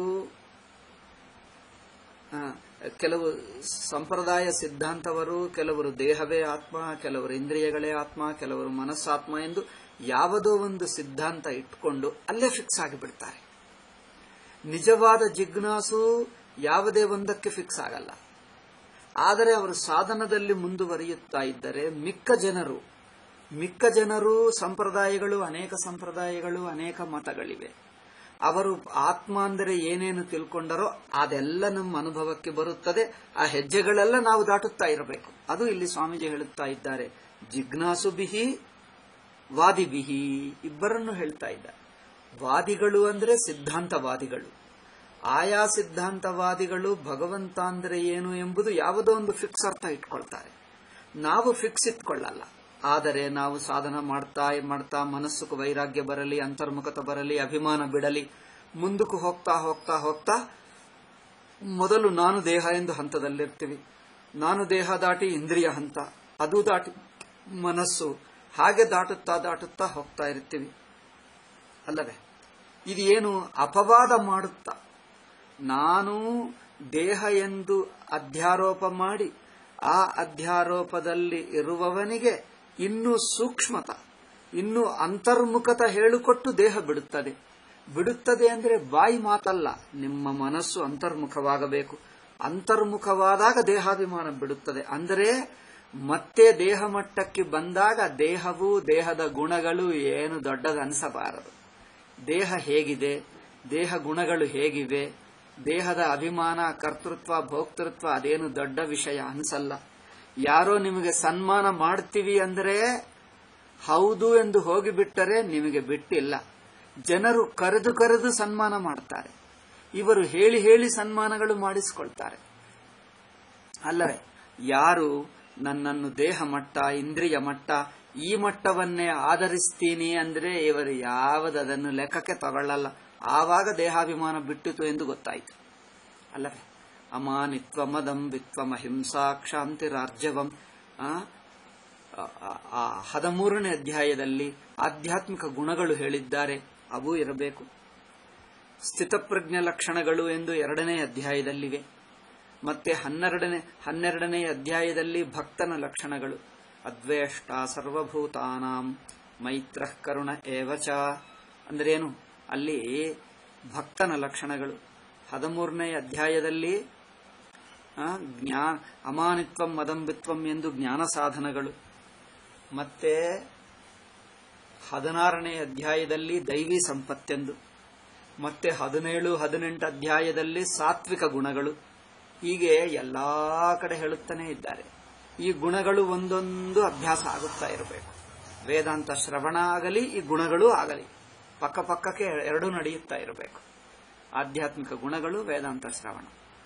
ಆ, ಕೆಲವು ಸಂಪ್ರದಾಯ ಸಿದ್ಧಾಂತವರು ಕೆಲವರು ದೇಹವೇ ಆತ್ಮ ಕೆಲವರು ಇಂದ್ರಿಯಗಳೇ ಆತ್ಮ ಕೆಲವರು ಮನಸ್ಸಾತ್ಮ ಎಂದು ಯಾವುದೋ ಒಂದು ಸಿದ್ಧಾಂತ ಇಟ್ಕೊಂಡು ಅಲ್ಲೇ ಫಿಕ್ಸ್ ಆಗಿಬಿಡ್ತಾರೆ ನಿಜವಾದ ಜಿಜ್ಞಾಸು ಯಾವುದೇ ಒಂದಕ್ಕೆ ಫಿಕ್ಸ್ ಆಗಲ್ಲ ಆದರೆ ಅವರು ಸಾಧನದಲ್ಲಿ ಮುಂದುವರಿಯುತ್ತಾ ಇದ್ದರೆ ಮಿಕ್ಕ ಜನರು ಮಿಕ್ಕ ಜನರು ಸಂಪ್ರದಾಯಗಳು ಅನೇಕ ಸಂಪ್ರದಾಯಗಳು ಅನೇಕ ಮತಗಳಿವೆ ಅವರು ಆತ್ಮ ಅಂದರೆ ಏನೇನು ತಿಳ್ಕೊಂಡರೋ ಅದೆಲ್ಲ ನಮ್ಮ ಅನುಭವಕ್ಕೆ ಬರುತ್ತದೆ ಆ ಹೆಜ್ಜೆಗಳೆಲ್ಲ ನಾವು ದಾಟುತ್ತಾ ಇರಬೇಕು ಅದು ಇಲ್ಲಿ ಸ್ವಾಮೀಜಿ ಹೇಳುತ್ತಾ ಇದ್ದಾರೆ ಜಿಜ್ಞಾಸು ಬಿಹಿ ವಾದಿ ಬಿಹಿ ಇಬ್ಬರನ್ನು ಹೇಳ್ತಾ ಇದ್ದಾರೆ ವಾದಿಗಳು ಅಂದ್ರೆ ಸಿದ್ಧಾಂತವಾದಿಗಳು ಆಯಾ ಸಿದ್ಧಾಂತವಾದಿಗಳು ಭಗವಂತ ಅಂದ್ರೆ ಏನು ಎಂಬುದು ಯಾವುದೋ ಒಂದು ಫಿಕ್ಸ್ ಅರ್ಥ ಇಟ್ಕೊಳ್ತಾರೆ ನಾವು ಫಿಕ್ಸ್ ಇಟ್ಕೊಳ್ಳಲ್ಲ ಆದರೆ ನಾವು ಸಾಧನ ಮಾಡ್ತಾ ಮಾಡ್ತಾ ಮನಸ್ಸುకు ವೈರಾಗ್ಯ ಬರಲಿ ಅಂತರ್ಮುಖತ ಬರಲಿ ಅಭಿಮಾನ ಬಿಡಲಿ ಮುಂದಕ್ಕೆ ಹೋಗ್ತಾ ಹೋಗ್ತಾ ಹೋಗ್ತಾ ಮೊದಲು ನಾನು ದೇಹ ಎಂದು ಹಂತದಲ್ಲಿರ್ತೀವಿ ನಾನು ದೇಹ ದಾಟಿ ಇಂದ್ರಿಯ ಹಂತ ಅದು ದಾಟಿ ಮನಸ್ಸು ಹಾಗೆ ದಾಟುತ್ತಾ ದಾಟುತ್ತಾ ಹೋಗ್ತಾ ಇರ್ತೀವಿ ಅಲ್ಲವೇ ಇದು ಏನು ಅಪವಾದ ಮಾಡುತ್ತಾ ನಾನು ದೇಹ ಎಂದು ಅಧ್ಯಾರೋಪ ಮಾಡಿ ಆ ಅಧ್ಯಾರೋಪದಲ್ಲಿ ಇರುವವನಿಗೆ ಇನ್ನೂ ಸೂಕ್ಷ್ಮತ ಇನ್ನೂ ಅಂತರ್ಮುಖತ ಹೇಳಿಕೊಟ್ಟು ದೇಹ ಬಿಡುತ್ತದೆ ಬಿಡುತ್ತದೆ ಅಂದ್ರೆ ಬಾಯಿ ಮಾತಲ್ಲ ನಿಮ್ಮ ಮನಸ್ಸು ಅಂತರ್ಮುಖವಾಗಬೇಕು ಅಂತರ್ಮುಖವಾದಾಗ ದೇಹಾಭಿಮಾನ ಬಿಡುತ್ತದೆ ಅಂದರೆ ಮತ್ತೆ ದೇಹ ಮಟ್ಟಕ್ಕೆ ಬಂದಾಗ ದೇಹವು ದೇಹದ ಗುಣಗಳು ಏನು ದೊಡ್ಡದನಿಸಬಾರದು ದೇಹ ಹೇಗಿದೆ ದೇಹ ಗುಣಗಳು ಹೇಗಿವೆ ದೇಹದ ಅಭಿಮಾನ ಕರ್ತೃತ್ವ ಭೋಕ್ತೃತ್ವ ಅದೇನು ದೊಡ್ಡ ವಿಷಯ ಅನ್ಸಲ್ಲ ಯಾರೋ ನಿಮಗೆ ಸನ್ಮಾನ ಮಾಡ್ತೀವಿ ಅಂದರೆ ಹೌದು ಎಂದು ಹೋಗಿಬಿಟ್ಟರೆ ನಿಮಗೆ ಬಿಟ್ಟಿಲ್ಲ ಜನರು ಕರೆದು ಕರೆದು ಸನ್ಮಾನ ಮಾಡ್ತಾರೆ ಇವರು ಹೇಳಿ ಹೇಳಿ ಸನ್ಮಾನಗಳು ಮಾಡಿಸಿಕೊಳ್ತಾರೆ ಅಲ್ಲವೇ ಯಾರು ನನ್ನನ್ನು ದೇಹ ಮಟ್ಟ ಇಂದ್ರಿಯ ಮಟ್ಟ ಈ ಮಟ್ಟವನ್ನೇ ಆಧರಿಸ್ತೀನಿ ಅಂದ್ರೆ ಇವರು ಯಾವುದನ್ನು ಲೆಕ್ಕಕ್ಕೆ ತಗೊಳ್ಳಲ್ಲ ಆವಾಗ ದೇಹಾಭಿಮಾನ ಬಿಟ್ಟಿತು ಎಂದು ಗೊತ್ತಾಯಿತು ಅಲ್ಲವೇ ಅಮಾನಿತ್ವ ಮದಂಬಿತ್ವ ಅಹಿಂಸಾ ಕ್ಷಾಂತಿರಾರ್ಜವಂ ಆ ಆ ಹದಿಮೂರನೇ ಅಧ್ಯಾಯದಲ್ಲಿ ಆಧ್ಯಾತ್ಮಿಕ ಗುಣಗಳು ಹೇಳಿದ್ದಾರೆ ಅವು ಇರಬೇಕು ಸ್ಥಿತಪ್ರಜ್ಞ ಲಕ್ಷಣಗಳು ಎಂದು ಎರಡನೇ ಅಧ್ಯಾಯದಲ್ಲಿವೆ ಮತ್ತೆ ಹನ್ನೆರಡನೇ ಹನ್ನೆರಡನೇ ಅಧ್ಯಾಯದಲ್ಲಿ ಭಕ್ತನ ಲಕ್ಷಣಗಳು ಅದ್ವೇಷ್ಟ ಸರ್ವಭೂತಾನಾಂ ಮೈತ್ರ ಕರುಣ ಏವಚ ಅಂದ್ರೇನು ಅಲ್ಲಿ ಭಕ್ತನ ಲಕ್ಷಣಗಳು ಹದಿಮೂರನೇ ಅಧ್ಯಾಯದಲ್ಲಿ ಜ್ಞಾ ಅಮಾನಿತ್ವಂ ಮದಂಬಿತ್ವಂ ಎಂದು ಜ್ಞಾನ ಸಾಧನಗಳು ಮತ್ತೆ ಹದಿನಾರನೇ ಅಧ್ಯಾಯದಲ್ಲಿ ದೈವಿ ಸಂಪತ್ತೆಂದು ಮತ್ತೆ ಹದಿನೇಳು ಹದಿನೆಂಟು ಅಧ್ಯಾಯದಲ್ಲಿ ಸಾತ್ವಿಕ ಗುಣಗಳು ಹೀಗೆ ಎಲ್ಲಾ ಕಡೆ ಹೇಳುತ್ತಾನೆ ಇದ್ದಾರೆ ಈ ಗುಣಗಳು ಒಂದೊಂದು ಅಭ್ಯಾಸ ಆಗುತ್ತಾ ಇರಬೇಕು ವೇದಾಂತ ಶ್ರವಣ ಆಗಲಿ ಈ ಗುಣಗಳು ಆಗಲಿ ಪಕ್ಕ ಪಕ್ಕಕ್ಕೆ ಎರಡೂ ನಡೆಯುತ್ತಾ ಇರಬೇಕು ಆಧ್ಯಾತ್ಮಿಕ ಗುಣಗಳು ವೇದಾಂತ ಶ್ರವಣ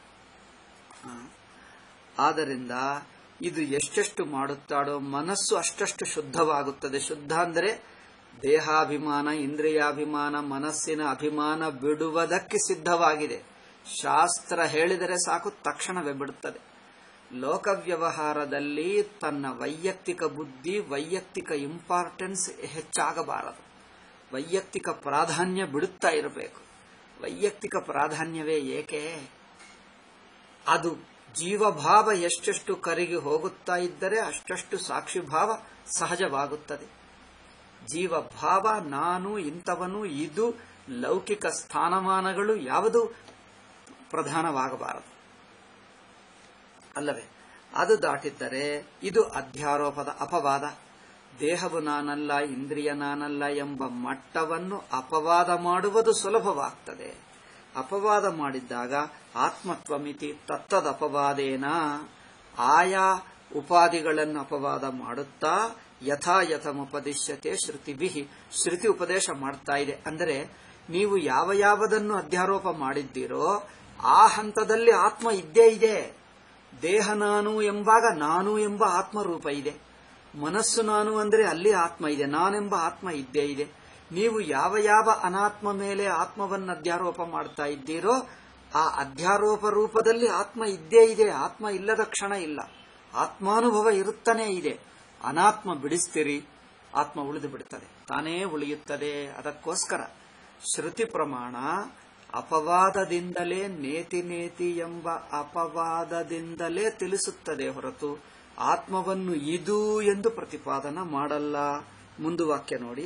ಆದ್ದರಿಂದ ಇದು ಎಷ್ಟೆಷ್ಟು ಮಾಡುತ್ತಾಡೋ ಮನಸ್ಸು ಅಷ್ಟಷ್ಟು ಶುದ್ಧವಾಗುತ್ತದೆ ಶುದ್ಧ ಅಂದರೆ ದೇಹಾಭಿಮಾನ ಇಂದ್ರಿಯಾಭಿಮಾನ ಮನಸ್ಸಿನ ಅಭಿಮಾನ ಬಿಡುವುದಕ್ಕೆ ಸಿದ್ಧವಾಗಿದೆ ಶಾಸ್ತ್ರ ಹೇಳಿದರೆ ಸಾಕು ತಕ್ಷಣವೇ ಬಿಡುತ್ತದೆ ಲೋಕ ವ್ಯವಹಾರದಲ್ಲಿ ತನ್ನ ವೈಯಕ್ತಿಕ ಬುದ್ಧಿ ವೈಯಕ್ತಿಕ ಇಂಪಾರ್ಟೆನ್ಸ್ ಹೆಚ್ಚಾಗಬಾರದು ವೈಯಕ್ತಿಕ ಪ್ರಾಧಾನ್ಯ ಬಿಡುತ್ತಾ ಇರಬೇಕು ವೈಯಕ್ತಿಕ ಪ್ರಾಧಾನ್ಯವೇ ಏಕೆ ಅದು ಜೀವಭಾವ ಎಷ್ಟೆಷ್ಟು ಕರಗಿ ಹೋಗುತ್ತಾ ಇದ್ದರೆ ಅಷ್ಟಷ್ಟು ಸಾಕ್ಷಿಭಾವ ಸಹಜವಾಗುತ್ತದೆ ಜೀವಭಾವ ನಾನು ಇಂಥವನು ಇದು ಲೌಕಿಕ ಸ್ಥಾನಮಾನಗಳು ಯಾವುದು ಪ್ರಧಾನವಾಗಬಾರದು ಅಲ್ಲವೇ ಅದು ದಾಟಿದ್ದರೆ ಇದು ಅಧ್ಯಾರೋಪದ ಅಪವಾದ ದೇಹವು ನಾನಲ್ಲ ಇಂದ್ರಿಯ ನಾನಲ್ಲ ಎಂಬ ಮಟ್ಟವನ್ನು ಅಪವಾದ ಮಾಡುವುದು ಸುಲಭವಾಗ್ತದೆ ಅಪವಾದ ಮಾಡಿದ್ದಾಗ ಆತ್ಮತ್ವಮಿತಿ ತತ್ತದ ಅಪವಾದೇನ ಆಯಾ ಉಪಾಧಿಗಳನ್ನು ಅಪವಾದ ಮಾಡುತ್ತಾ ಯಥಾಯಥಮುಪದಿಶ್ಯತೆ ಶ್ರುತಿಭಿ ಶ್ರುತಿ ಉಪದೇಶ ಮಾಡ್ತಾ ಇದೆ ಅಂದರೆ ನೀವು ಯಾವ ಯಾವದನ್ನು ಅಧ್ಯಾರೋಪ ಮಾಡಿದ್ದೀರೋ ಆ ಹಂತದಲ್ಲಿ ಆತ್ಮ ಇದ್ದೇ ಇದೆ ದೇಹ ನಾನು ಎಂಬಾಗ ನಾನು ಎಂಬ ಆತ್ಮರೂಪ ಇದೆ ಮನಸ್ಸು ನಾನು ಅಂದರೆ ಅಲ್ಲಿ ಆತ್ಮ ಇದೆ ನಾನೆಂಬ ಆತ್ಮ ಇದ್ದೇ ಇದೆ ನೀವು ಯಾವ ಯಾವ ಅನಾತ್ಮ ಮೇಲೆ ಆತ್ಮವನ್ನು ಅಧ್ಯಾರೋಪ ಮಾಡ್ತಾ ಇದ್ದೀರೋ ಆ ಅಧ್ಯಾರೋಪ ರೂಪದಲ್ಲಿ ಆತ್ಮ ಇದ್ದೇ ಇದೆ ಆತ್ಮ ಇಲ್ಲದ ಕ್ಷಣ ಇಲ್ಲ ಆತ್ಮಾನುಭವ ಇರುತ್ತಾನೇ ಇದೆ ಅನಾತ್ಮ ಬಿಡಿಸ್ತೀರಿ ಆತ್ಮ ಉಳಿದು ಬಿಡುತ್ತದೆ ತಾನೇ ಉಳಿಯುತ್ತದೆ ಅದಕ್ಕೋಸ್ಕರ ಶ್ರುತಿ ಪ್ರಮಾಣ ಅಪವಾದದಿಂದಲೇ ನೇತಿ ನೇತಿ ಎಂಬ ಅಪವಾದದಿಂದಲೇ ತಿಳಿಸುತ್ತದೆ ಹೊರತು ಆತ್ಮವನ್ನು ಇದು ಎಂದು ಪ್ರತಿಪಾದನ ಮಾಡಲ್ಲ ಮುಂದು ವಾಕ್ಯ ನೋಡಿ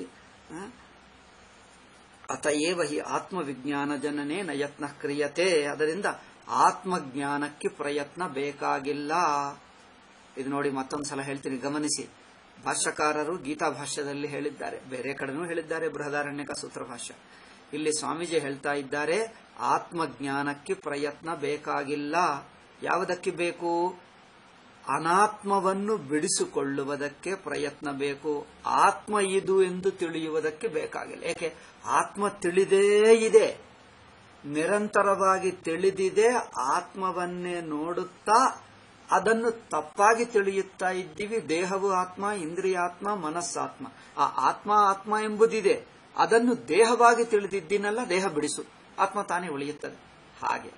ಅತಏವ ಹಿ ಆತ್ಮವಿಜ್ಞಾನ ಜನನೇ ನಯತ್ನ ಕ್ರಿಯತೆ ಅದರಿಂದ ಆತ್ಮಜ್ಞಾನಕ್ಕೆ ಪ್ರಯತ್ನ ಬೇಕಾಗಿಲ್ಲ ಇದು ನೋಡಿ ಮತ್ತೊಂದ್ಸಲ ಹೇಳ್ತೀನಿ ಗಮನಿಸಿ ಭಾಷ್ಯಕಾರರು ಗೀತಾ ಭಾಷ್ಯದಲ್ಲಿ ಹೇಳಿದ್ದಾರೆ ಬೇರೆ ಕಡೆನೂ ಹೇಳಿದ್ದಾರೆ ಬೃಹದಾರಣ್ಯಕ ಸೂತ್ರ ಭಾಷ್ಯ ಇಲ್ಲಿ ಸ್ವಾಮೀಜಿ ಹೇಳ್ತಾ ಇದ್ದಾರೆ ಆತ್ಮಜ್ಞಾನಕ್ಕೆ ಪ್ರಯತ್ನ ಬೇಕಾಗಿಲ್ಲ ಯಾವುದಕ್ಕೆ ಬೇಕು ಅನಾತ್ಮವನ್ನು ಬಿಡಿಸಿಕೊಳ್ಳುವುದಕ್ಕೆ ಪ್ರಯತ್ನ ಬೇಕು ಆತ್ಮ ಇದು ಎಂದು ತಿಳಿಯುವುದಕ್ಕೆ ಬೇಕಾಗಿಲ್ಲ ಏಕೆ ಆತ್ಮ ತಿಳಿದೇ ಇದೆ ನಿರಂತರವಾಗಿ ತಿಳಿದಿದೆ ಆತ್ಮವನ್ನೇ ನೋಡುತ್ತಾ ಅದನ್ನು ತಪ್ಪಾಗಿ ತಿಳಿಯುತ್ತಾ ಇದ್ದೀವಿ ದೇಹವು ಆತ್ಮ ಇಂದ್ರಿಯಾತ್ಮ ಮನಸ್ಸಾತ್ಮ ಆ ಆತ್ಮ ಆತ್ಮ ಎಂಬುದಿದೆ ಅದನ್ನು ದೇಹವಾಗಿ ತಿಳಿದಿದ್ದೀನಲ್ಲ ದೇಹ ಬಿಡಿಸು ಆತ್ಮ ತಾನೇ ಉಳಿಯುತ್ತದೆ ಹಾಗೆ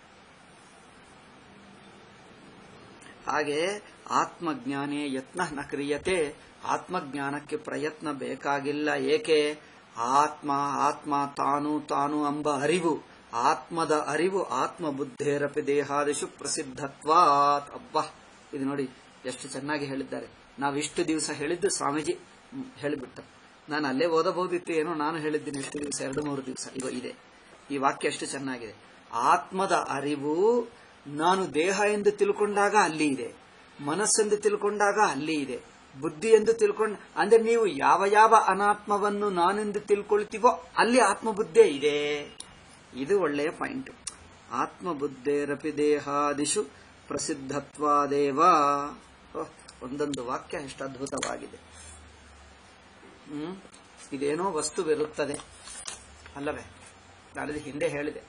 ಹಾಗೆ ಆತ್ಮಜ್ಞಾನೇ ಯತ್ನ ನ ಕ್ರಿಯತೆ ಆತ್ಮಜ್ಞಾನಕ್ಕೆ ಪ್ರಯತ್ನ ಬೇಕಾಗಿಲ್ಲ ಏಕೆ ಆತ್ಮ ಆತ್ಮ ತಾನು ತಾನು ಎಂಬ ಅರಿವು ಆತ್ಮದ ಅರಿವು ಆತ್ಮ ಬುದ್ಧೇರಪಿ ದೇಹಾದಿಶು ಪ್ರಸಿದ್ಧತ್ವಾತ್ ಅಬ್ಬಾ ಇದು ನೋಡಿ ಎಷ್ಟು ಚೆನ್ನಾಗಿ ಹೇಳಿದ್ದಾರೆ ನಾವು ಇಷ್ಟು ದಿವಸ ಹೇಳಿದ್ದು ಸ್ವಾಮೀಜಿ ಹ್ಮ್, ಹೇಳಿಬಿಟ್ಟ ನಾನು ಅಲ್ಲೇ ಓದಬಹುದಿತ್ತು ಏನೋ ನಾನು ಹೇಳಿದ್ದೀನಿ ಎಷ್ಟು ದಿವಸ ಎರಡು ಮೂರು ದಿವಸ ಈಗ ಇದೆ ಈ ವಾಕ್ಯ ಎಷ್ಟು ಚೆನ್ನಾಗಿದೆ ಆತ್ಮದ ಅರಿವು ನಾನು ದೇಹ ಎಂದು ತಿಳ್ಕೊಂಡಾಗ ಅಲ್ಲಿ ಇದೆ ಮನಸ್ಸೆಂದು ತಿಳ್ಕೊಂಡಾಗ ಅಲ್ಲಿ ಇದೆ ಬುದ್ಧಿ ಎಂದು ತಿಳ್ಕೊಂಡ ಅಂದ್ರೆ ನೀವು ಯಾವ ಯಾವ ಅನಾತ್ಮವನ್ನು ನಾನೆಂದು ತಿಳ್ಕೊಳ್ತೀವೋ ಅಲ್ಲಿ ಆತ್ಮಬುದ್ಧೇ ಇದೆ ಇದು ಒಳ್ಳೆಯ ಪಾಯಿಂಟ್ ಆತ್ಮಬುದ್ಧೇರಪಿ ದೇಹಾದಿಶು ಪ್ರಸಿದ್ಧತ್ವಾದೇವ ಓಹ್, ಒಂದೊಂದು ವಾಕ್ಯ ಎಷ್ಟು ಅದ್ಭುತವಾಗಿದೆ ಹ್ಮ್ ಇದೇನೋ ವಸ್ತುವಿರುತ್ತದೆ ಅಲ್ಲವೇ ನಾನಿದು ಹಿಂದೆ ಹೇಳಿದೆ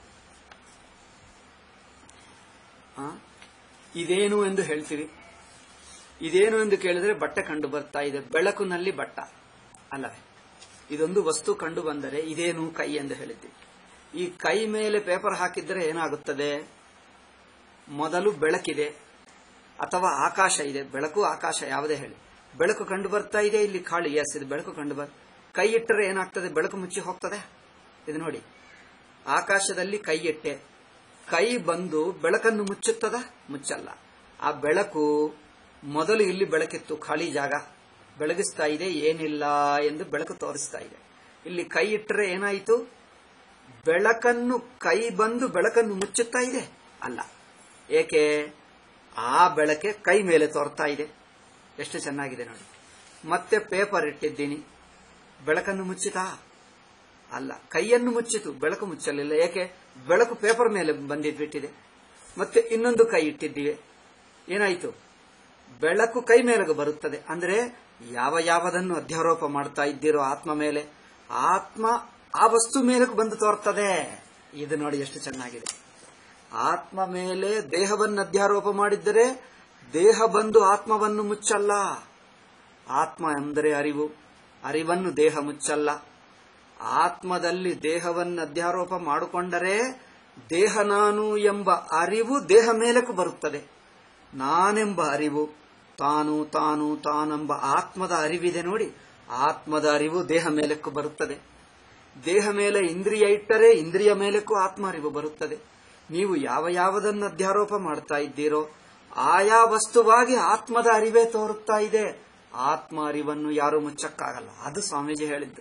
ಆ, ಇದೇನು ಎಂದು ಹೇಳ್ತೀವಿ ಇದೇನು ಎಂದು ಕೇಳಿದ್ರೆ ಬಟ್ಟೆ ಕಂಡು ಬರ್ತಾ ಇದೆ ಬೆಳಕಿನಲ್ಲಿ ಬಟ್ಟ ಅಲ್ಲವೇ ಇದೊಂದು ವಸ್ತು ಕಂಡು ಬಂದರೆ ಇದೇನು ಕೈ ಎಂದು ಹೇಳಿದ್ದೀವಿ ಈ ಕೈ ಮೇಲೆ ಪೇಪರ್ ಹಾಕಿದ್ರೆ ಏನಾಗುತ್ತದೆ ಮೊದಲು ಬೆಳಕಿದೆ ಅಥವಾ ಆಕಾಶ ಇದೆ ಬೆಳಕು ಆಕಾಶ ಯಾವುದೇ ಹೇಳಿ ಬೆಳಕು ಕಂಡು ಬರ್ತಾ ಇದೆ ಇಲ್ಲಿ ಖಾಳಿ ಎಸ್ ಇದು ಬೆಳಕು ಕಂಡು ಬರ್ ಕೈ ಇಟ್ಟರೆ ಏನಾಗ್ತದೆ ಬೆಳಕು ಮುಚ್ಚಿ ಹೋಗ್ತದೆ ಇದು ನೋಡಿ ಆಕಾಶದಲ್ಲಿ ಕೈ ಇಟ್ಟೆ ಕೈ ಬಂದು ಬೆಳಕನ್ನು ಮುಚ್ಚುತ್ತದ ಮುಚ್ಚಲ್ಲ ಆ ಬೆಳಕು ಮೊದಲು ಇಲ್ಲಿ ಬೆಳಕಿತ್ತು ಖಾಲಿ ಜಾಗ ಬೆಳಗಿಸ್ತಾ ಇದೆ ಏನಿಲ್ಲ ಎಂದು ಬೆಳಕು ತೋರಿಸ್ತಾ ಇದೆ ಇಲ್ಲಿ ಕೈ ಇಟ್ಟರೆ ಏನಾಯಿತು ಬೆಳಕನ್ನು ಕೈ ಬಂದು ಬೆಳಕನ್ನು ಮುಚ್ಚುತ್ತಾ ಇದೆ ಅಲ್ಲ ಏಕೆ ಆ ಬೆಳಕೆ ಕೈ ಮೇಲೆ ತೋರ್ತಾ ಇದೆ ಎಷ್ಟು ಚೆನ್ನಾಗಿದೆ ನೋಡಿ ಮತ್ತೆ ಪೇಪರ್ ಇಟ್ಟಿದ್ದೀನಿ ಬೆಳಕನ್ನು ಮುಚ್ಚಿತಾ ಅಲ್ಲ ಕೈಯನ್ನು ಮುಚ್ಚಿತು ಬೆಳಕು ಮುಚ್ಚಲಿಲ್ಲ ಏಕೆ ಬೆಳಕು ಪೇಪರ್ ಮೇಲೆ ಬಂದಿದ್ಬಿಟ್ಟಿದೆ ಮತ್ತೆ ಇನ್ನೊಂದು ಕೈ ಇಟ್ಟಿದ್ದೀವಿ ಏನಾಯಿತು ಬೆಳಕು ಕೈ ಮೇಲೆಗೆ ಬರುತ್ತದೆ ಅಂದ್ರೆ ಯಾವ ಯಾವದನ್ನು ಅಧ್ಯಾರೋಪ ಮಾಡ್ತಾ ಇದ್ದೀರೋ ಆತ್ಮ ಮೇಲೆ ಆತ್ಮ ಆ ವಸ್ತು ಮೇಲಕ್ಕೆ ಬಂದು ತೋರ್ತದೆ ಇದು ನೋಡಿ ಎಷ್ಟು ಚೆನ್ನಾಗಿದೆ ಆತ್ಮ ಮೇಲೆ ದೇಹವನ್ನು ಅಧ್ಯಾರೋಪ ಮಾಡಿದ್ದರೆ ದೇಹ ಬಂದು ಆತ್ಮವನ್ನು ಮುಚ್ಚಲ್ಲ ಆತ್ಮ ಎಂದರೆ ಅರಿವು ಅರಿವನ್ನು ದೇಹ ಮುಚ್ಚಲ್ಲ ಆತ್ಮದಲ್ಲಿ ದೇಹವನ್ನು ಅಧ್ಯಾರೋಪ ಮಾಡಿಕೊಂಡರೆ ದೇಹ ನಾನು ಎಂಬ ಅರಿವು ದೇಹ ಮೇಲಕ್ಕೂ ಬರುತ್ತದೆ ನಾನೆಂಬ ಅರಿವು ತಾನು ತಾನು ತಾನೆಂಬ ಆತ್ಮದ ಅರಿವಿದೆ ನೋಡಿ ಆತ್ಮದ ಅರಿವು ದೇಹ ಮೇಲಕ್ಕೂ ಬರುತ್ತದೆ ದೇಹ ಮೇಲೆ ಇಂದ್ರಿಯ ಇಟ್ಟರೆ ಇಂದ್ರಿಯ ಮೇಲಕ್ಕೂ ಆತ್ಮ ಅರಿವು ಬರುತ್ತದೆ ನೀವು ಯಾವ ಯಾವುದನ್ನು ಅಧ್ಯಾರೋಪ ಮಾಡ್ತಾ ಇದ್ದೀರೋ ಆಯಾ ವಸ್ತುವಾಗಿ ಆತ್ಮದ ಅರಿವೇ ತೋರುತ್ತಾ ಇದೆ ಆತ್ಮ ಅರಿವನ್ನು ಯಾರು ಮುಚ್ಚಕ್ಕಾಗಲ್ಲ ಅದು ಸ್ವಾಮೀಜಿ ಹೇಳಿದ್ದು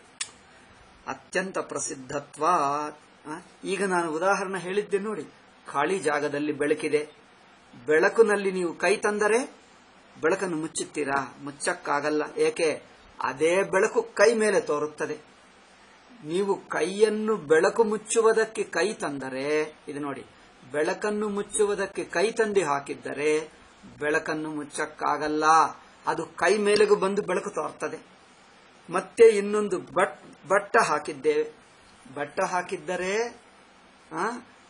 ಅತ್ಯಂತ ಪ್ರಸಿದ್ಧತ್ವ ಆ, ಈಗ ನಾನು ಉದಾಹರಣೆ ಹೇಳಿದ್ದೆ ನೋಡಿ ಖಾಲಿ ಜಾಗದಲ್ಲಿ ಬೆಳಕಿದೆ ಬೆಳಕಿನಲ್ಲಿ ನೀವು ಕೈ ತಂದರೆ ಬೆಳಕನ್ನು ಮುಚ್ಚುತ್ತೀರಾ ಮುಚ್ಚಕ್ಕಾಗಲ್ಲ ಏಕೆ ಅದೇ ಬೆಳಕು ಕೈ ಮೇಲೆ ತೋರುತ್ತದೆ ನೀವು ಕೈಯನ್ನು ಬೆಳಕು ಮುಚ್ಚುವುದಕ್ಕೆ ಕೈ ತಂದರೆ ಇದು ನೋಡಿ ಬೆಳಕನ್ನು ಮುಚ್ಚುವುದಕ್ಕೆ ಕೈ ತಂದು ಹಾಕಿದ್ದರೆ ಬೆಳಕನ್ನು ಮುಚ್ಚಕ್ಕಾಗಲ್ಲ ಅದು ಕೈ ಮೇಲೆಗೂ ಬಂದು ಬೆಳಕು ತೋರ್ತದೆ ಮತ್ತೆ ಇನ್ನೊಂದು ಬಟ್ ಬಟ್ಟ ಹಾಕಿದ್ದೇವೆ ಬಟ್ಟ ಹಾಕಿದ್ದರೆ ಆ,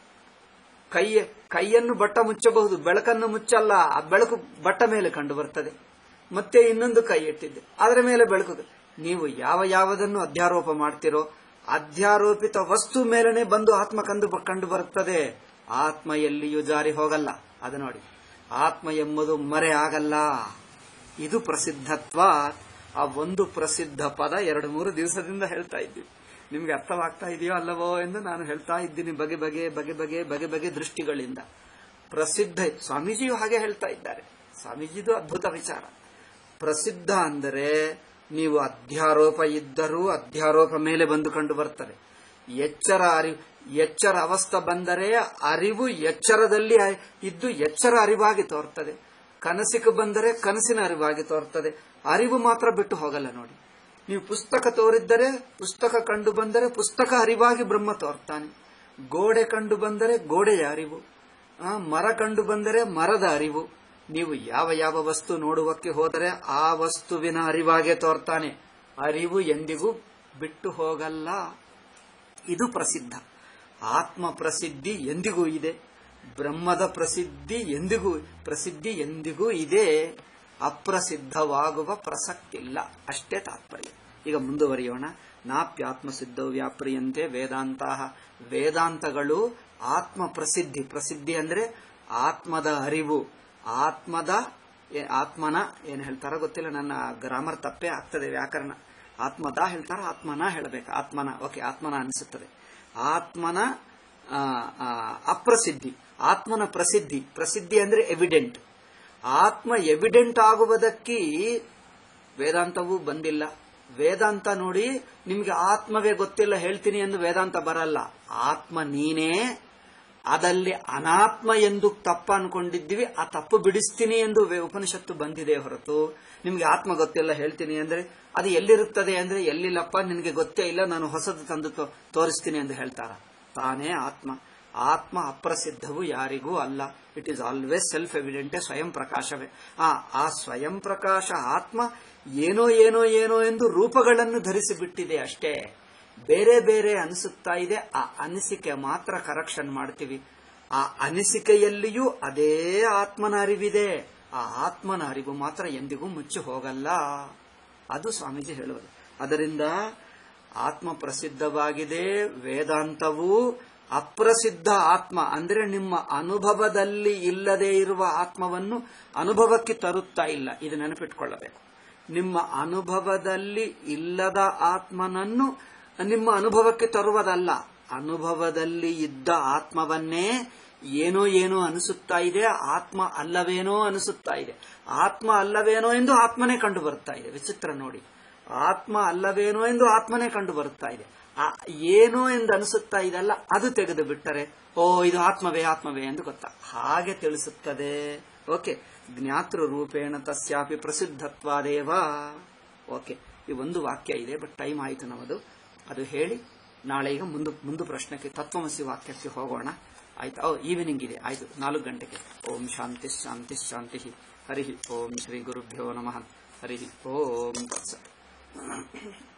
ಕೈ ಕೈಯನ್ನು ಬಟ್ಟ ಮುಚ್ಚಬಹುದು ಬೆಳಕನ್ನು ಮುಚ್ಚಲ್ಲ ಆ ಬೆಳಕು ಬಟ್ಟ ಮೇಲೆ ಕಂಡು ಬರ್ತದೆ ಮತ್ತೆ ಇನ್ನೊಂದು ಕೈ ಇಟ್ಟಿದ್ದೆ ಅದರ ಮೇಲೆ ಬೆಳಕು ನೀವು ಯಾವ ಯಾವುದನ್ನು ಅಧ್ಯಾರೋಪ ಮಾಡ್ತಿರೋ ಅಧ್ಯಾರೋಪಿತ ವಸ್ತು ಮೇಲನೆ ಬಂದು ಆತ್ಮ ಕಂಡು ಕಂಡು ಬರುತ್ತದೆ ಆತ್ಮ ಎಲ್ಲಿಯೂ ಜಾರಿ ಹೋಗಲ್ಲ ಅದು ನೋಡಿ ಆತ್ಮ ಎಂಬುದು ಮರೆ ಆಗಲ್ಲ ಇದು ಪ್ರಸಿದ್ಧತ್ವ ಆ ಒಂದು ಪ್ರಸಿದ್ಧ ಪದ ಎರಡು ಮೂರು ದಿವಸದಿಂದ ಹೇಳ್ತಾ ಇದ್ದೀವಿ ನಿಮ್ಗೆ ಅರ್ಥವಾಗ್ತಾ ಇದೆಯೋ ಅಲ್ಲವೋ ಎಂದು ನಾನು ಹೇಳ್ತಾ ಇದ್ದೀನಿ ಬಗೆ ಬಗೆ ಬಗೆ ಬಗೆ ಬಗೆ ಬಗೆ ದೃಷ್ಟಿಗಳಿಂದ ಪ್ರಸಿದ್ಧ ಸ್ವಾಮೀಜಿಯು ಹಾಗೆ ಹೇಳ್ತಾ ಇದ್ದಾರೆ ಸ್ವಾಮೀಜಿದು ಅದ್ಭುತ ವಿಚಾರ ಪ್ರಸಿದ್ಧ ಅಂದರೆ ನೀವು ಅಧ್ಯಾರೋಪ ಇದ್ದರೂ ಅಧ್ಯಾರೋಪ ಮೇಲೆ ಬಂದು ಕಂಡು ಬರ್ತದೆ ಎಚ್ಚರ ಅರಿವು ಎಚ್ಚರ ಅವಸ್ಥೆ ಬಂದರೆ ಅರಿವು ಎಚ್ಚರದಲ್ಲಿ ಅ- ಇದ್ದು ಎಚ್ಚರ ಅರಿವಾಗಿ ತೋರ್ತದೆ ಕನಸಿಗೆ ಬಂದರೆ ಕನಸಿನ ಅರಿವಾಗಿ ತೋರ್ತದೆ ಅರಿವು ಮಾತ್ರ ಬಿಟ್ಟು ಹೋಗಲ್ಲ ನೋಡಿ ನೀವು ಪುಸ್ತಕ ತೋರಿದ್ದರೆ ಪುಸ್ತಕ ಕಂಡು ಬಂದರೆ ಪುಸ್ತಕ ಅರಿವಾಗಿ ಬ್ರಹ್ಮ ತೋರ್ತಾನೆ ಗೋಡೆ ಕಂಡು ಬಂದರೆ ಗೋಡೆಯ ಅರಿವು ಆ, ಮರ ಕಂಡು ಬಂದರೆ ಮರದ ಅರಿವು ನೀವು ಯಾವ ಯಾವ ವಸ್ತು ನೋಡುವಕ್ಕೆ ಹೋದರೆ ಆ ವಸ್ತುವಿನ ಅರಿವಾಗೆ ತೋರ್ತಾನೆ ಅರಿವು ಎಂದಿಗೂ ಬಿಟ್ಟು ಹೋಗಲ್ಲ ಇದು ಪ್ರಸಿದ್ಧ ಆತ್ಮ ಪ್ರಸಿದ್ಧಿ ಎಂದಿಗೂ ಇದೆ ಬ್ರಹ್ಮದ ಪ್ರಸಿದ್ಧಿ ಎಂದಿಗೂ ಪ್ರಸಿದ್ಧಿ ಎಂದಿಗೂ ಇದೆ ಅಪ್ರಸಿದ್ಧವಾಗುವ ಪ್ರಸಕ್ತಿಲ್ಲ ಅಷ್ಟೇ ತಾತ್ಪರ್ಯ ಈಗ ಮುಂದುವರಿಯೋಣ ನಾಪ್ಯಾತ್ಮ ಸಿದ್ಧೋ ವ್ಯಾಪ್ರಿಯಂತೆ ವೇದಾಂತ ವೇದಾಂತಗಳು ಆತ್ಮ ಪ್ರಸಿದ್ಧಿ ಪ್ರಸಿದ್ಧಿ ಅಂದ್ರೆ ಆತ್ಮದ ಅರಿವು ಆತ್ಮದ ಏ- ಆತ್ಮನ ಏನು ಹೇಳ್ತಾರೋ ಗೊತ್ತಿಲ್ಲ ನನ್ನ ಗ್ರಾಮರ್ ತಪ್ಪೇ ಆಗ್ತದೆ ವ್ಯಾಕರಣ ಆತ್ಮದ ಹೇಳ್ತಾರ ಆತ್ಮನ ಹೇಳಬೇಕು ಆತ್ಮನ ಓಕೆ ಆತ್ಮನ ಅನಿಸುತ್ತದೆ ಆತ್ಮನ ಆ, ಆ, ಅಪ್ರಸಿದ್ಧಿ ಆತ್ಮನ ಪ್ರಸಿದ್ಧಿ ಪ್ರಸಿದ್ಧಿ ಅಂದ್ರೆ ಎವಿಡೆಂಟ್ ಆತ್ಮ ಎವಿಡೆಂಟ್ ಆಗುವುದಕ್ಕೆ ವೇದಾಂತವೂ ಬಂದಿಲ್ಲ ವೇದಾಂತ ನೋಡಿ ನಿಮ್ಗೆ ಆತ್ಮವೇ ಗೊತ್ತಿಲ್ಲ ಹೇಳ್ತೀನಿ ಎಂದು ವೇದಾಂತ ಬರಲ್ಲ ಆತ್ಮ ನೀನೇ ಅದಲ್ಲಿ ಅನಾತ್ಮ ಎಂದು ತಪ್ಪ ಅನ್ಕೊಂಡಿದ್ವಿ ಆ ತಪ್ಪು ಬಿಡಿಸ್ತೀನಿ ಎಂದು ವೇ- ಉಪನಿಷತ್ತು ಬಂದಿದೆ ಹೊರತು ನಿಮ್ಗೆ ಆತ್ಮ ಗೊತ್ತಿಲ್ಲ ಹೇಳ್ತೀನಿ ಅಂದ್ರೆ ಅದು ಎಲ್ಲಿರುತ್ತದೆ ಅಂದ್ರೆ ಎಲ್ಲಿಲ್ಲಪ್ಪ ನಿನಗೆ ಗೊತ್ತೇ ಇಲ್ಲ ನಾನು ಹೊಸದು ತಂದು ತೋ- ತೋರಿಸ್ತೀನಿ ಎಂದು ಹೇಳ್ತಾರ ತಾನೇ ಆತ್ಮ ಆತ್ಮ ಅಪ್ರಸಿದ್ಧವು ಯಾರಿಗೂ ಅಲ್ಲ ಇಟ್ ಈಸ್ ಆಲ್ವೇಸ್ ಸೆಲ್ಫ್ ಎವಿಡೆಂಟೇ ಸ್ವಯಂ ಪ್ರಕಾಶವೇ ಆ ಆ ಸ್ವಯಂ ಪ್ರಕಾಶ ಆತ್ಮ ಏನೋ ಏನೋ ಏನೋ ಎಂದು ರೂಪಗಳನ್ನು ಧರಿಸಿಬಿಟ್ಟಿದೆ ಅಷ್ಟೇ ಬೇರೆ ಬೇರೆ ಅನಿಸುತ್ತಾ ಇದೆ ಆ ಅನಿಸಿಕೆ ಮಾತ್ರ ಕರೆಕ್ಷನ್ ಮಾಡ್ತೀವಿ ಆ ಅನಿಸಿಕೆಯಲ್ಲಿಯೂ ಅದೇ ಆತ್ಮನ ಅರಿವಿದೆ ಆ ಆತ್ಮನ ಅರಿವು ಮಾತ್ರ ಎಂದಿಗೂ ಮುಚ್ಚಿ ಹೋಗಲ್ಲ ಅದು ಸ್ವಾಮೀಜಿ ಹೇಳುವುದು ಅದರಿಂದ ಆತ್ಮ ಪ್ರಸಿದ್ಧವಾಗಿದೆ ವೇದಾಂತವು ಅಪ್ರಸಿದ್ಧ ಆತ್ಮ ಅಂದ್ರೆ ನಿಮ್ಮ ಅನುಭವದಲ್ಲಿ ಇಲ್ಲದೆ ಇರುವ ಆತ್ಮವನ್ನು ಅನುಭವಕ್ಕೆ ತರುತ್ತಾ ಇಲ್ಲ ಇದು ನೆನಪಿಟ್ಕೊಳ್ಳಬೇಕು ನಿಮ್ಮ ಅನುಭವದಲ್ಲಿ ಇಲ್ಲದ ಆತ್ಮನನ್ನು ನಿಮ್ಮ ಅನುಭವಕ್ಕೆ ತರುವುದಲ್ಲ ಅನುಭವದಲ್ಲಿ ಇದ್ದ ಆತ್ಮವನ್ನೇ ಏನೋ ಏನೋ ಅನಿಸುತ್ತಾ ಇದೆ ಆತ್ಮ ಅಲ್ಲವೇನೋ ಅನಿಸುತ್ತಾ ಇದೆ ಆತ್ಮ ಅಲ್ಲವೇನೋ ಎಂದು ಆತ್ಮನೇ ಕಂಡು ಬರುತ್ತಾ ಇದೆ ವಿಚಿತ್ರ ನೋಡಿ ಆತ್ಮ ಅಲ್ಲವೇನೋ ಎಂದು ಆತ್ಮನೇ ಕಂಡು ಬರುತ್ತಾ ಇದೆ ಆ ಏನೋ ಎಂದು ಅನಿಸುತ್ತಾ ಇದೆಲ್ಲ ಅದು ತೆಗೆದು ಬಿಟ್ಟರೆ ಓ ಇದು ಆತ್ಮವೇ ಆತ್ಮವೇ ಎಂದು ಗೊತ್ತಾ ಹಾಗೆ ತಿಳಿಸುತ್ತದೆ ಓಕೆ ಜ್ಞಾತೃ ರೂಪೇಣ ತಸ್ಯಾಪಿ ಪ್ರಸಿದ್ಧತ್ವಾದೇವ ಓಕೆ ಈ ಒಂದು ವಾಕ್ಯ ಇದೆ ಬಟ್ ಟೈಮ್ ಆಯಿತು ನಮ್ಮದು ಅದು ಹೇಳಿ ನಾಳೆ ಈಗ ಮುಂದೆ ಮುಂದೆ ಪ್ರಶ್ನೆಗೆ ತತ್ವಮಸಿ ವಾಕ್ಯಕ್ಕೆ ಹೋಗೋಣ ಆಯ್ತು ಓ ಈವ್ನಿಂಗ್ ಇದೆ ಆಯ್ತು ನಾಲ್ಕು ಗಂಟೆಗೆ ಓಂ ಶಾಂತಿ ಶಾಂತಿ ಶಾಂತಿ ಹರಿ ಓಂ ಶ್ರೀ ಗುರುಭ್ಯೋ ನಮಃ ಹರಿ ಓಂ ತತ್ಸತ್